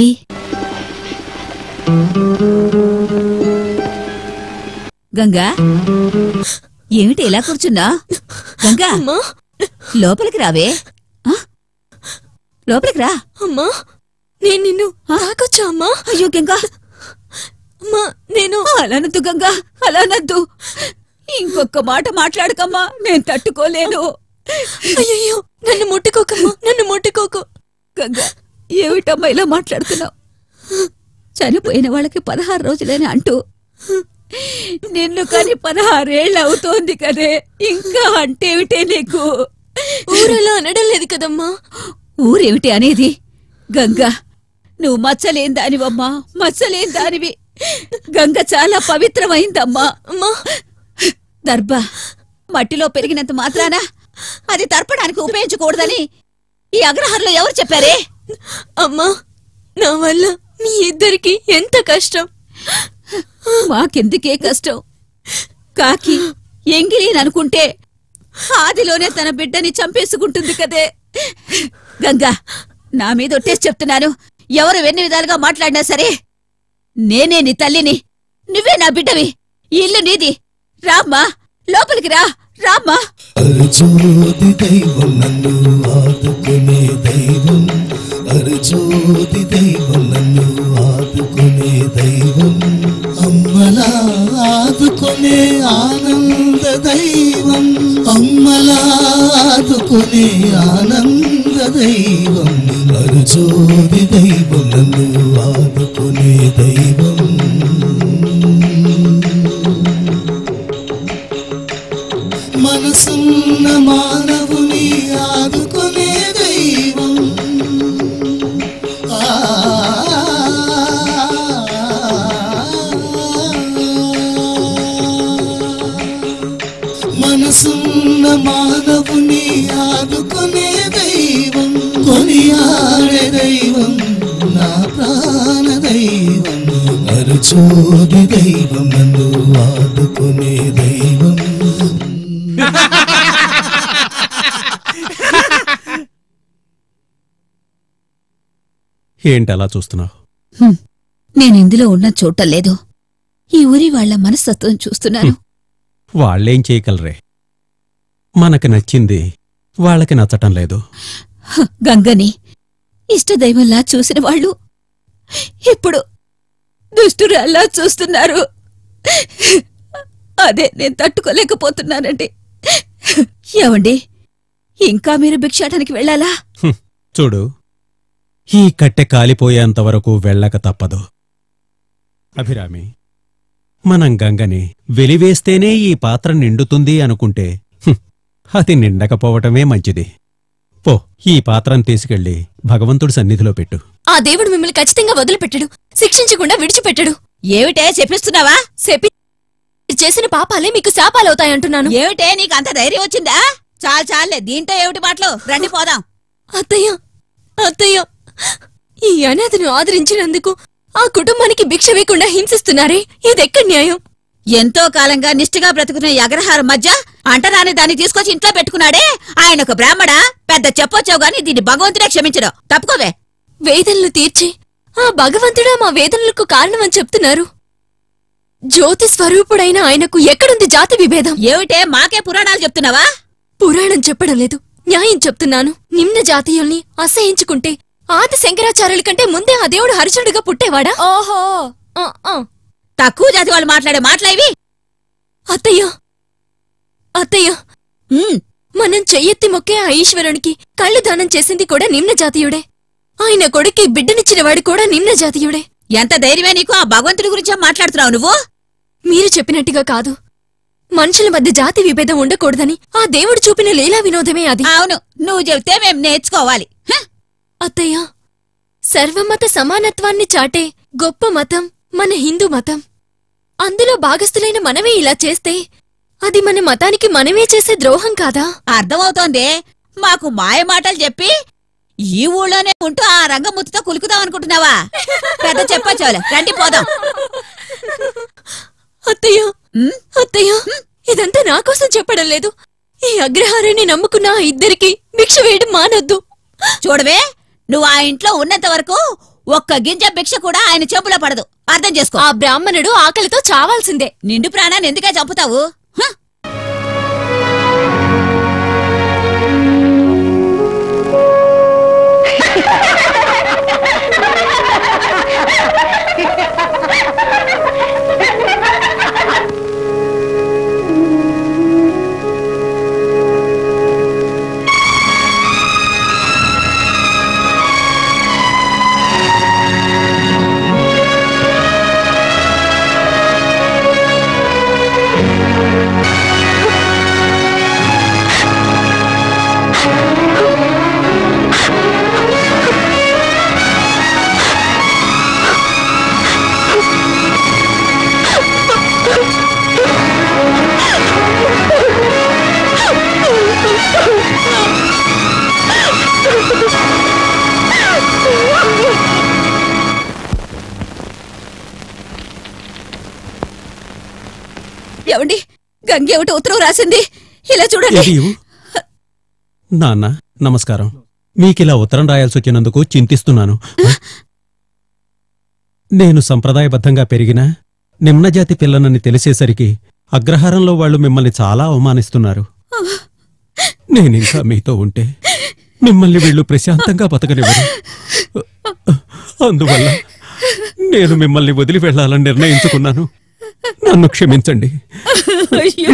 గంగా ఏమిటి ఇలా కూర్చున్నా గంగా
అమ్మా
లోపలికి రావే ఆ? లోపలికి రా
అమ్మా నేను నిన్ను తాకొచ్చా అమ్మా
అయ్యో గంగా
అమ్మా నేను
అలానద్దు గంగా అలానద్దు ఇంకొక మాట మాట్లాడకమ్మా నేను తట్టుకోలేను
అయ్యయ్యో నన్ను ముట్టుకోకమ్మా నన్ను ముట్టుకోకు
గంగా ఏమిటమ్మా ఇలా మాట్లాడుతున్నావు చనిపోయిన వాళ్ళకి పదహారు రోజులేని అంటూ నిన్ను కాని పదహారేళ్ళు అవుతోంది కదే ఇంకా అంటేమిటే నీకు
ఊరలా అనడం లేదు కదమ్మా
ఊరేమిటి అనేది గంగా నువ్వు మచ్చలేని దానివమ్మా మచ్చలేని దానివి గంగ చాలా పవిత్రమైందమ్మా
అమ్మా
దర్భ మట్టిలో పెరిగినంత మాత్రాన అది తర్పడానికి ఉపయోగించకూడదని ఈ అగ్రహారంలో ఎవరు చెప్పారే
అమ్మా నా వల్ల మీ ఇద్దరికి ఎంత కష్టం
మాకెందుకే కష్టం కాకి ఎంగిలీననుకుంటే ఆదిలోనే తన బిడ్డని చంపేసుకుంటుంది కదే గంగా నా మీద ఒట్టేసి చెప్తున్నాను ఎవరు ఎన్ని విధాలుగా మాట్లాడినా సరే నేనే నీ తల్లిని నువ్వే నా బిడ్డవి ఈ ఇల్లు నీది రామ్మా లోపలికి రా రామ్మా
అరజ్యోతి దైవం నన్ను ఆదుకునే దైవం అరజ్యోతి దైవం నన్ను ఆదుకునే దైవం అమ్మలా ఆదుకునే ఆనంద దైవం అమ్మలా ఆదుకునే ఆనంద దైవం అరజ్యోతి దైవం నన్ను ఆదుకునే దైవం మనసున్న మానవుని ఆదుకునే దైవం ఆ, మనసున్న మానవుని ఆదుకునే దైవం కొనియాడే దైవం నా ప్రాణ దైవం అరుచోది దైవం నన్ను ఆదుకునే దైవం
ఏంటి అలా చూస్తున్నావు
నేను ఇందులో ఉన్న చూడటం లేదు ఈ ఊరి వాళ్ళ మనస్తత్వం చూస్తున్నాను
వాళ్ళేం చేయగలరే మనకి నచ్చింది వాళ్ళకి నచ్చటం లేదు
హ, గంగని ఇష్టదైవంలా చూసిన వాళ్ళు ఇప్పుడు దుష్టురాల్లా చూస్తున్నారు అదే నేను తట్టుకోలేకపోతున్నానండి ఏమండి ఇంకా మీరు భిక్షాటానికి వెళ్ళాలా
హ్మ్, చూడు ఈ కట్టె కాలిపోయేంత వరకు వెళ్ళక తప్పదు అభిరామి మనం గంగని వెలివేస్తేనే ఈ పాత్ర నిండుతుంది అనుకుంటే హ్మ్, అది నిండకపోవటమే మంచిది పో ఈ పాత్రను తీసుకెళ్ళి భగవంతుడి సన్నిధిలో పెట్టు
ఆ దేవుడు మిమ్మల్ని ఖచ్చితంగా వదిలిపెట్టడు శిక్షించకుండా విడిచిపెట్టడు
ఏమిటే చెప్పిస్తున్నావా
చెప్పి చేసిన పాపాలే మీకు శాపాలవుతాయంటున్నాను
ఏమిటే నీకు అంత ధైర్యం వచ్చిందా చాలు చాలే దీంతో ఏమిటి మాటలు రండి పోదాం
అత్తయ్య అత్తయ్య ఈ అనాథను ఆదరించినందుకు ఆ కుటుంబానికి భిక్ష వేయకుండా హింసిస్తున్నారే ఇదెక్కడ న్యాయం
ఎంతో కాలంగా నిష్ఠగా బ్రతుకున్న ఈ అగ్రహారం మధ్య అంటరాని దాన్ని తీసుకొచ్చి ఇంట్లో పెట్టుకున్నాడే ఆయన ఒక బ్రాహ్మణ పెద్ద చెప్పొచ్చావు గాని దీన్ని భగవంతుడే క్షమించడం తప్పుకోవే
వేదనలు తీర్చి ఆ భగవంతుడా మా వేదనలకు కారణమని చెప్తున్నారు జ్యోతి స్వరూపుడైన ఆయనకు ఎక్కడుంది జాతి విభేదం
ఏమిటే మాకే పురాణాలు చెప్తున్నావా
పురాణం చెప్పడం లేదు న్యాయం చెప్తున్నాను నిమ్న జాతీయుల్ని అసహించుకుంటే ఆది శంకరాచార్యుల కంటే ముందే ఆ దేవుడు హరిచుడుగా పుట్టేవాడా ఓహో
తక్కువ జాతి వాళ్ళు మాట్లాడే మాటలేవి
అత్తయ్య అత్తయ్య మనం చెయ్యెత్తి మొక్కే ఆ ఈశ్వరునికి కళ్ళు దానం చేసింది కూడా నిమ్న జాతీయుడే ఆయన కొడుక్కి బిడ్డనిచ్చిన వాడు కూడా నిమ్న జాతీయుడే
ఎంత ధైర్యమే నీకు ఆ భగవంతుడి గురించే మాట్లాడుతున్నావు నువ్వు
మీరు చెప్పినట్టుగా కాదు మనుషుల మధ్య జాతి విభేదం ఉండకూడదని ఆ దేవుడు చూపిన లీలా వినోదమే అది
అవును నువ్వు చెబితే మేం నేర్చుకోవాలి హ!
అత్తయ్య సర్వమత సమానత్వాన్ని చాటే గొప్ప మతం మన హిందూ మతం అందులో భాగస్థులైన మనమే ఇలా చేస్తే అది మన మతానికి మనమే చేసే ద్రోహం కాదా
అర్థమవుతోంది మాకు మాయ మాటలు చెప్పి ఈ ఊళ్ళోనే ఉంటూ ఆ రంగముత్తుతో కులుకుదాం అనుకుంటున్నావా పెద్ద చెప్పచ్చావులే రండి పోదాం
అత్తయ్య అత్తయ్య ఇదంతా నా కోసం చెప్పడం లేదు ఈ అగ్రహారాన్ని నమ్ముకున్న ఆ ఇద్దరికి భిక్ష వేయడం మానొద్దు
చూడవే నువ్వు ఆ ఇంట్లో ఉన్నంత వరకు ఒక్క గింజ భిక్ష కూడా ఆయన చెంపులో పడదు అర్థం చేసుకో
ఆ బ్రాహ్మణుడు ఆకలితో చావాల్సిందే
నిండు ప్రాణాన్ని ఎందుకే చంపుతావు హ! ఏమండి గంగే ఒకటి ఉత్తరం రాసింది ఇలా చూడండి
ఏది ఇవ్వు? నాన్న నమస్కారం మీకిలా ఉత్తరం రాయాల్సి వచ్చినందుకు చింతిస్తున్నాను నేను సంప్రదాయబద్ధంగా పెరిగిన నిమ్నజాతి పిల్లనని తెలిసేసరికి అగ్రహారంలో వాళ్ళు మిమ్మల్ని చాలా అవమానిస్తున్నారు నేనింకా మీతో ఉంటే మిమ్మల్ని వీళ్ళు ప్రశాంతంగా బతకనివ్వరు అందువల్ల నేను మిమ్మల్ని వదిలి వెళ్ళాలని నిర్ణయించుకున్నాను నన్ను క్షమించండి
అయ్యో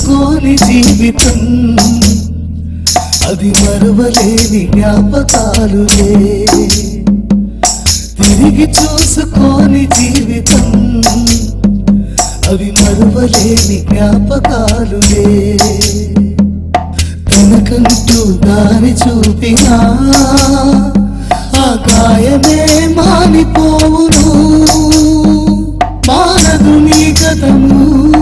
చూసుకోని జీవితం అది మరువలేని జ్ఞాపకాలులే తిరిగి చూసుకోని జీవితం అవి మరువలేని జ్ఞాపకాలులే తనకంటూ దారి చూపినా ఆ గాయమే మానిపోవును మానదు నీ గతము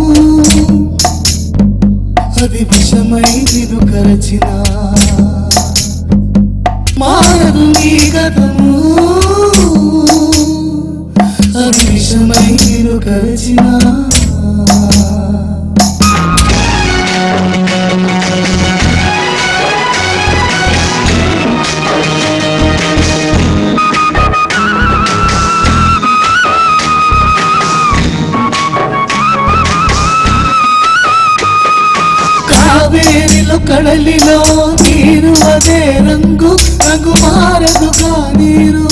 అది విషమై నిన్ను కరచిన మానదు నీ గతము అది విషమై నిన్ను కరచిన కావేరిలో కడలిలో నీరు అదే రంగు రంగు మారదుగా నీరు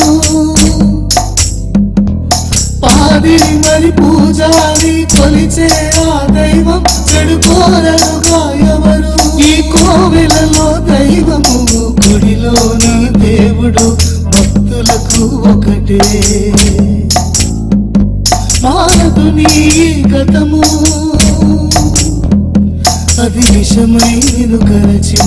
పాదిరి మరి పూజారి కొలిచే ఆ దైవం చెడుకోరలుగా ఎవరు ఈ కోవెలలో దైవము గుడిలోని దేవుడు భక్తులకు ఒకటే మారదు నీ గతము అది విషమై నిన్ను కరచిన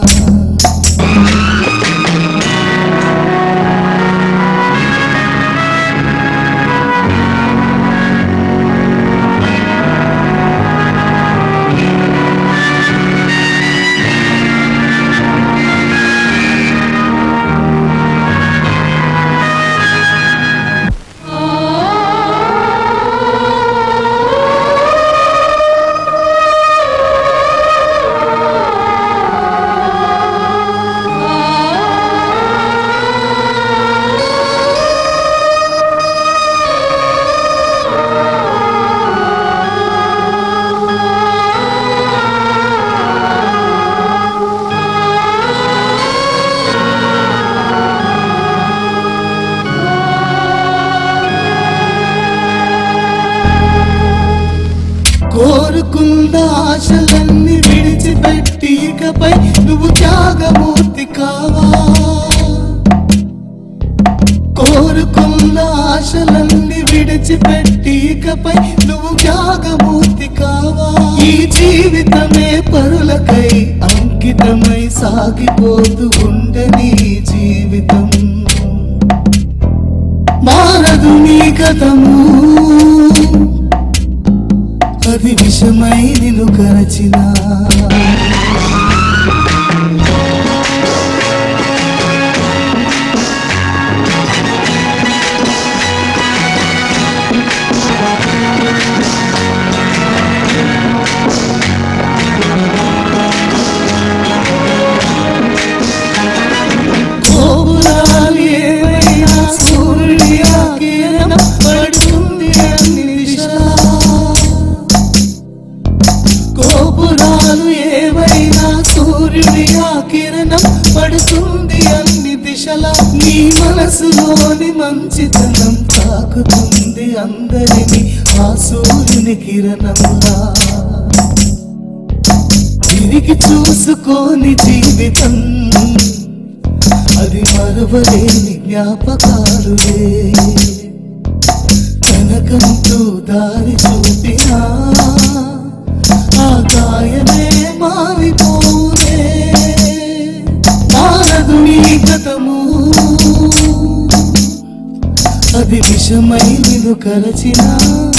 కోరుకున్న ఆశలన్నీ విడిచిపెట్టి ఇకపై నువ్వు త్యాగమూర్తి కావా కోరుకున్న ఆశలన్నీ విడిచిపెట్టి ఇకపై నువ్వు త్యాగమూర్తి కావా ఈ జీవితమే పరులకై అంకితమై సాగిపోతూ ఉండే నీ జీవితం మారదు నీ గతము అది విషమై నిన్ను కరచిన కోపురాలు ఏవైనా సూర్యుడి ఆ కిరణం పడుతుంది అన్ని దిశలా గోపురాలు ఏవైనా సూర్యుడి ఆ కిరణం పడుతుంది అన్ని దిశల నీ మనసులోని మంచితనం తాకుతుంది అందరిని ఆ సూర్యుని కిరణంలా తిరిగి చూసుకోని జీవితం అది మరవలేని జ్ఞాపకాలులే తనకంటూ దారి చూపినా ఆ గాయమే మారిపోనే మారదు నీ గతము అది విషమై నిన్ను కరచినా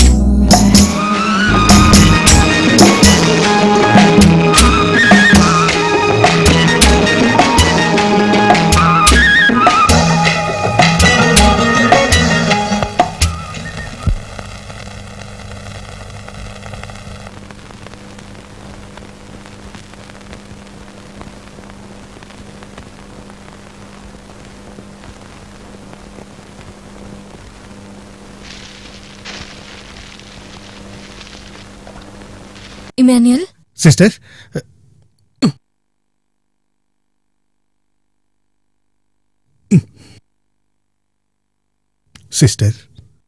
ఇమాన్యుయల్
సిస్టర్ సిస్టర్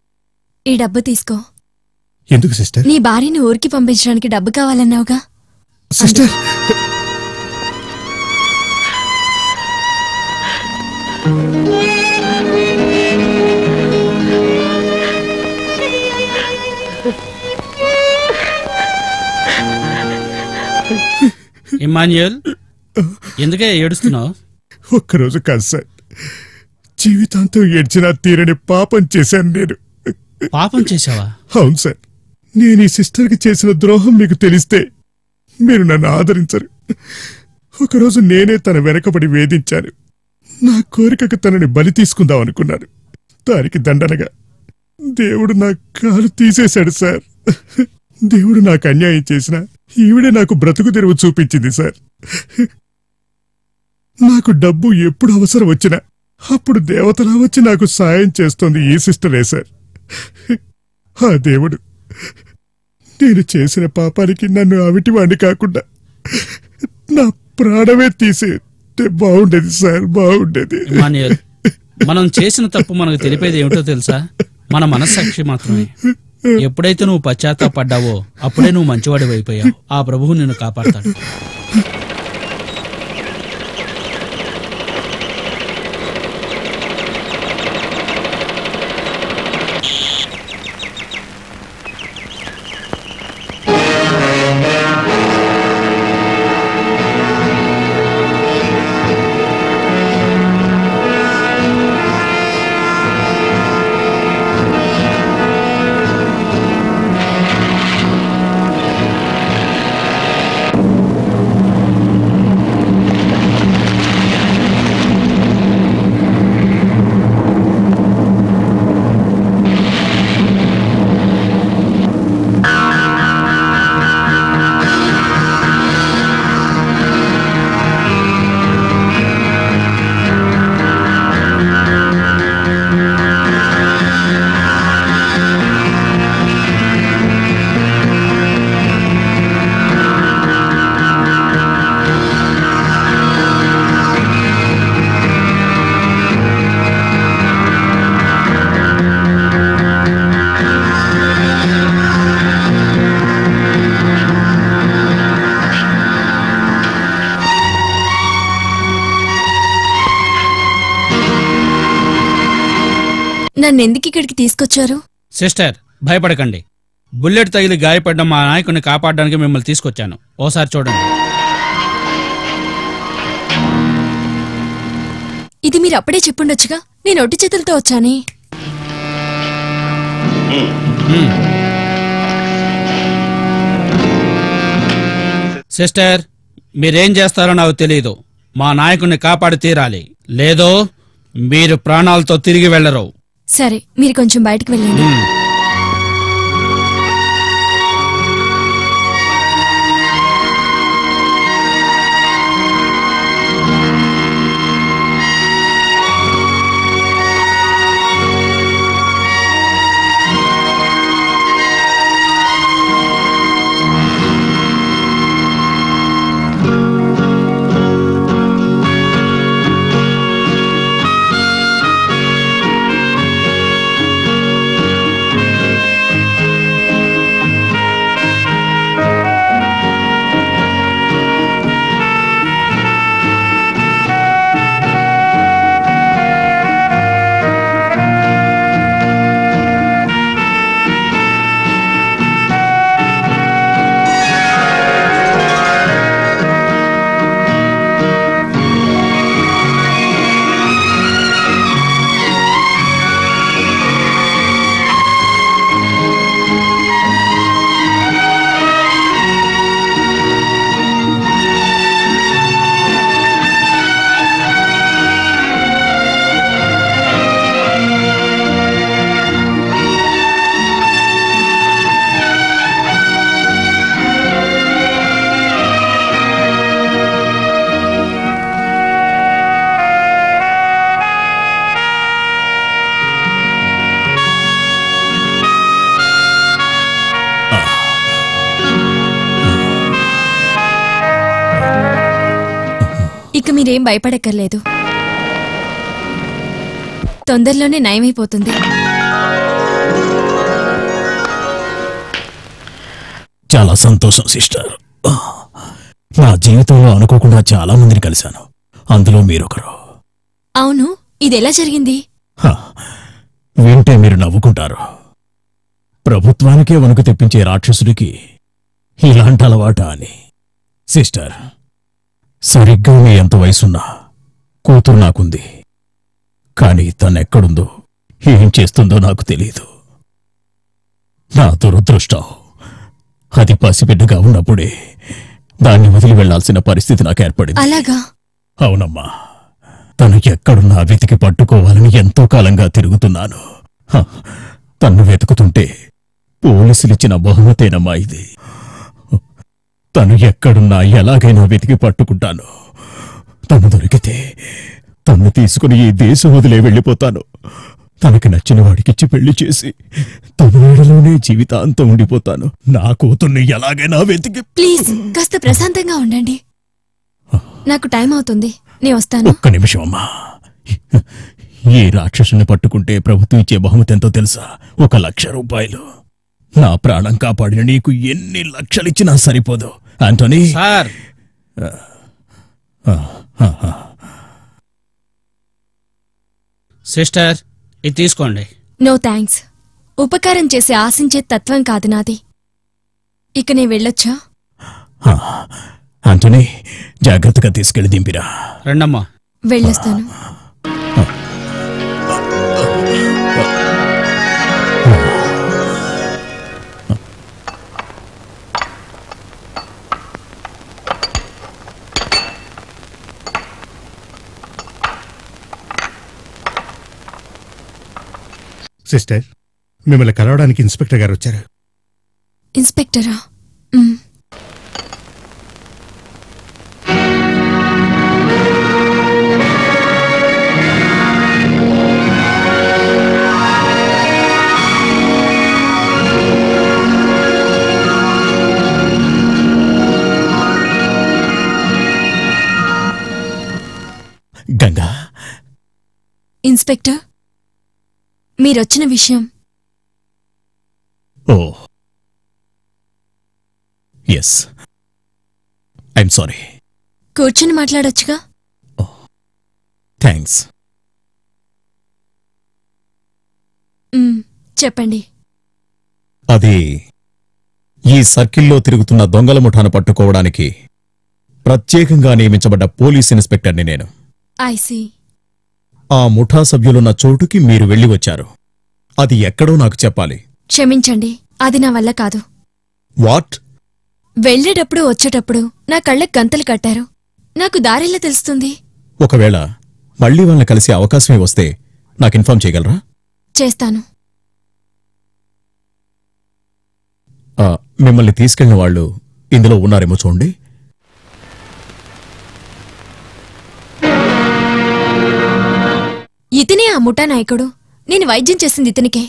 ఈ డబ్బు తీసుకో
ఎందుకు సిస్టర్
నీ భార్యని ఊరికి పంపించడానికి డబ్బు కావాలన్నావుగా
సిస్టర్
ఇమాన్యుయల్ ఎందుకే ఏడుస్తున్నావు
ఒక్కరోజు కాదు సార్ జీవితాంతం ఏడ్చినా తీరని పాపం చేశాను నేను
పాపం చేశావా
అవును సార్ నేను ఈ సిస్టర్కి చేసిన ద్రోహం మీకు తెలిస్తే మీరు నన్ను ఆదరించరు ఒకరోజు నేనే తన వెనకబడి వేధించాను నా కోరికకు తనని బలి తీసుకుందాం అనుకున్నాను దానికి దండనగా దేవుడు నా కాలు తీసేశాడు సార్ దేవుడు నాకు అన్యాయం చేసిన ఈవిడే నాకు బ్రతుకు తెరువు చూపించింది సార్ నాకు డబ్బు ఎప్పుడు అవసరం వచ్చినా అప్పుడు దేవతలా వచ్చి నాకు సాయం చేస్తోంది ఈ సిస్టరే సార్ ఆ దేవుడు నేను చేసిన పాపానికి నన్ను అవిటివాణ్ణి కాకుండా నా ప్రాణమే తీసే బాగుండేది సార్ బాగుండేది
ఇమాన్యుయల్ మనం చేసిన తప్పు మనకు తెలిపేది ఏమిటో తెలుసా మన మనస్సాక్షి మాత్రమే ఎప్పుడైతే నువ్వు పశ్చాత్తాపడ్డావో అప్పుడే నువ్వు మంచివాడి అయిపోయావు ఆ ప్రభువు నిన్ను కాపాడతాడు
నన్నెందుకు ఇక్కడికి తీసుకొచ్చారు
సిస్టర్ భయపడకండి బుల్లెట్ తగిలి గాయపడ్డ మా నాయకుడిని కాపాడడానికి మిమ్మల్ని తీసుకొచ్చాను ఓసారి చూడండి
ఇది మీరు అప్పుడే చెప్పుండొచ్చుగా నేను ఒట్టి చేతులతో వచ్చానే
సిస్టర్ మీరేం చేస్తారో నాకు తెలియదు మా నాయకుడిని కాపాడి తీరాలి లేదో మీరు ప్రాణాలతో తిరిగి వెళ్లరు
సరే మీరు కొంచెం బయటకు వెళ్ళండి
హ్మ్.
ఇక మీరేం భయపడక్కర్లేదు తొందరలోనే నయమైపోతుంది
చాలా సంతోషం సిస్టర్ నా జీవితంలో అనుకోకుండా చాలా మందిని కలిశాను అందులో మీరొకరు
అవును ఇది ఎలా జరిగింది
హ, వింటే మీరు నవ్వుకుంటారు ప్రభుత్వానికే వణుకు తెప్పించే రాక్షసుడికి ఇలాంటి అలవాట అని సిస్టర్ సరిగ్గా మీ ఎంత వయసున్నా కూతురు నాకుంది కాని తనెక్కడుందో ఏం చేస్తుందో నాకు తెలియదు నా దురదృష్టం అది పసిబిడ్డగా ఉన్నప్పుడే దాన్ని వదిలి వెళ్లాల్సిన పరిస్థితి నాకు ఏర్పడింది
అలాగా
అవునమ్మా తను ఎక్కడున్నా వెతికి పట్టుకోవాలని ఎంతో కాలంగా తిరుగుతున్నాను హ, తన్ను వెతుకుతుంటే పోలీసులిచ్చిన బహుమతేనమ్మా ఇది తను ఎక్కడున్నా ఎలాగైనా వెతికి పట్టుకుంటాను తను దొరికితే తన్ను తీసుకుని ఈ దేశం వదిలే వెళ్ళిపోతాను తనకి నచ్చిన వాడికిచ్చి పెళ్లి చేసి తన నీడలోనే జీవితాంతం ఉండిపోతాను నా కూతుర్ని ఎలాగైనా వెతికి
ప్లీజ్ కాస్త ప్రశాంతంగా ఉండండి నాకు టైం అవుతుంది నేను వస్తాను
ఒక్క నిమిషం అమ్మా ఈ రాక్షసుని పట్టుకుంటే ప్రభుత్వం ఇచ్చే బహుమతి ఎంతో తెలుసా ఒక లక్ష రూపాయలు నా ప్రాణం కాపాడిన నీకు ఎన్ని లక్షలిచ్చినా సరిపోదు ఆంటోనీ
సార్
ఆ, ఆ, ఆ.
సిస్టర్ ఇది తీసుకోండి
నో థ్యాంక్స్ ఉపకారం చేసి ఆశించే తత్వం కాదు నాది ఇక నేను వెళ్ళొచ్చా
ఆ, ఆంటోనీ జాగ్రత్తగా తీసుకెళ్లి దింపిరా
రండమ్మా
వెళ్ళొస్తాను
సిస్టర్ మిమ్మల్ని కలవడానికి ఇన్స్పెక్టర్ గారు వచ్చారు
ఇన్స్పెక్టరా మ్,
గంగా
ఇన్స్పెక్టర్ మీరొచ్చిన విషయం
ఓ ఎస్ ఐఎమ్ సారీ
కూర్చుని మాట్లాడొచ్చుగా
థ్యాంక్స్
మ్, చెప్పండి
అది ఈ సర్కిల్లో తిరుగుతున్న దొంగల ముఠాను పట్టుకోవడానికి ప్రత్యేకంగా నియమించబడ్డ పోలీస్ ఇన్స్పెక్టర్ని నేను
ఐసి
ఆ ముఠా సభ్యులున్న చోటుకి మీరు వెళ్ళి వచ్చారు అది ఎక్కడో నాకు చెప్పాలి
క్షమించండి అది నా వల్ల కాదు
వాట్
వెళ్ళేటప్పుడు వచ్చేటప్పుడు నా కళ్ళకి గంతలు కట్టారు నాకు దారెలా తెలుస్తుంది
ఒకవేళ మళ్ళీ వాళ్ళని కలిసే అవకాశమే వస్తే నాకు ఇన్ఫార్మ్ చేయగలరా
చేస్తాను
ఆ, మిమ్మల్ని తీసుకెళ్లిన వాళ్ళు ఇందులో ఉన్నారేమో చూడండి
ఇతనే ఆ ముఠా నాయకుడు నేను వైద్యం చేసింది ఇతనికే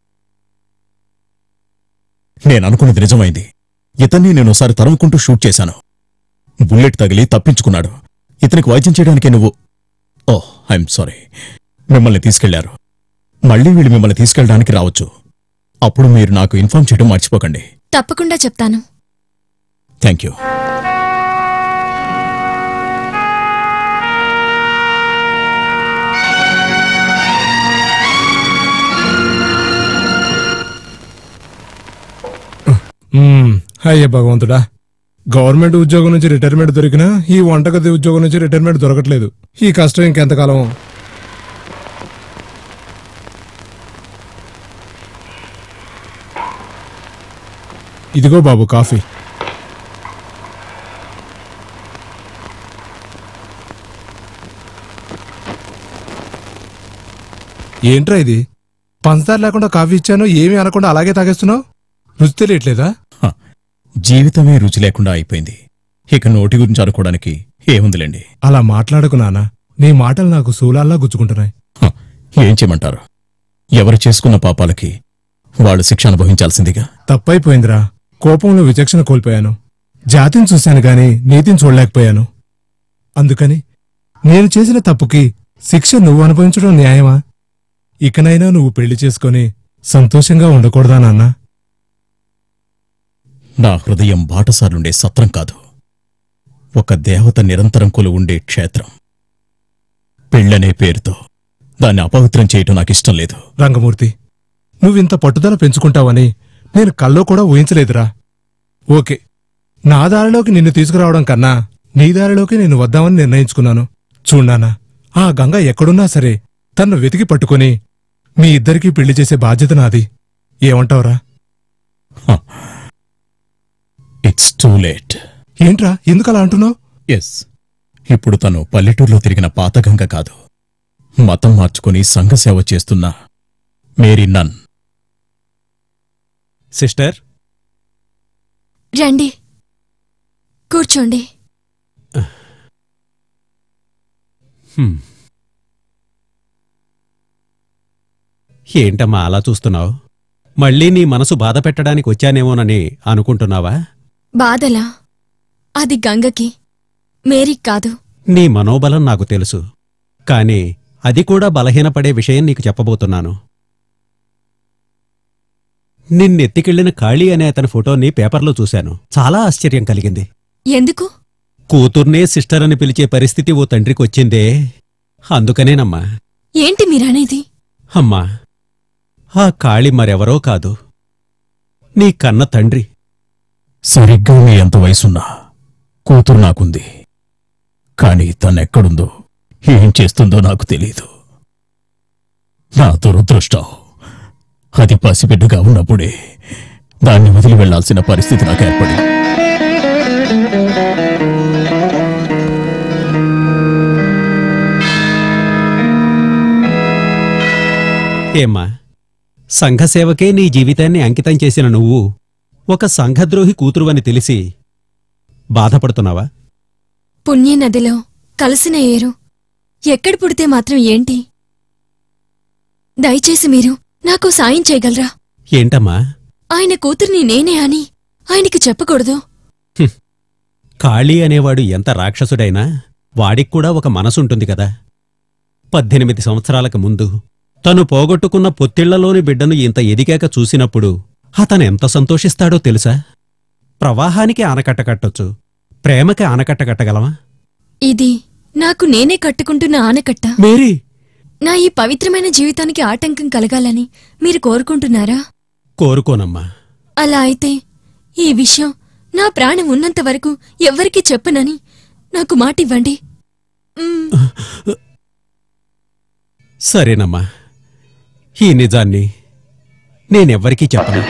నేను అనుకున్నది నిజమైంది ఇతన్ని నేను ఒకసారి తరుముకుంటూ షూట్ చేశాను బుల్లెట్ తగిలి తప్పించుకున్నాడు ఇతనికి వైద్యం చేయడానికే నువ్వు ఓ ఐఎమ్ సారీ మిమ్మల్ని తీసుకెళ్లారు మళ్ళీ వీళ్ళు మిమ్మల్ని తీసుకెళ్ళడానికి రావచ్చు అప్పుడు మీరు నాకు ఇన్ఫార్మ్ చేయడం మర్చిపోకండి
తప్పకుండా చెప్తాను
థ్యాంక్ యూ
మ్మ్. అయ్య భగవంతుడా గవర్నమెంట్ ఉద్యోగం నుంచి రిటైర్మెంట్ దొరికినా ఈ వంటగది ఉద్యోగం నుంచి రిటైర్మెంట్ దొరకట్లేదు ఈ కష్టం ఇంకెంతకాలం ఇదిగో బాబు కాఫీ ఏంట్రా ఇది పంచదార లేకుండా కాఫీ ఇచ్చాను ఏమీ అనకుండా అలాగే తాగేస్తున్నావు రుచి తెలియట్లేదా
హ, జీవితమే రుచి లేకుండా అయిపోయింది ఇక నోటి గురించి అనుకోవడానికి ఏముందిలేండి
అలా మాట్లాడకు నాన్న నీ మాటలు నాకు శూలాల్లా గుచ్చుకుంటున్నాయి
హ, ఏం చేయమంటారు ఎవరు చేసుకున్న పాపాలకి వాళ్ళు శిక్ష అనుభవించాల్సిందిగా
తప్పైపోయిందిరా కోపంలో విచక్షణ కోల్పోయాను జాతిని చూశాను గాని నీతిని చూడలేకపోయాను అందుకని నేను చేసిన తప్పుకి శిక్ష నువ్వు అనుభవించడం న్యాయమా ఇకనైనా నువ్వు పెళ్లి చేసుకొని సంతోషంగా ఉండకూడదా నాన్నా
నా హృదయం బాటసారుండే సత్రం కాదు ఒక దేవత నిరంతరం కొలువుండే క్షేత్రం పెళ్ళనే పేరుతో దాన్ని అపవిత్రం చేయటం నాకు ఇష్టం లేదు
రంగమూర్తి నువ్వింత పట్టుదల పెంచుకుంటావని నేను కల్లో కూడా ఊహించలేదురా ఓకే నా దారిలోకి నిన్ను తీసుకురావడం కన్నా నీ దారిలోకి నేను వద్దామని నిర్ణయించుకున్నాను చూడానా ఆ గంగ ఎక్కడున్నా సరే తన్ను వెతికి పట్టుకొని మీ ఇద్దరికీ పెళ్లి చేసే బాధ్యత నాది ఏమంటావురా
ఇట్స్ టూ లేట్
ఏంట్రా ఎందుకలా అంటున్నావు
ఎస్ ఇప్పుడు తను పల్లెటూరులో తిరిగిన పాత గంగ కాదు మతం మార్చుకుని సంఘసేవ చేస్తున్న మేరీ నన్
సిస్టర్
రండి కూర్చోండి
హ్మ్. ఏంటమ్మా అలా చూస్తున్నావు మళ్ళీ నీ మనసు బాధ పెట్టడానికి వచ్చానేమోనని అనుకుంటున్నావా
బాధలా అది గంగకి మేరీకి కాదు
నీ మనోబలం నాకు తెలుసు కాని అది కూడా బలహీనపడే విషయం నీకు చెప్పబోతున్నాను నిన్నెత్తికెళ్లిన ఖాళీ అనే అతని ఫోటోని పేపర్లో చూశాను చాలా ఆశ్చర్యం కలిగింది
ఎందుకు
కూతుర్నే సిస్టర్ అని పిలిచే పరిస్థితి ఓ తండ్రికి వచ్చిందే అందుకనేనమ్మా
ఏంటి మీరనేది
అమ్మా ఆ కాళి మరెవరో కాదు నీ కన్న తండ్రి
సరిగ్గా మీ ఎంత వయసున్నా కూతురు నాకుంది కాని తనెక్కడుందో ఏం చేస్తుందో నాకు తెలీదు నా దురదృష్టం అది పసిబిడ్డగా ఉన్నప్పుడే దాన్ని వదిలి వెళ్లాల్సిన పరిస్థితి నాకు ఏర్పడింది
ఏమ్మా సంఘసేవకే నీ జీవితాన్ని అంకితం చేసిన నువ్వు ఒక సంఘద్రోహి కూతురువని తెలిసి బాధపడుతున్నావా
పుణ్య నదిలో కలిసిన ఏరు ఎక్కడ పుడితే మాత్రం ఏంటి దయచేసి మీరు నాకు సాయం చేయగలరా
ఏంటమ్మా
ఆయన కూతుర్ని నేనే అని ఆయనకి చెప్పకూడదు
ఖాళీ అనేవాడు ఎంత రాక్షసుడైనా వాడిక్కూడా ఒక మనసుంటుంది కదా పద్దెనిమిది సంవత్సరాలకు ముందు తను పోగొట్టుకున్న పొత్తిళ్లలోని బిడ్డను ఇంత ఎదిగాక చూసినప్పుడు అతనెంత సంతోషిస్తాడో తెలుసా ప్రవాహానికి ఆనకట్ట కట్టొచ్చు ప్రేమకి ఆనకట్ట కట్టగలమా
ఇది నాకు నేనే కట్టుకుంటున్న ఆనకట్ట
మేరీ
నా ఈ పవిత్రమైన జీవితానికి ఆటంకం కలగాలని మీరు కోరుకుంటున్నారా
కోరుకోనమ్మా
అలా అయితే ఈ విషయం నా ప్రాణం ఉన్నంత వరకు ఎవ్వరికీ చెప్పనని నాకు మాటివ్వండి మ్,
సరేనమ్మా ఈ నిజాన్ని నేనెవ్వరికీ చెప్పను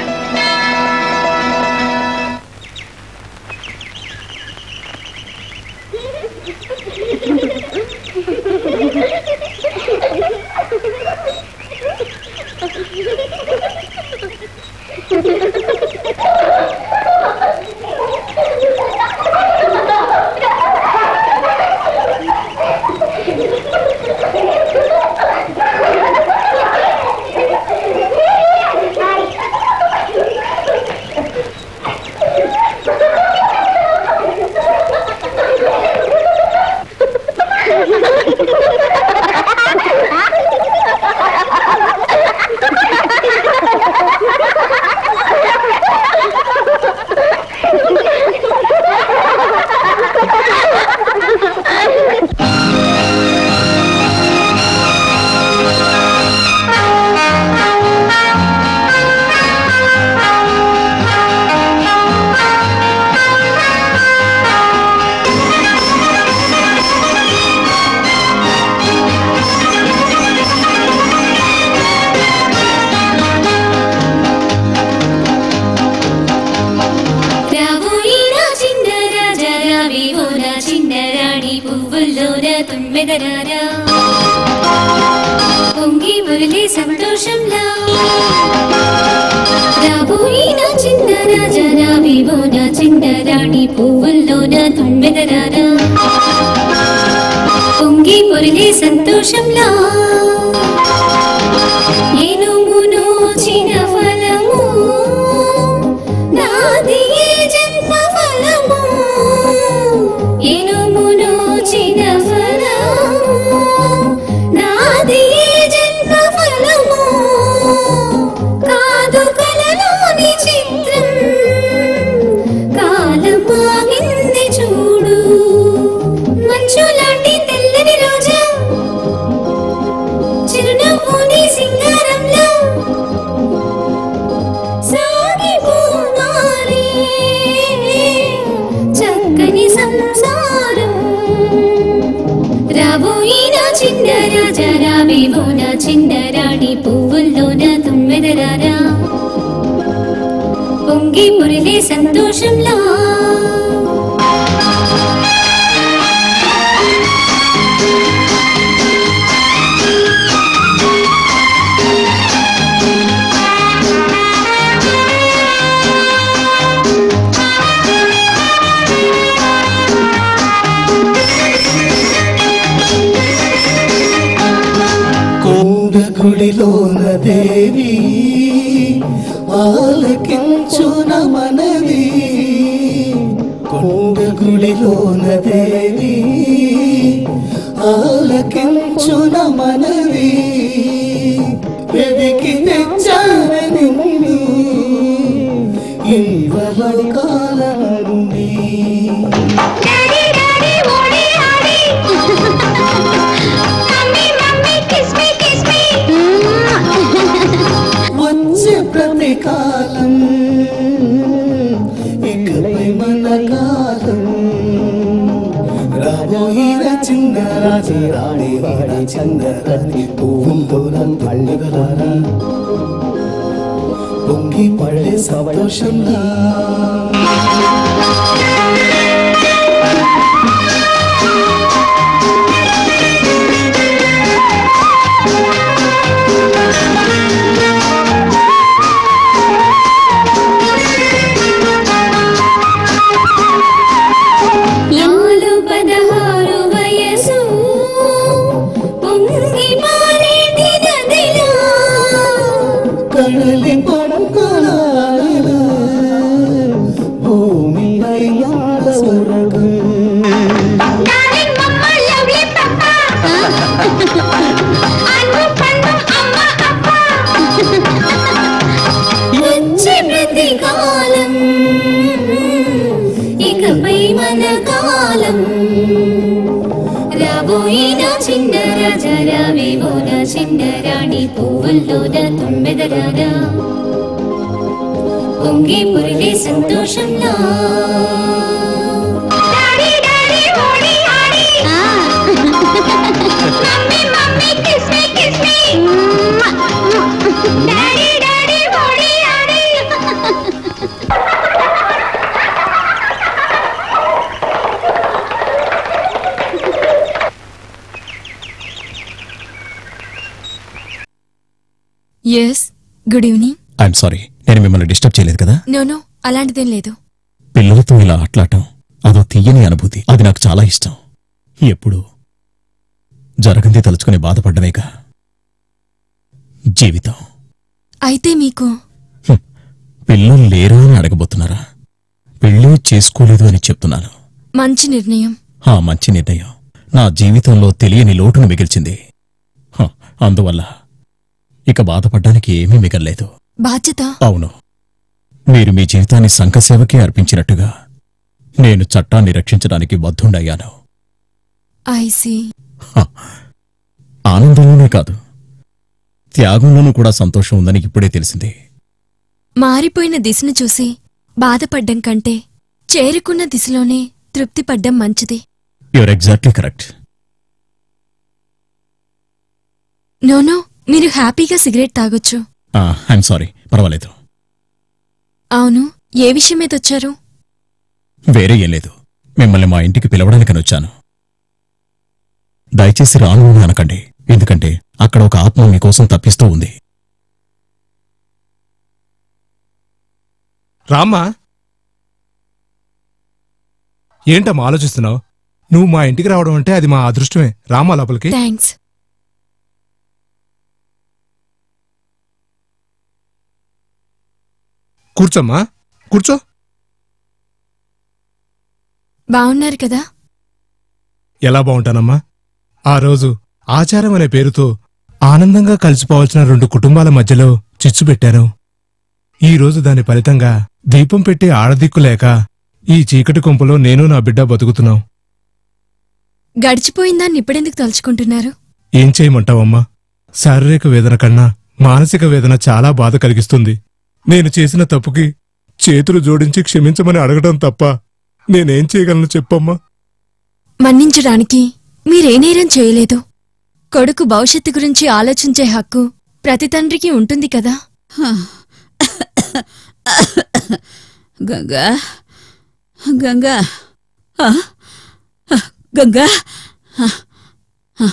రాబోయిన చిన్న రాజా రావేవో నా చిన్న రాణి పువ్వుల్లోన తుమ్మెదరారా పొంగి మురళి సంతోషంలా రాబోయిన చిన్న రాజా రావేవో నా చిన్న రాణి పువ్వుల్లోన తుమ్మెదరారా పొంగి మురళి సంతోషంలా నేను మునోచిన ఫలము నాది ఏ జన్మ ఫలము ఎనుమునోచిన ఫలము నాది ఏ జన్మ ఫలము కాదు కలలోని చిత్రం కాలం ఆగింది చూడు వివోన చిందరాణి పువ్వుల్లోన తుమ్మెదరారా పొంగి మురిలే సంతోషంలో
కొండ గుడిలోన దేవి ఆలకించున మనవి కొండ గుడిలోన దేవి ఆలకించున మనవి వెదికి తెచ్చానని ఇంద్రలోకాల నుండి వచ్చే ప్రతి కాలం ఇకపై మన కాలం రాబోయిన చిన్న రాజు రాణి వాడి చందరాని పువ్వులతో పళ్ళగలారా పొంగి పడే సంతోషంలా
నాలు పదహారు వయసు పొంగి మారేటి నదిలా
కడలి పడకలాల భూమి అయ్యాల ఉరగు
వచ్చే ప్రతి కాలం ఇకపై మన కాలం రాబోయిన చిన్న రాజా రావేవోన చిన్న రాణి పువ్వుల్లోన తుమ్మెదరారా పొంగి మురిలే సంతోషంలో
yes good evening
I'm sorry నేను మిమ్మల్ని డిస్టర్బ్ చేయలేదు కదా
నో నో అలాంటిదేం లేదు
పిల్లలతో ఇలా ఆటలాడటం అదో తీయని అనుభూతి అది నాకు చాలా ఇష్టం ఎప్పుడు జరగంది తలుచుకుని బాధపడ్డమేగా జీవితం
అయితే మీకు
పిల్లలు లేరు అని అడగబోతున్నారా పెళ్ళి చేసుకోలేదు అని చెప్తున్నాను
మంచి నిర్ణయం
ఆ మంచి నిర్ణయం నా జీవితంలో తెలియని లోటును మిగిల్చింది హ, అందువల్ల ఇక బాధపడ్డానికి ఏమీ మిగల్లేదు
బాధ్యత
అవును మీరు మీ జీవితాన్ని సంఘసేవకే అర్పించినట్టుగా నేను చట్టాన్ని రక్షించడానికి బద్ధుండయ్యాను
ఐసి
ఆనందంలోనే కాదు త్యాగంలోనూ కూడా సంతోషం ఉందని ఇప్పుడే తెలిసింది
మారిపోయిన దిశను చూసి బాధపడ్డం కంటే చేరుకున్న దిశలోనే తృప్తి పడ్డం మంచిది
యువర్ ఎగ్జాక్ట్లీ కరెక్ట్
నోనో మీరు హ్యాపీగా సిగరెట్ తాగొచ్చు
ఐఎమ్ సారీ పర్వాలేదు
అవును ఏ విషయం మీద వచ్చారు
వేరే ఏం లేదు మిమ్మల్ని మా ఇంటికి పిలవడానికని వచ్చాను దయచేసి రాను అని అనకండి ఎందుకంటే అక్కడ ఒక ఆత్మ మీకోసం తప్పిస్తూ ఉంది
రామ్మా ఏంటమ్మా ఆలోచిస్తున్నావు నువ్వు మా ఇంటికి రావడం అంటే అది మా అదృష్టమే రామా లోపలికి
థ్యాంక్స్
కూర్చోమ్మా కూర్చో
బావున్నారు కదా
ఎలా బాగుంటానమ్మా ఆ రోజు ఆచారం అనే పేరుతో ఆనందంగా కలిసిపోవాల్సిన రెండు కుటుంబాల మధ్యలో చిచ్చు పెట్టాను ఈ రోజు దాని ఫలితంగా దీపం పెట్టి ఆడదిక్కు లేక ఈ చీకటి కొంపలో నేను నా బిడ్డ బతుకుతున్నాం
గడిచిపోయిందాన్ని ఇప్పుడెందుకు తలుచుకుంటున్నారు
ఏం చేయమంటావమ్మా శారీరక వేదన కన్నా మానసిక వేదన చాలా బాధ కలిగిస్తుంది నేను చేసిన తప్పుకి చేతులు జోడించి క్షమించమని అడగడం తప్ప నేనేం చేయగలను చెప్పమ్మా
మన్నించడానికి మీరే నేరం చేయలేదు కొడుకు భవిష్యత్తు గురించి ఆలోచించే హక్కు ప్రతి తండ్రికి ఉంటుంది కదా
గంగా గంగా ఆ? ఆ, గంగా ఆ, ఆ.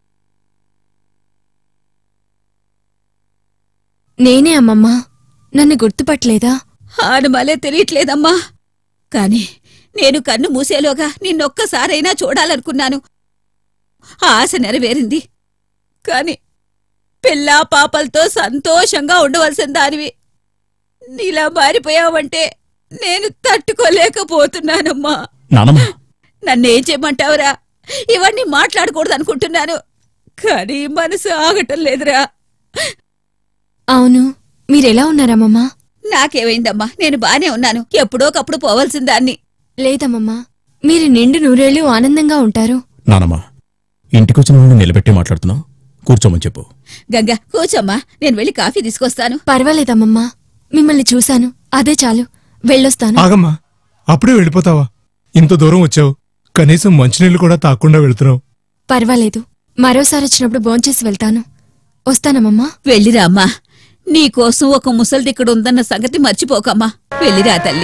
నేనే అమ్మమ్మా నన్ను గుర్తుపట్టలేదా
ఆనమాలే తెలియట్లేదమ్మా కాని నేను కన్ను మూసేలోగా నిన్నొక్కసారైనా చూడాలనుకున్నాను ఆ ఆశ నెరవేరింది కాని పిల్లా పాపలతో సంతోషంగా ఉండవలసిన దానివి నీలా మారిపోయావంటే నేను తట్టుకోలేకపోతున్నానమ్మా
నానమ్మ
నన్నేం చేయమంటావురా ఇవన్నీ మాట్లాడకూడదు అనుకుంటున్నాను కానీ మనసు ఆగటం లేదురా
అవును మీరెలా ఉన్నారమ్మమ్మా
నాకేమైందమ్మా నేను బానే ఉన్నాను ఎప్పుడోకప్పుడు పోవలసిన దాన్ని
లేదమ్మమ్మా మీరు నిండు నూరేళ్లు ఆనందంగా ఉంటారు
నానమ్మ ఇంటికొచ్చిన వాళ్ళని నిలబెట్టి మాట్లాడుతున్నావు కూర్చోమని చెప్పు
గంగా కూర్చోమ్మా నేను వెళ్ళి కాఫీ తీసుకొస్తాను
పర్వాలేదమ్మమ్మా మిమ్మల్ని చూశాను అదే చాలు వెళ్ళొస్తాను
ఆగమ్మా అప్పుడే వెళ్ళిపోతావా ఇంత దూరం వచ్చావు కనీసం మంచినీళ్ళు కూడా తాకుండా వెళ్తున్నావు
పర్వాలేదు మరోసారి వచ్చినప్పుడు భోంచేసి వెళ్తాను వస్తానమ్మమ్మా
వెళ్ళిరా అమ్మా నీకోసం ఒక ముసల్దిక్కడ ఉందన్న సంగతి మర్చిపోకమ్మా వెళ్ళిరా తల్లి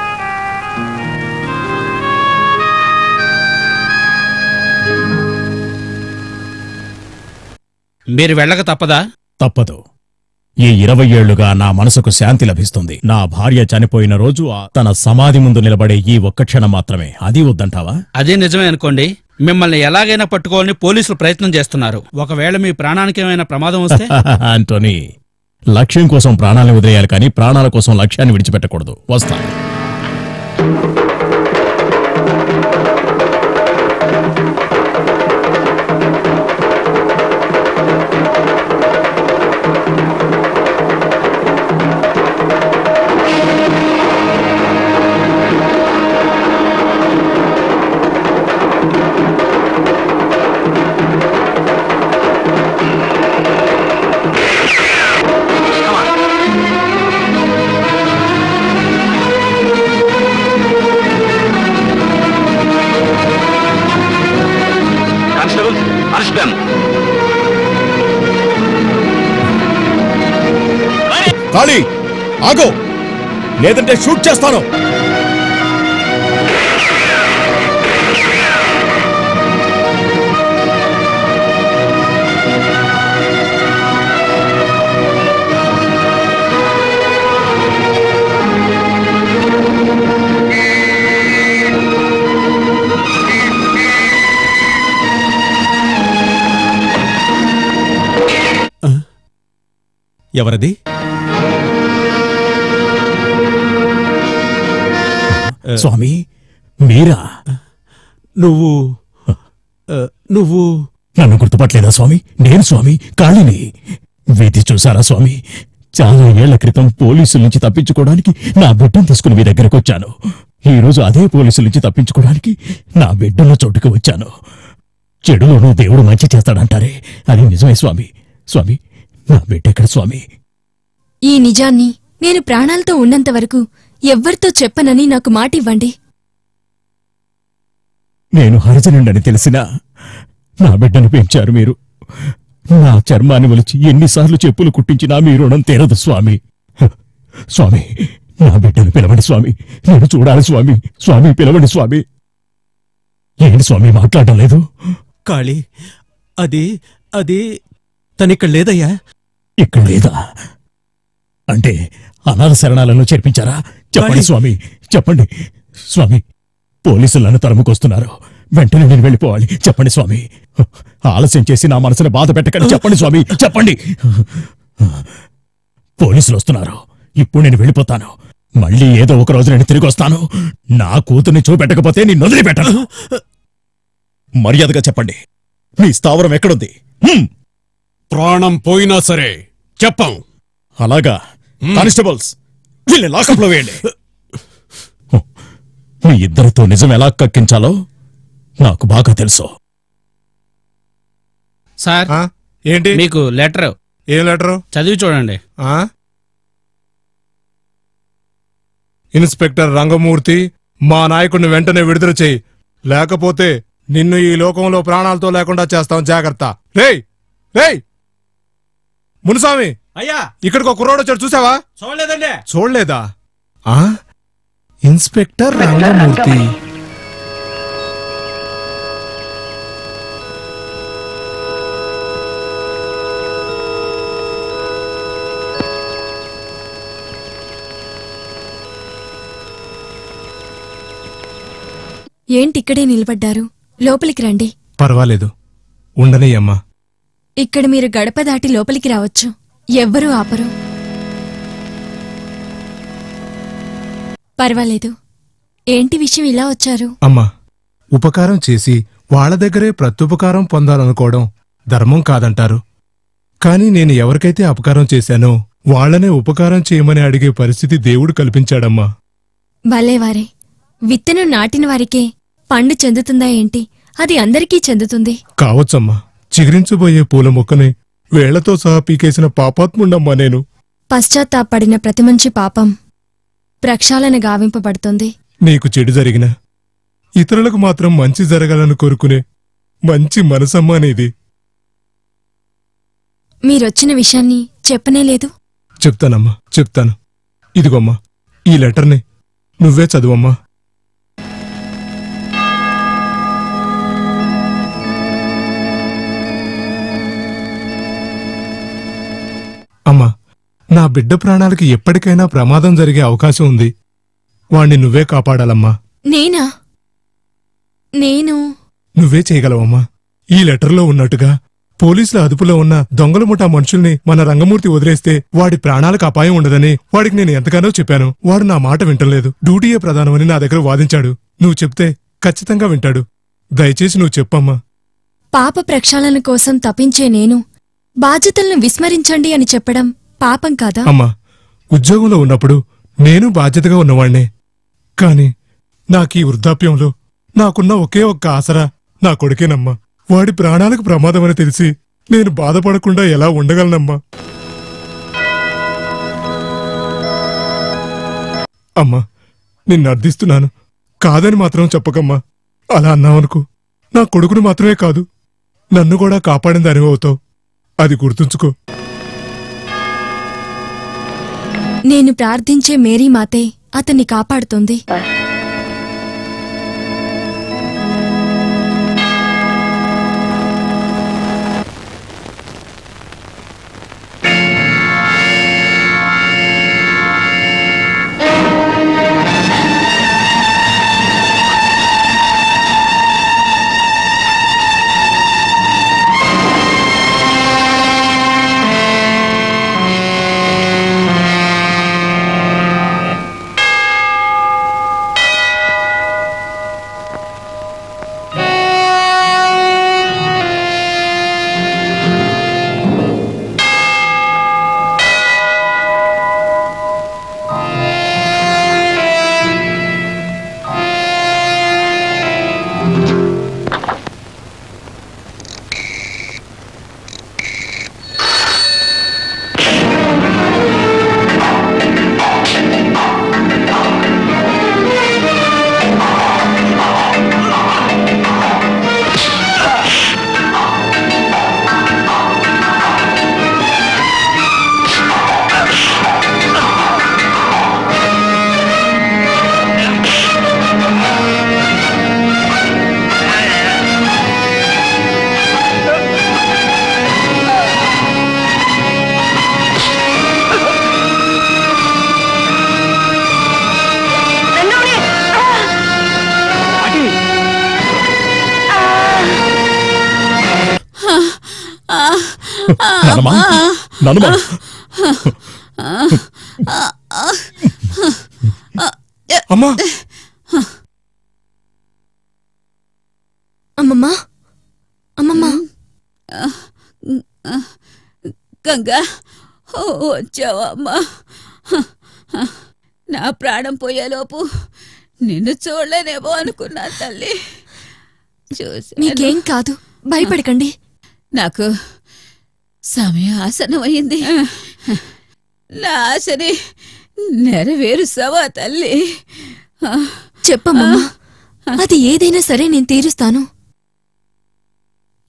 మీరు వెళ్ళక తప్పదా
తప్పదు ఈ ఇరవై ఏళ్లుగా నా మనసుకు శాంతి లభిస్తుంది నా భార్య చనిపోయిన రోజు ఆ తన సమాధి ముందు నిలబడే ఈ ఒక్క క్షణం మాత్రమే అది వద్దంటావా
అదే నిజమే అనుకోండి మిమ్మల్ని ఎలాగైనా పట్టుకోవాలని పోలీసులు ప్రయత్నం చేస్తున్నారు ఒకవేళ మీ ప్రాణానికి ఏమైనా ప్రమాదం వస్తే
ఆంటోనీ లక్ష్యం కోసం ప్రాణాలను వదిలేయాలి కానీ ప్రాణాల కోసం లక్ష్యాన్ని విడిచిపెట్టకూడదు వస్తా
కానిస్టేబుల్ అరెస్ట్ దెమ్
ఖాళీ ఆగో లేదంటే షూట్ చేస్తాను
ఎవరది
స్వామి మీరా
నువ్వు ఆ, నువ్వు
నన్ను గుర్తుపట్టలేదా స్వామి నేను స్వామి కాళిని వీధి చూసారా స్వామి చాలా ఏళ్ల క్రితం పోలీసుల నుంచి తప్పించుకోవడానికి నా బిడ్డను తీసుకుని మీ దగ్గరకు వచ్చాను ఈ రోజు అదే పోలీసుల నుంచి తప్పించుకోవడానికి నా బిడ్డన్న చోటుకు వచ్చాను చెడులోనూ దేవుడు మంచి చేస్తాడంటారే అది నిజమే స్వామి స్వామి నా బిడ్డ ఎక్కడ స్వామి
ఈ నిజాన్ని నేను ప్రాణాలతో ఉన్నంత వరకు ఎవ్వరితో చెప్పనని నాకు మాట ఇవ్వండి
నేను హరిజనుండని తెలిసినా నా బిడ్డను పెంచారు మీరు నా చర్మాన్ని ఒలిచి ఎన్నిసార్లు చెప్పులు కుట్టించినా మీ రుణం తీరదు స్వామి స్వామి నా బిడ్డను పిలవండి స్వామి నేను చూడాలి స్వామి స్వామి పిలవండి స్వామి ఏంటి స్వామి మాట్లాడడం లేదు
కాళీ అది అది తనిక్కడ లేదయ్యా
ఇక్కడ లేదా అంటే అనాథ శరణాలను చేర్పించారా చెప్పండి
కాళీ.
స్వామి చెప్పండి స్వామి పోలీసులు నన్ను తరుముకొస్తున్నారు వెంటనే నేను వెళ్ళిపోవాలి చెప్పండి స్వామి ఆలస్యం చేసి నా మనసుని బాధ పెట్టకండి చెప్పండి స్వామి చెప్పండి పోలీసులు వస్తున్నారు ఇప్పుడు నేను వెళ్ళిపోతాను మళ్ళీ ఏదో ఒక రోజు నేను తిరిగి వస్తాను నా కూతుర్ని చూపెట్టకపోతే నేను వదిలిపెట్టను మర్యాదగా చెప్పండి మీ స్థావరం ఎక్కడుంది హ్మ్.
ప్రాణం పోయినా సరే చెప్పం
అలాగా కానిస్టేబుల్స్ వీళ్ళని లాకప్లో వేయండి మీ ఇద్దరితో నిజం ఎలా కక్కించాలో నాకు బాగా తెలుసు
సార్
ఏంటి
మీకు లెటర్
ఏం లెటరు
చదివి చూడండి
ఆ? ఇన్స్పెక్టర్ రంగమూర్తి మా నాయకుడిని వెంటనే విడుదల చేయి లేకపోతే నిన్ను ఈ లోకంలో ప్రాణాలతో లేకుండా చేస్తాం జాగ్రత్త రేయ్ రేయ్ మునుస్వామి
అయ్యా
ఇక్కడికి ఒక కుర్రోడు వచ్చాడు చూసావా
చూడలేదండి
చూడలేదా ఆ ఇన్స్పెక్టర్ రంగమూర్తి
ఏంటి ఇక్కడే నిలబడ్డారు లోపలికి రండి
పర్వాలేదు ఉండనయ్యమ్మా
ఇక్కడ మీరు గడప దాటి లోపలికి రావచ్చు ఎవ్వరూ ఆపరు పర్వాలేదు ఏంటి విషయం ఇలా వచ్చారు
అమ్మా ఉపకారం చేసి వాళ్ళ దగ్గరే ప్రత్యుపకారం పొందాలనుకోవడం ధర్మం కాదంటారు కాని నేను ఎవరికైతే అపకారం చేశానో వాళ్ళనే ఉపకారం చేయమని అడిగే పరిస్థితి దేవుడు కల్పించాడమ్మా
భలేవారే విత్తనం నాటిన వారికే పండు చెందుతుందా ఏంటి అది అందరికీ చెందుతుంది
కావచ్చమ్మా చిగురించబోయే పూల మొక్కని వేళ్లతో సహా పీకేసిన పాపాత్ముండమ్మా నేను
పశ్చాత్తాపడిన ప్రతి మంచి పాపం ప్రక్షాళన గావింపబడుతుంది
నీకు చెడు జరిగినా ఇతరులకు మాత్రం మంచి జరగాలని కోరుకునే మంచి మనసమ్మా నీది
మీరొచ్చిన విషయాన్ని చెప్పనే లేదు
చెప్తానమ్మా చెప్తాను ఇదిగోమ్మా ఈ లెటర్ని నువ్వే చదువమ్మా అమ్మా నా బిడ్డ ప్రాణాలకి ఎప్పటికైనా ప్రమాదం జరిగే అవకాశం ఉంది వాణ్ణి నువ్వే కాపాడాలమ్మా
నేనా నేను
నువ్వే చేయగలవమ్మా ఈ లెటర్లో ఉన్నట్టుగా పోలీసుల అదుపులో ఉన్న దొంగల ముఠా మనుషుల్ని మన రంగమూర్తి వదిలేస్తే వాడి ప్రాణాలకు అపాయం ఉండదని వాడికి నేను ఎంతగానో చెప్పాను వాడు నా మాట వింటలేదు డ్యూటీయే ప్రధానమని నా దగ్గర వాదించాడు నువ్వు చెప్తే ఖచ్చితంగా వింటాడు దయచేసి నువ్వు చెప్పమ్మా
పాప ప్రక్షాళన కోసం తపించే నేను బాధ్యతలను విస్మరించండి అని చెప్పడం పాపం కాదా
అమ్మా ఉద్యోగంలో ఉన్నప్పుడు నేను బాధ్యతగా ఉన్నవాణ్ణే కాని నాకీ వృద్ధాప్యంలో నాకున్న ఒకే ఒక్క ఆసరా నా కొడుకేనమ్మా వాడి ప్రాణాలకు ప్రమాదమని తెలిసి నేను బాధపడకుండా ఎలా ఉండగలనమ్మా అమ్మా నిన్ను అర్థిస్తున్నాను కాదని మాత్రం చెప్పకమ్మా అలా అన్నావనుకో నా కొడుకును మాత్రమే కాదు నన్ను కూడా కాపాడిన దానివి అవుతావు అది గుర్తుంచుకో
నేను ప్రార్థించే మేరీ మాతే అతన్ని కాపాడుతుంది
నానమ్మా నానమ్మా
అమ్మా
అమ్మమ్మా అమ్మమ్మా
గంగా ఓ, వచ్చావా అమ్మా నా ప్రాణం పోయేలోపు నిన్ను చూడలేనేమో అనుకున్నా తల్లి చూసి
మీకేం కాదు భయపడకండి
నాకు సమయం ఆసనమైంది నా ఆశని నెరవేరుస్తావా తల్లి
చెప్పమ్మమ్మా అది ఏదైనా సరే నేను తీరుస్తాను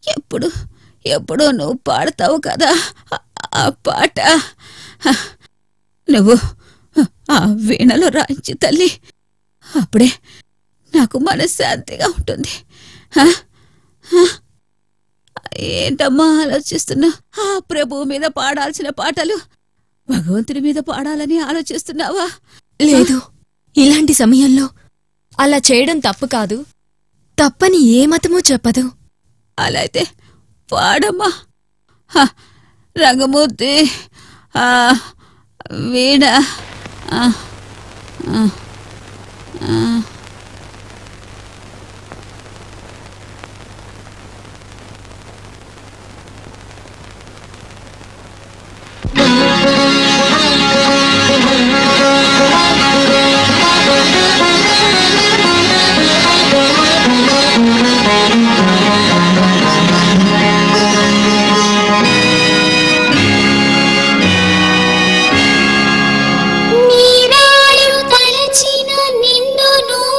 ఎప్పుడు ఎప్పుడో నువ్వు పాడతావు కదా ఆ- ఆ పాట హ, నువ్వు ఆ వీణలో రాయించి తల్లి అప్పుడే నాకు మనశ్శాంతిగా ఉంటుంది హ? హ? ఏంటమ్మా ఆలోచిస్తున్నా ఆ ప్రభువు మీద పాడాల్సిన పాటలు భగవంతుడి మీద పాడాలని ఆలోచిస్తున్నావా
లేదు ఇలాంటి సమయంలో అలా చేయడం తప్పు కాదు తప్పని ఏ మతమూ చెప్పదు
అలా అయితే పాడమ్మా హ, రంగమూర్తి ఆ, వీణ ఆ, ఆ, ఆ.
నీరాడు తలచిన నిండును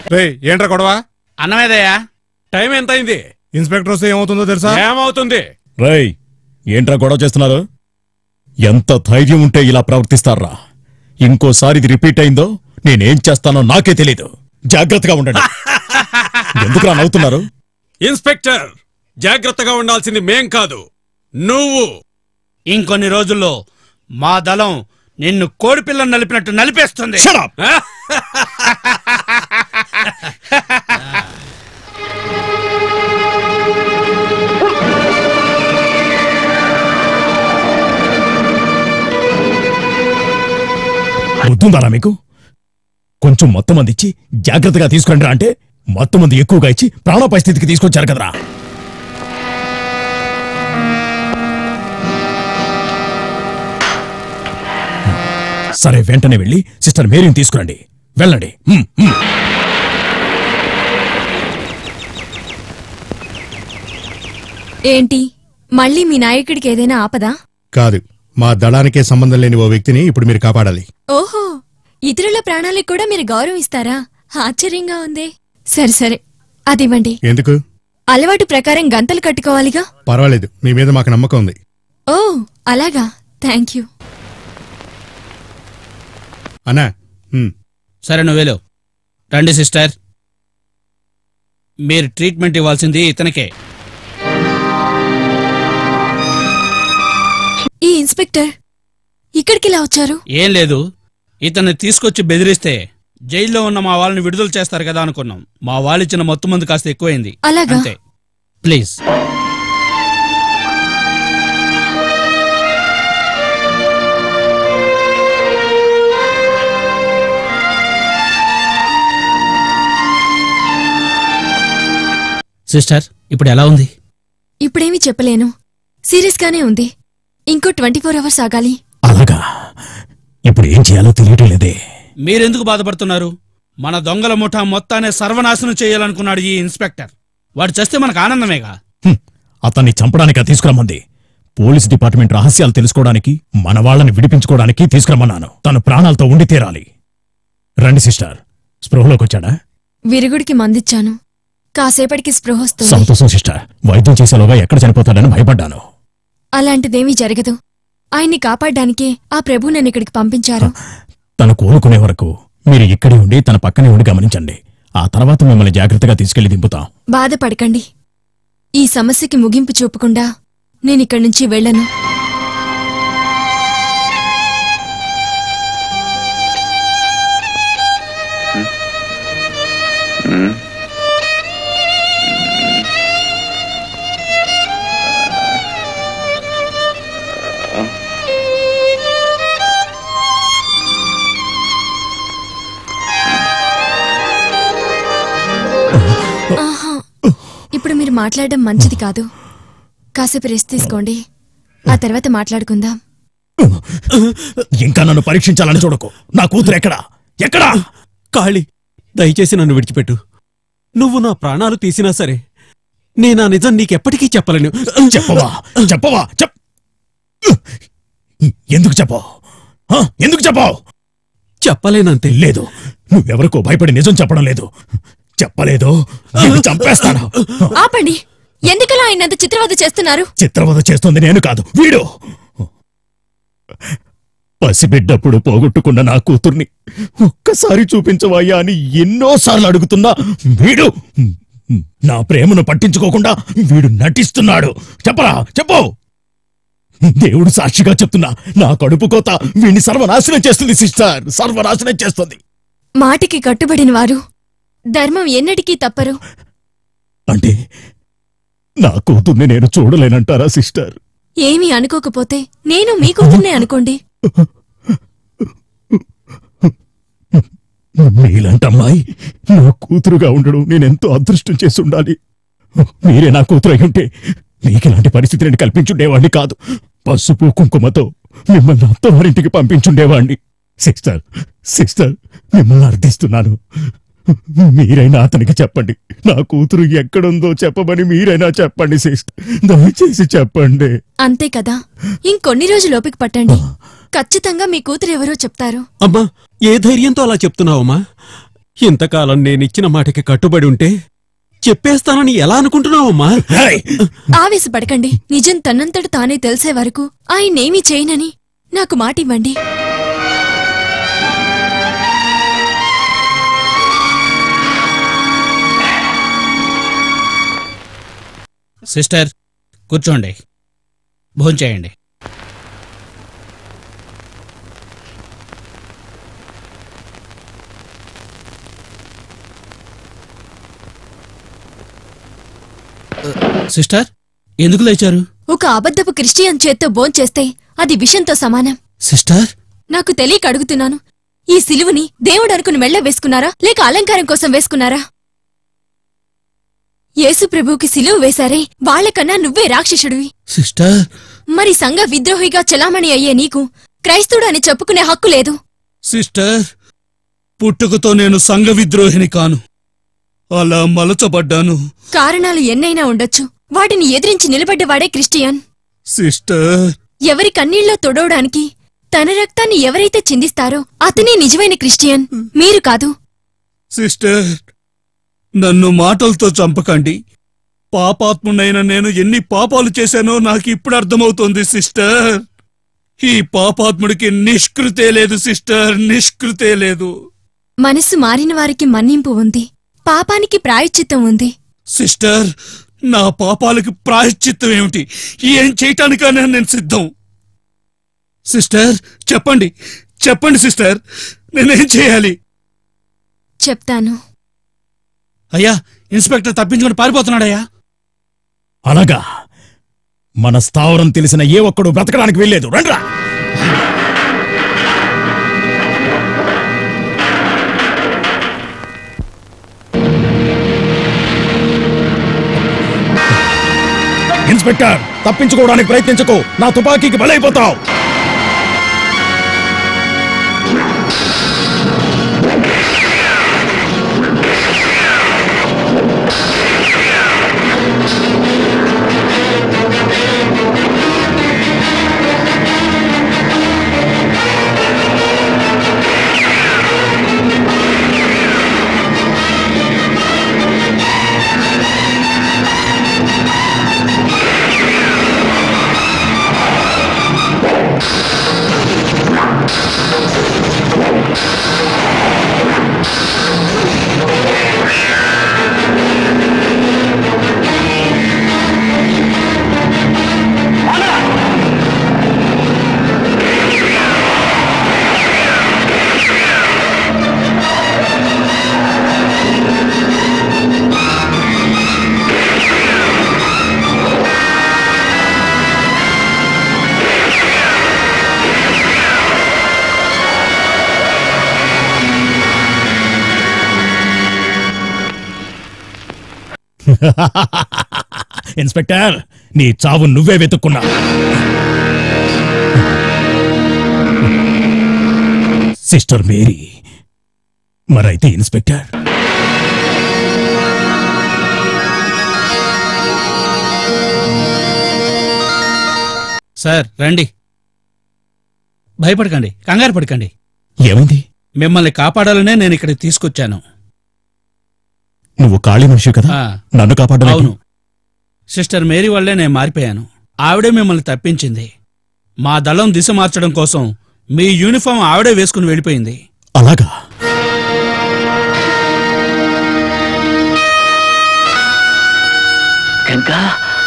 రే ఏంట్రా గొడవ
అన్నమేదయ్యా
టైం ఎంత అయింది
ఇన్స్పెక్టర్ వస్తే ఏమవుతుందో తెలుసా
ఏమవుతుంది
రేయ్ ఏంట్రా గొడవ చేస్తున్నారు ఎంత ధైర్యం ఉంటే ఇలా ప్రవర్తిస్తారా ఇంకోసారి ఇది రిపీట్ అయిందో నేనేం చేస్తానో నాకే తెలీదు జాగ్రత్తగా ఉండండి ఎందుకురా నవ్వుతున్నారు
ఇన్స్పెక్టర్ జాగ్రత్తగా ఉండాల్సింది మేం కాదు నువ్వు
ఇంకొన్ని రోజుల్లో మా దళం నిన్ను కోడిపిల్లను నలిపినట్టు నలిపేస్తుంది
బుద్ధుందారా మీకు కొంచెం మొత్తం మంది ఇచ్చి జాగ్రత్తగా తీసుకురండి అంటే మొత్తం మంది ఎక్కువగా ఇచ్చి ప్రాణాపాయ స్థితికి తీసుకొచ్చారు కదరా సరే వెంటనే వెళ్ళి సిస్టర్ మేరీని తీసుకురండి వెళ్ళండి హ్మ్, హ్మ్.
ఏంటి మళ్ళీ మీ నాయకుడికి ఏదైనా ఆపదా
కాదు మా దళానికే సంబంధం లేని ఓ వ్యక్తిని ఇప్పుడు మీరు కాపాడాలి
ఓహో ఇతరుల ప్రాణాలకు కూడా మీరు గౌరవం ఇస్తారా ఆశ్చర్యంగా ఉంది సరే సరే అదివ్వండి
ఎందుకు
అలవాటు ప్రకారం గంతలు కట్టుకోవాలిగా
పర్వాలేదు మీ మీద మాకు నమ్మకం ఉంది
ఓ అలాగా థ్యాంక్ యూ
అన్నా హ్మ్.
సరే నువ్వేలో రండి సిస్టర్ మీరు ట్రీట్మెంట్ ఇవ్వాల్సింది ఇతనికే
ఈ ఇన్స్పెక్టర్ ఇక్కడికి ఇలా వచ్చారు
ఏం లేదు ఇతన్ని తీసుకొచ్చి బెదిరిస్తే జైల్లో ఉన్న మా వాళ్ళని విడుదల చేస్తారు కదా అనుకున్నాం మా వాళ్ళు ఇచ్చిన మొత్తం మంది కాస్త ఎక్కువైంది
అలాగా?
అంతే ప్లీజ్ సిస్టర్ ఇప్పుడు ఎలా ఉంది
ఇప్పుడేమీ చెప్పలేను సీరియస్ గానే ఉంది ఇంకో ట్వంటీ ఫోర్ అవర్స్ ఆగాలి
అలాగా ఇప్పుడు ఏం చేయాలో తెలియటం లేదే
మీరెందుకు బాధపడుతున్నారు మన దొంగల ముఠా మొత్తాన్ని సర్వనాశనం చేయాలనుకున్నాడు ఈ ఇన్స్పెక్టర్ వాడు చేస్తే మనకు ఆనందమేగా
అతన్ని చంపడానికా తీసుకురమ్మంది పోలీస్ డిపార్ట్మెంట్ రహస్యాలు తెలుసుకోవడానికి మన వాళ్ళని విడిపించుకోవడానికి తీసుకురమ్మన్నాను తను ప్రాణాలతో ఉండి తీరాలి రండి సిస్టర్ స్పృహలోకి వచ్చాడా
విరుగుడికి మందిచ్చాను కాసేపటికి స్పృహ వస్తుంది
సంతోషం సిస్టర్ వైద్యం చేసేలోగా ఎక్కడ చనిపోతాడని భయపడ్డాను
అలాంటిదేమీ జరగదు ఆయన్ని కాపాడ్డానికే ఆ ప్రభు నన్ను ఇక్కడికి పంపించారు
తను కోలుకునే వరకు మీరు ఇక్కడే ఉండి తన పక్కనే ఉండి గమనించండి ఆ తర్వాత మిమ్మల్ని జాగ్రత్తగా తీసుకెళ్లి దింపుతాం
బాధపడకండి ఈ సమస్యకి ముగింపు చూపకుండా నేనిక్కడి నుంచి వెళ్ళను ఆహా ఇప్పుడు మీరు మాట్లాడడం మంచిది కాదు కాసేపు రెస్ట్ తీసుకోండి ఆ తర్వాత మాట్లాడుకుందాం
ఇంకా నన్ను పరీక్షించాలని చూడకు నా కూతురు ఎక్కడా ఎక్కడా
కాళి దయచేసి నన్ను విడిచిపెట్టు నువ్వు నా ప్రాణాలు తీసినా సరే నేనా నిజం నీకెప్పటికీ చెప్పలేను
చెప్పవా చెప్పవా చెప్ ఎందుకు చెప్పావు ఆ, ఎందుకు చెప్పావు
చెప్పలేనంతే
లేదు నువ్వెవరికో భయపడి నిజం చెప్పడం లేదు చెప్పలేదు నిన్ను చంపేస్తాను
ఆపండి ఎందుకలా ఆయనంత చిత్రవద చేస్తున్నారు
చిత్రవద చేస్తుంది నేను కాదు వీడు పసిబిడ్డప్పుడు పోగొట్టుకున్న నా కూతుర్ని ఒక్కసారి చూపించవయ్యా అని ఎన్నోసార్లు అడుగుతున్నా వీడు నా ప్రేమను పట్టించుకోకుండా వీడు నటిస్తున్నాడు చెప్పరా చెప్పు దేవుడు సాక్షిగా చెప్తున్నా నా కడుపు కోత వీడిని సర్వనాశనం చేస్తుంది సిస్టర్ సర్వనాశనం చేస్తుంది
మాటికి కట్టుబడిన వారు ధర్మం ఎన్నటికీ తప్పరు
అంటే నా కూతుర్ని నేను చూడలేనంటారా సిస్టర్
ఏమీ అనుకోకపోతే నేను మీ కూతుర్నే అనుకోండి
మీలాంటి అమ్మాయి నా కూతురుగా ఉండడం నేనెంతో అదృష్టం చేసి ఉండాలి మీరే నా కూతురు అయి ఉంటే మీకు ఇలాంటి పరిస్థితి నేను కల్పించుండేవాడిని కాదు పసుపు కుంకుమతో మిమ్మల్ని అత్తవారింటికి పంపించుండేవాడిని సిస్టర్ సిస్టర్ మిమ్మల్ని అర్థిస్తున్నాను మీరైనా అతనికి చెప్పండి నా కూతురు ఎక్కడుందో చెప్పమని మీరైనా చెప్పండి సిస్టర్ దయచేసి చెప్పండి
అంతే కదా ఇంకొన్ని రోజులు ఓపిక పట్టండి ఖచ్చితంగా మీ కూతురు ఎవరో చెప్తారు
అమ్మా ఏ ధైర్యంతో అలా చెప్తున్నావమ్మా ఇంతకాలం నేనిచ్చిన మాటకి కట్టుబడి ఉంటే చెప్పేస్తానని ఎలా అనుకుంటున్నావమ్మా
ఆవేశపడకండి నిజం తన్నంతట తానే తెలిసే వరకు ఆయన్నేమీ చేయనని నాకు మాటివ్వండి
సిస్టర్ కూర్చోండి భోంచేయండి సిస్టర్ ఎందుకు లేచారు
ఒక అబద్ధపు క్రిస్టియన్ చేత్తో భోంచేస్తే అది విషంతో సమానం
సిస్టర్
నాకు తెలియక అడుగుతున్నాను ఈ సిలువుని దేవుడు అనుకుని మెళ్ళ వేసుకున్నారా లేక అలంకారం కోసం వేసుకున్నారా యేసు ప్రభువుకి సిలువు వేశారే వాళ్ళకన్నా నువ్వే రాక్షసుడివి
సిస్టర్
మరి సంఘ విద్రోహిగా చలామణి అయ్యే నీకు క్రైస్తుడు అని చెప్పుకునే హక్కు లేదు
సిస్టర్ పుట్టుకతో నేను సంఘ విద్రోహిని కాను అలా మలచబడ్డాను
కారణాలు ఎన్నైనా ఉండొచ్చు వాటిని ఎదిరించి నిలబడ్డవాడే క్రిస్టియన్
సిస్టర్
ఎవరి కన్నీళ్ళలో తొడవడానికి తన రక్తాన్ని ఎవరైతే చిందిస్తారో అతనే నిజమైన క్రిస్టియన్ మీరు కాదు
సిస్టర్ నన్ను మాటలతో చంపకండి పాపాత్మునైన నేను ఎన్ని పాపాలు చేశానో నాకు ఇప్పుడు అర్థమవుతోంది సిస్టర్ ఈ పాపాత్ముడికి నిష్కృతే లేదు సిస్టర్ నిష్కృతే లేదు
మనసు మారిన వారికి మన్నింపు ఉంది పాపానికి ప్రాయశ్చిత్తం ఉంది
సిస్టర్ నా పాపాలకు ప్రాయశ్చిత్తం ఏమిటి ఏం చేయటానికైనా నేను సిద్ధం సిస్టర్ చెప్పండి చెప్పండి సిస్టర్ నేనేం చేయాలి
చెప్తాను
అయ్యా ఇన్స్పెక్టర్ తప్పించుకొని పారిపోతున్నాడయ్యా
అలాగా మన స్థావరం తెలిసిన ఏ ఒక్కడు బ్రతకడానికి వెళ్ళలేదు రండ్రా ఇన్స్పెక్టర్ తప్పించుకోవడానికి ప్రయత్నించకు నా తుపాకీకి బలైపోతావు ఇన్స్పెక్టర్ నీ చావు నువ్వే వెతుక్కున్నా సిస్టర్ మేరీ మరైతే ఇన్స్పెక్టర్
సార్ రండి భయపడకండి కంగారు పడకండి
ఏమైంది
మిమ్మల్ని కాపాడాలనే నేను ఇక్కడికి తీసుకొచ్చాను
నువ్వు ఖాళీ మనిషి కదా
ఆ,
నన్ను కాపాడాలి
అవును సిస్టర్ మేరీ వల్లే నేను మారిపోయాను ఆవిడే మిమ్మల్ని తప్పించింది మా దళం దిశ మార్చడం కోసం మీ యూనిఫామ్ ఆవిడే వేసుకుని వెళ్ళిపోయింది
అలాగా
గంగా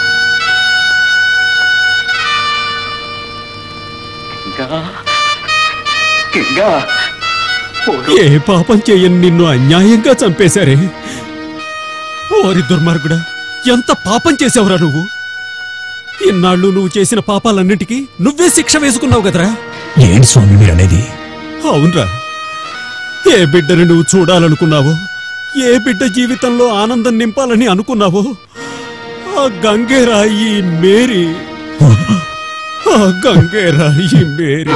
గంగా గంగా
ఏ పాపం చేయని నిన్ను అన్యాయంగా చంపేశారే ఓరి దుర్మార్గుడా ఎంత పాపం చేసావురా నువ్వు ఇన్నాళ్ళు నువ్వు చేసిన పాపాలన్నిటికీ నువ్వే శిక్ష వేసుకున్నావు కదరా
ఏంటి స్వామి మీరు అనేది
అవునరా ఏ బిడ్డని నువ్వు చూడాలనుకున్నావో ఏ బిడ్డ జీవితంలో ఆనందం నింపాలని అనుకున్నావో ఆ గంగేరా ఈ మేరీ ఆ గంగేరా ఈ మేరీ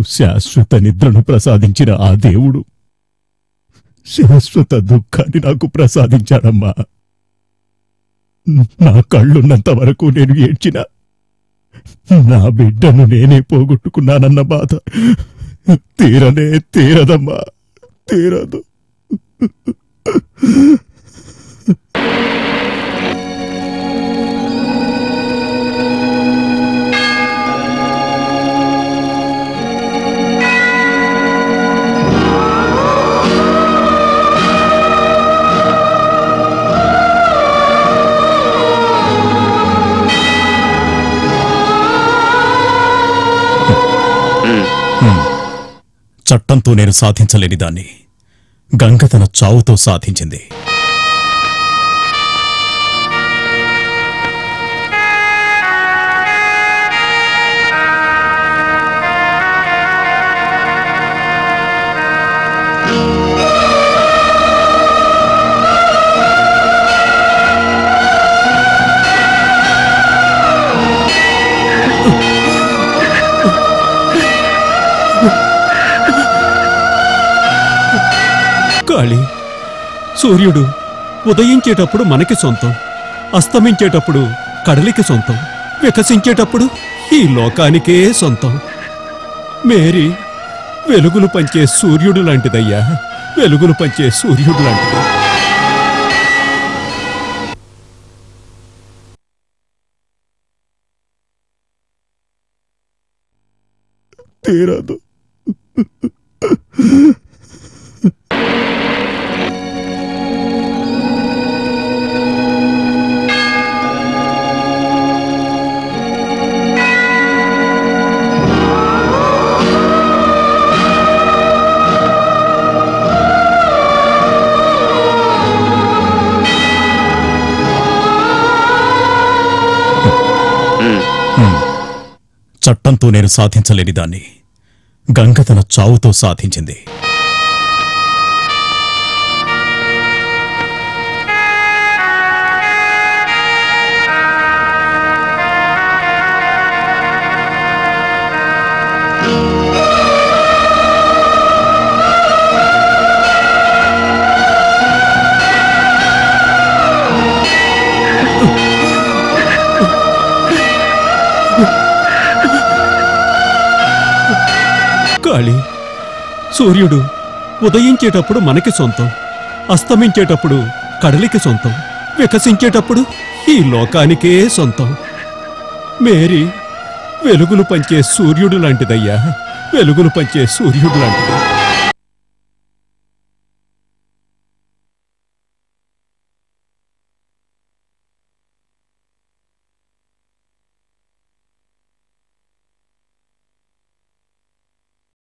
శాశ్వత నిద్రను ప్రసాదించిన ఆ దేవుడు శాశ్వత దుఃఖాన్ని నాకు ప్రసాదించాడమ్మా నా కళ్ళున్నంత వరకు నేను ఏడ్చిన నా బిడ్డను నేనే పోగొట్టుకున్నానన్న బాధ తీరనే తీరదమ్మా తీరదు హ్మ్. చట్టంతో నేను సాధించలేని దాన్ని గంగ తన చావుతో సాధించింది కాళీ సూర్యుడు ఉదయించేటప్పుడు మనకి సొంతం అస్తమించేటప్పుడు కడలికి సొంతం వికసించేటప్పుడు ఈ లోకానికే సొంతం మేరీ వెలుగులు పంచే సూర్యుడు లాంటిదయ్యా వెలుగులు పంచే సూర్యుడు లాంటిది తీరదు హ్మ్. చట్టంతో నేను సాధించలేని దాన్ని గంగ తన చావుతో సాధించింది కాళీ సూర్యుడు ఉదయించేటప్పుడు మనకి సొంతం అస్తమించేటప్పుడు కడలికి సొంతం వికసించేటప్పుడు ఈ లోకానికే సొంతం మేరీ వెలుగులు పంచే సూర్యుడు లాంటిదయ్యా వెలుగులు పంచే సూర్యుడు లాంటిది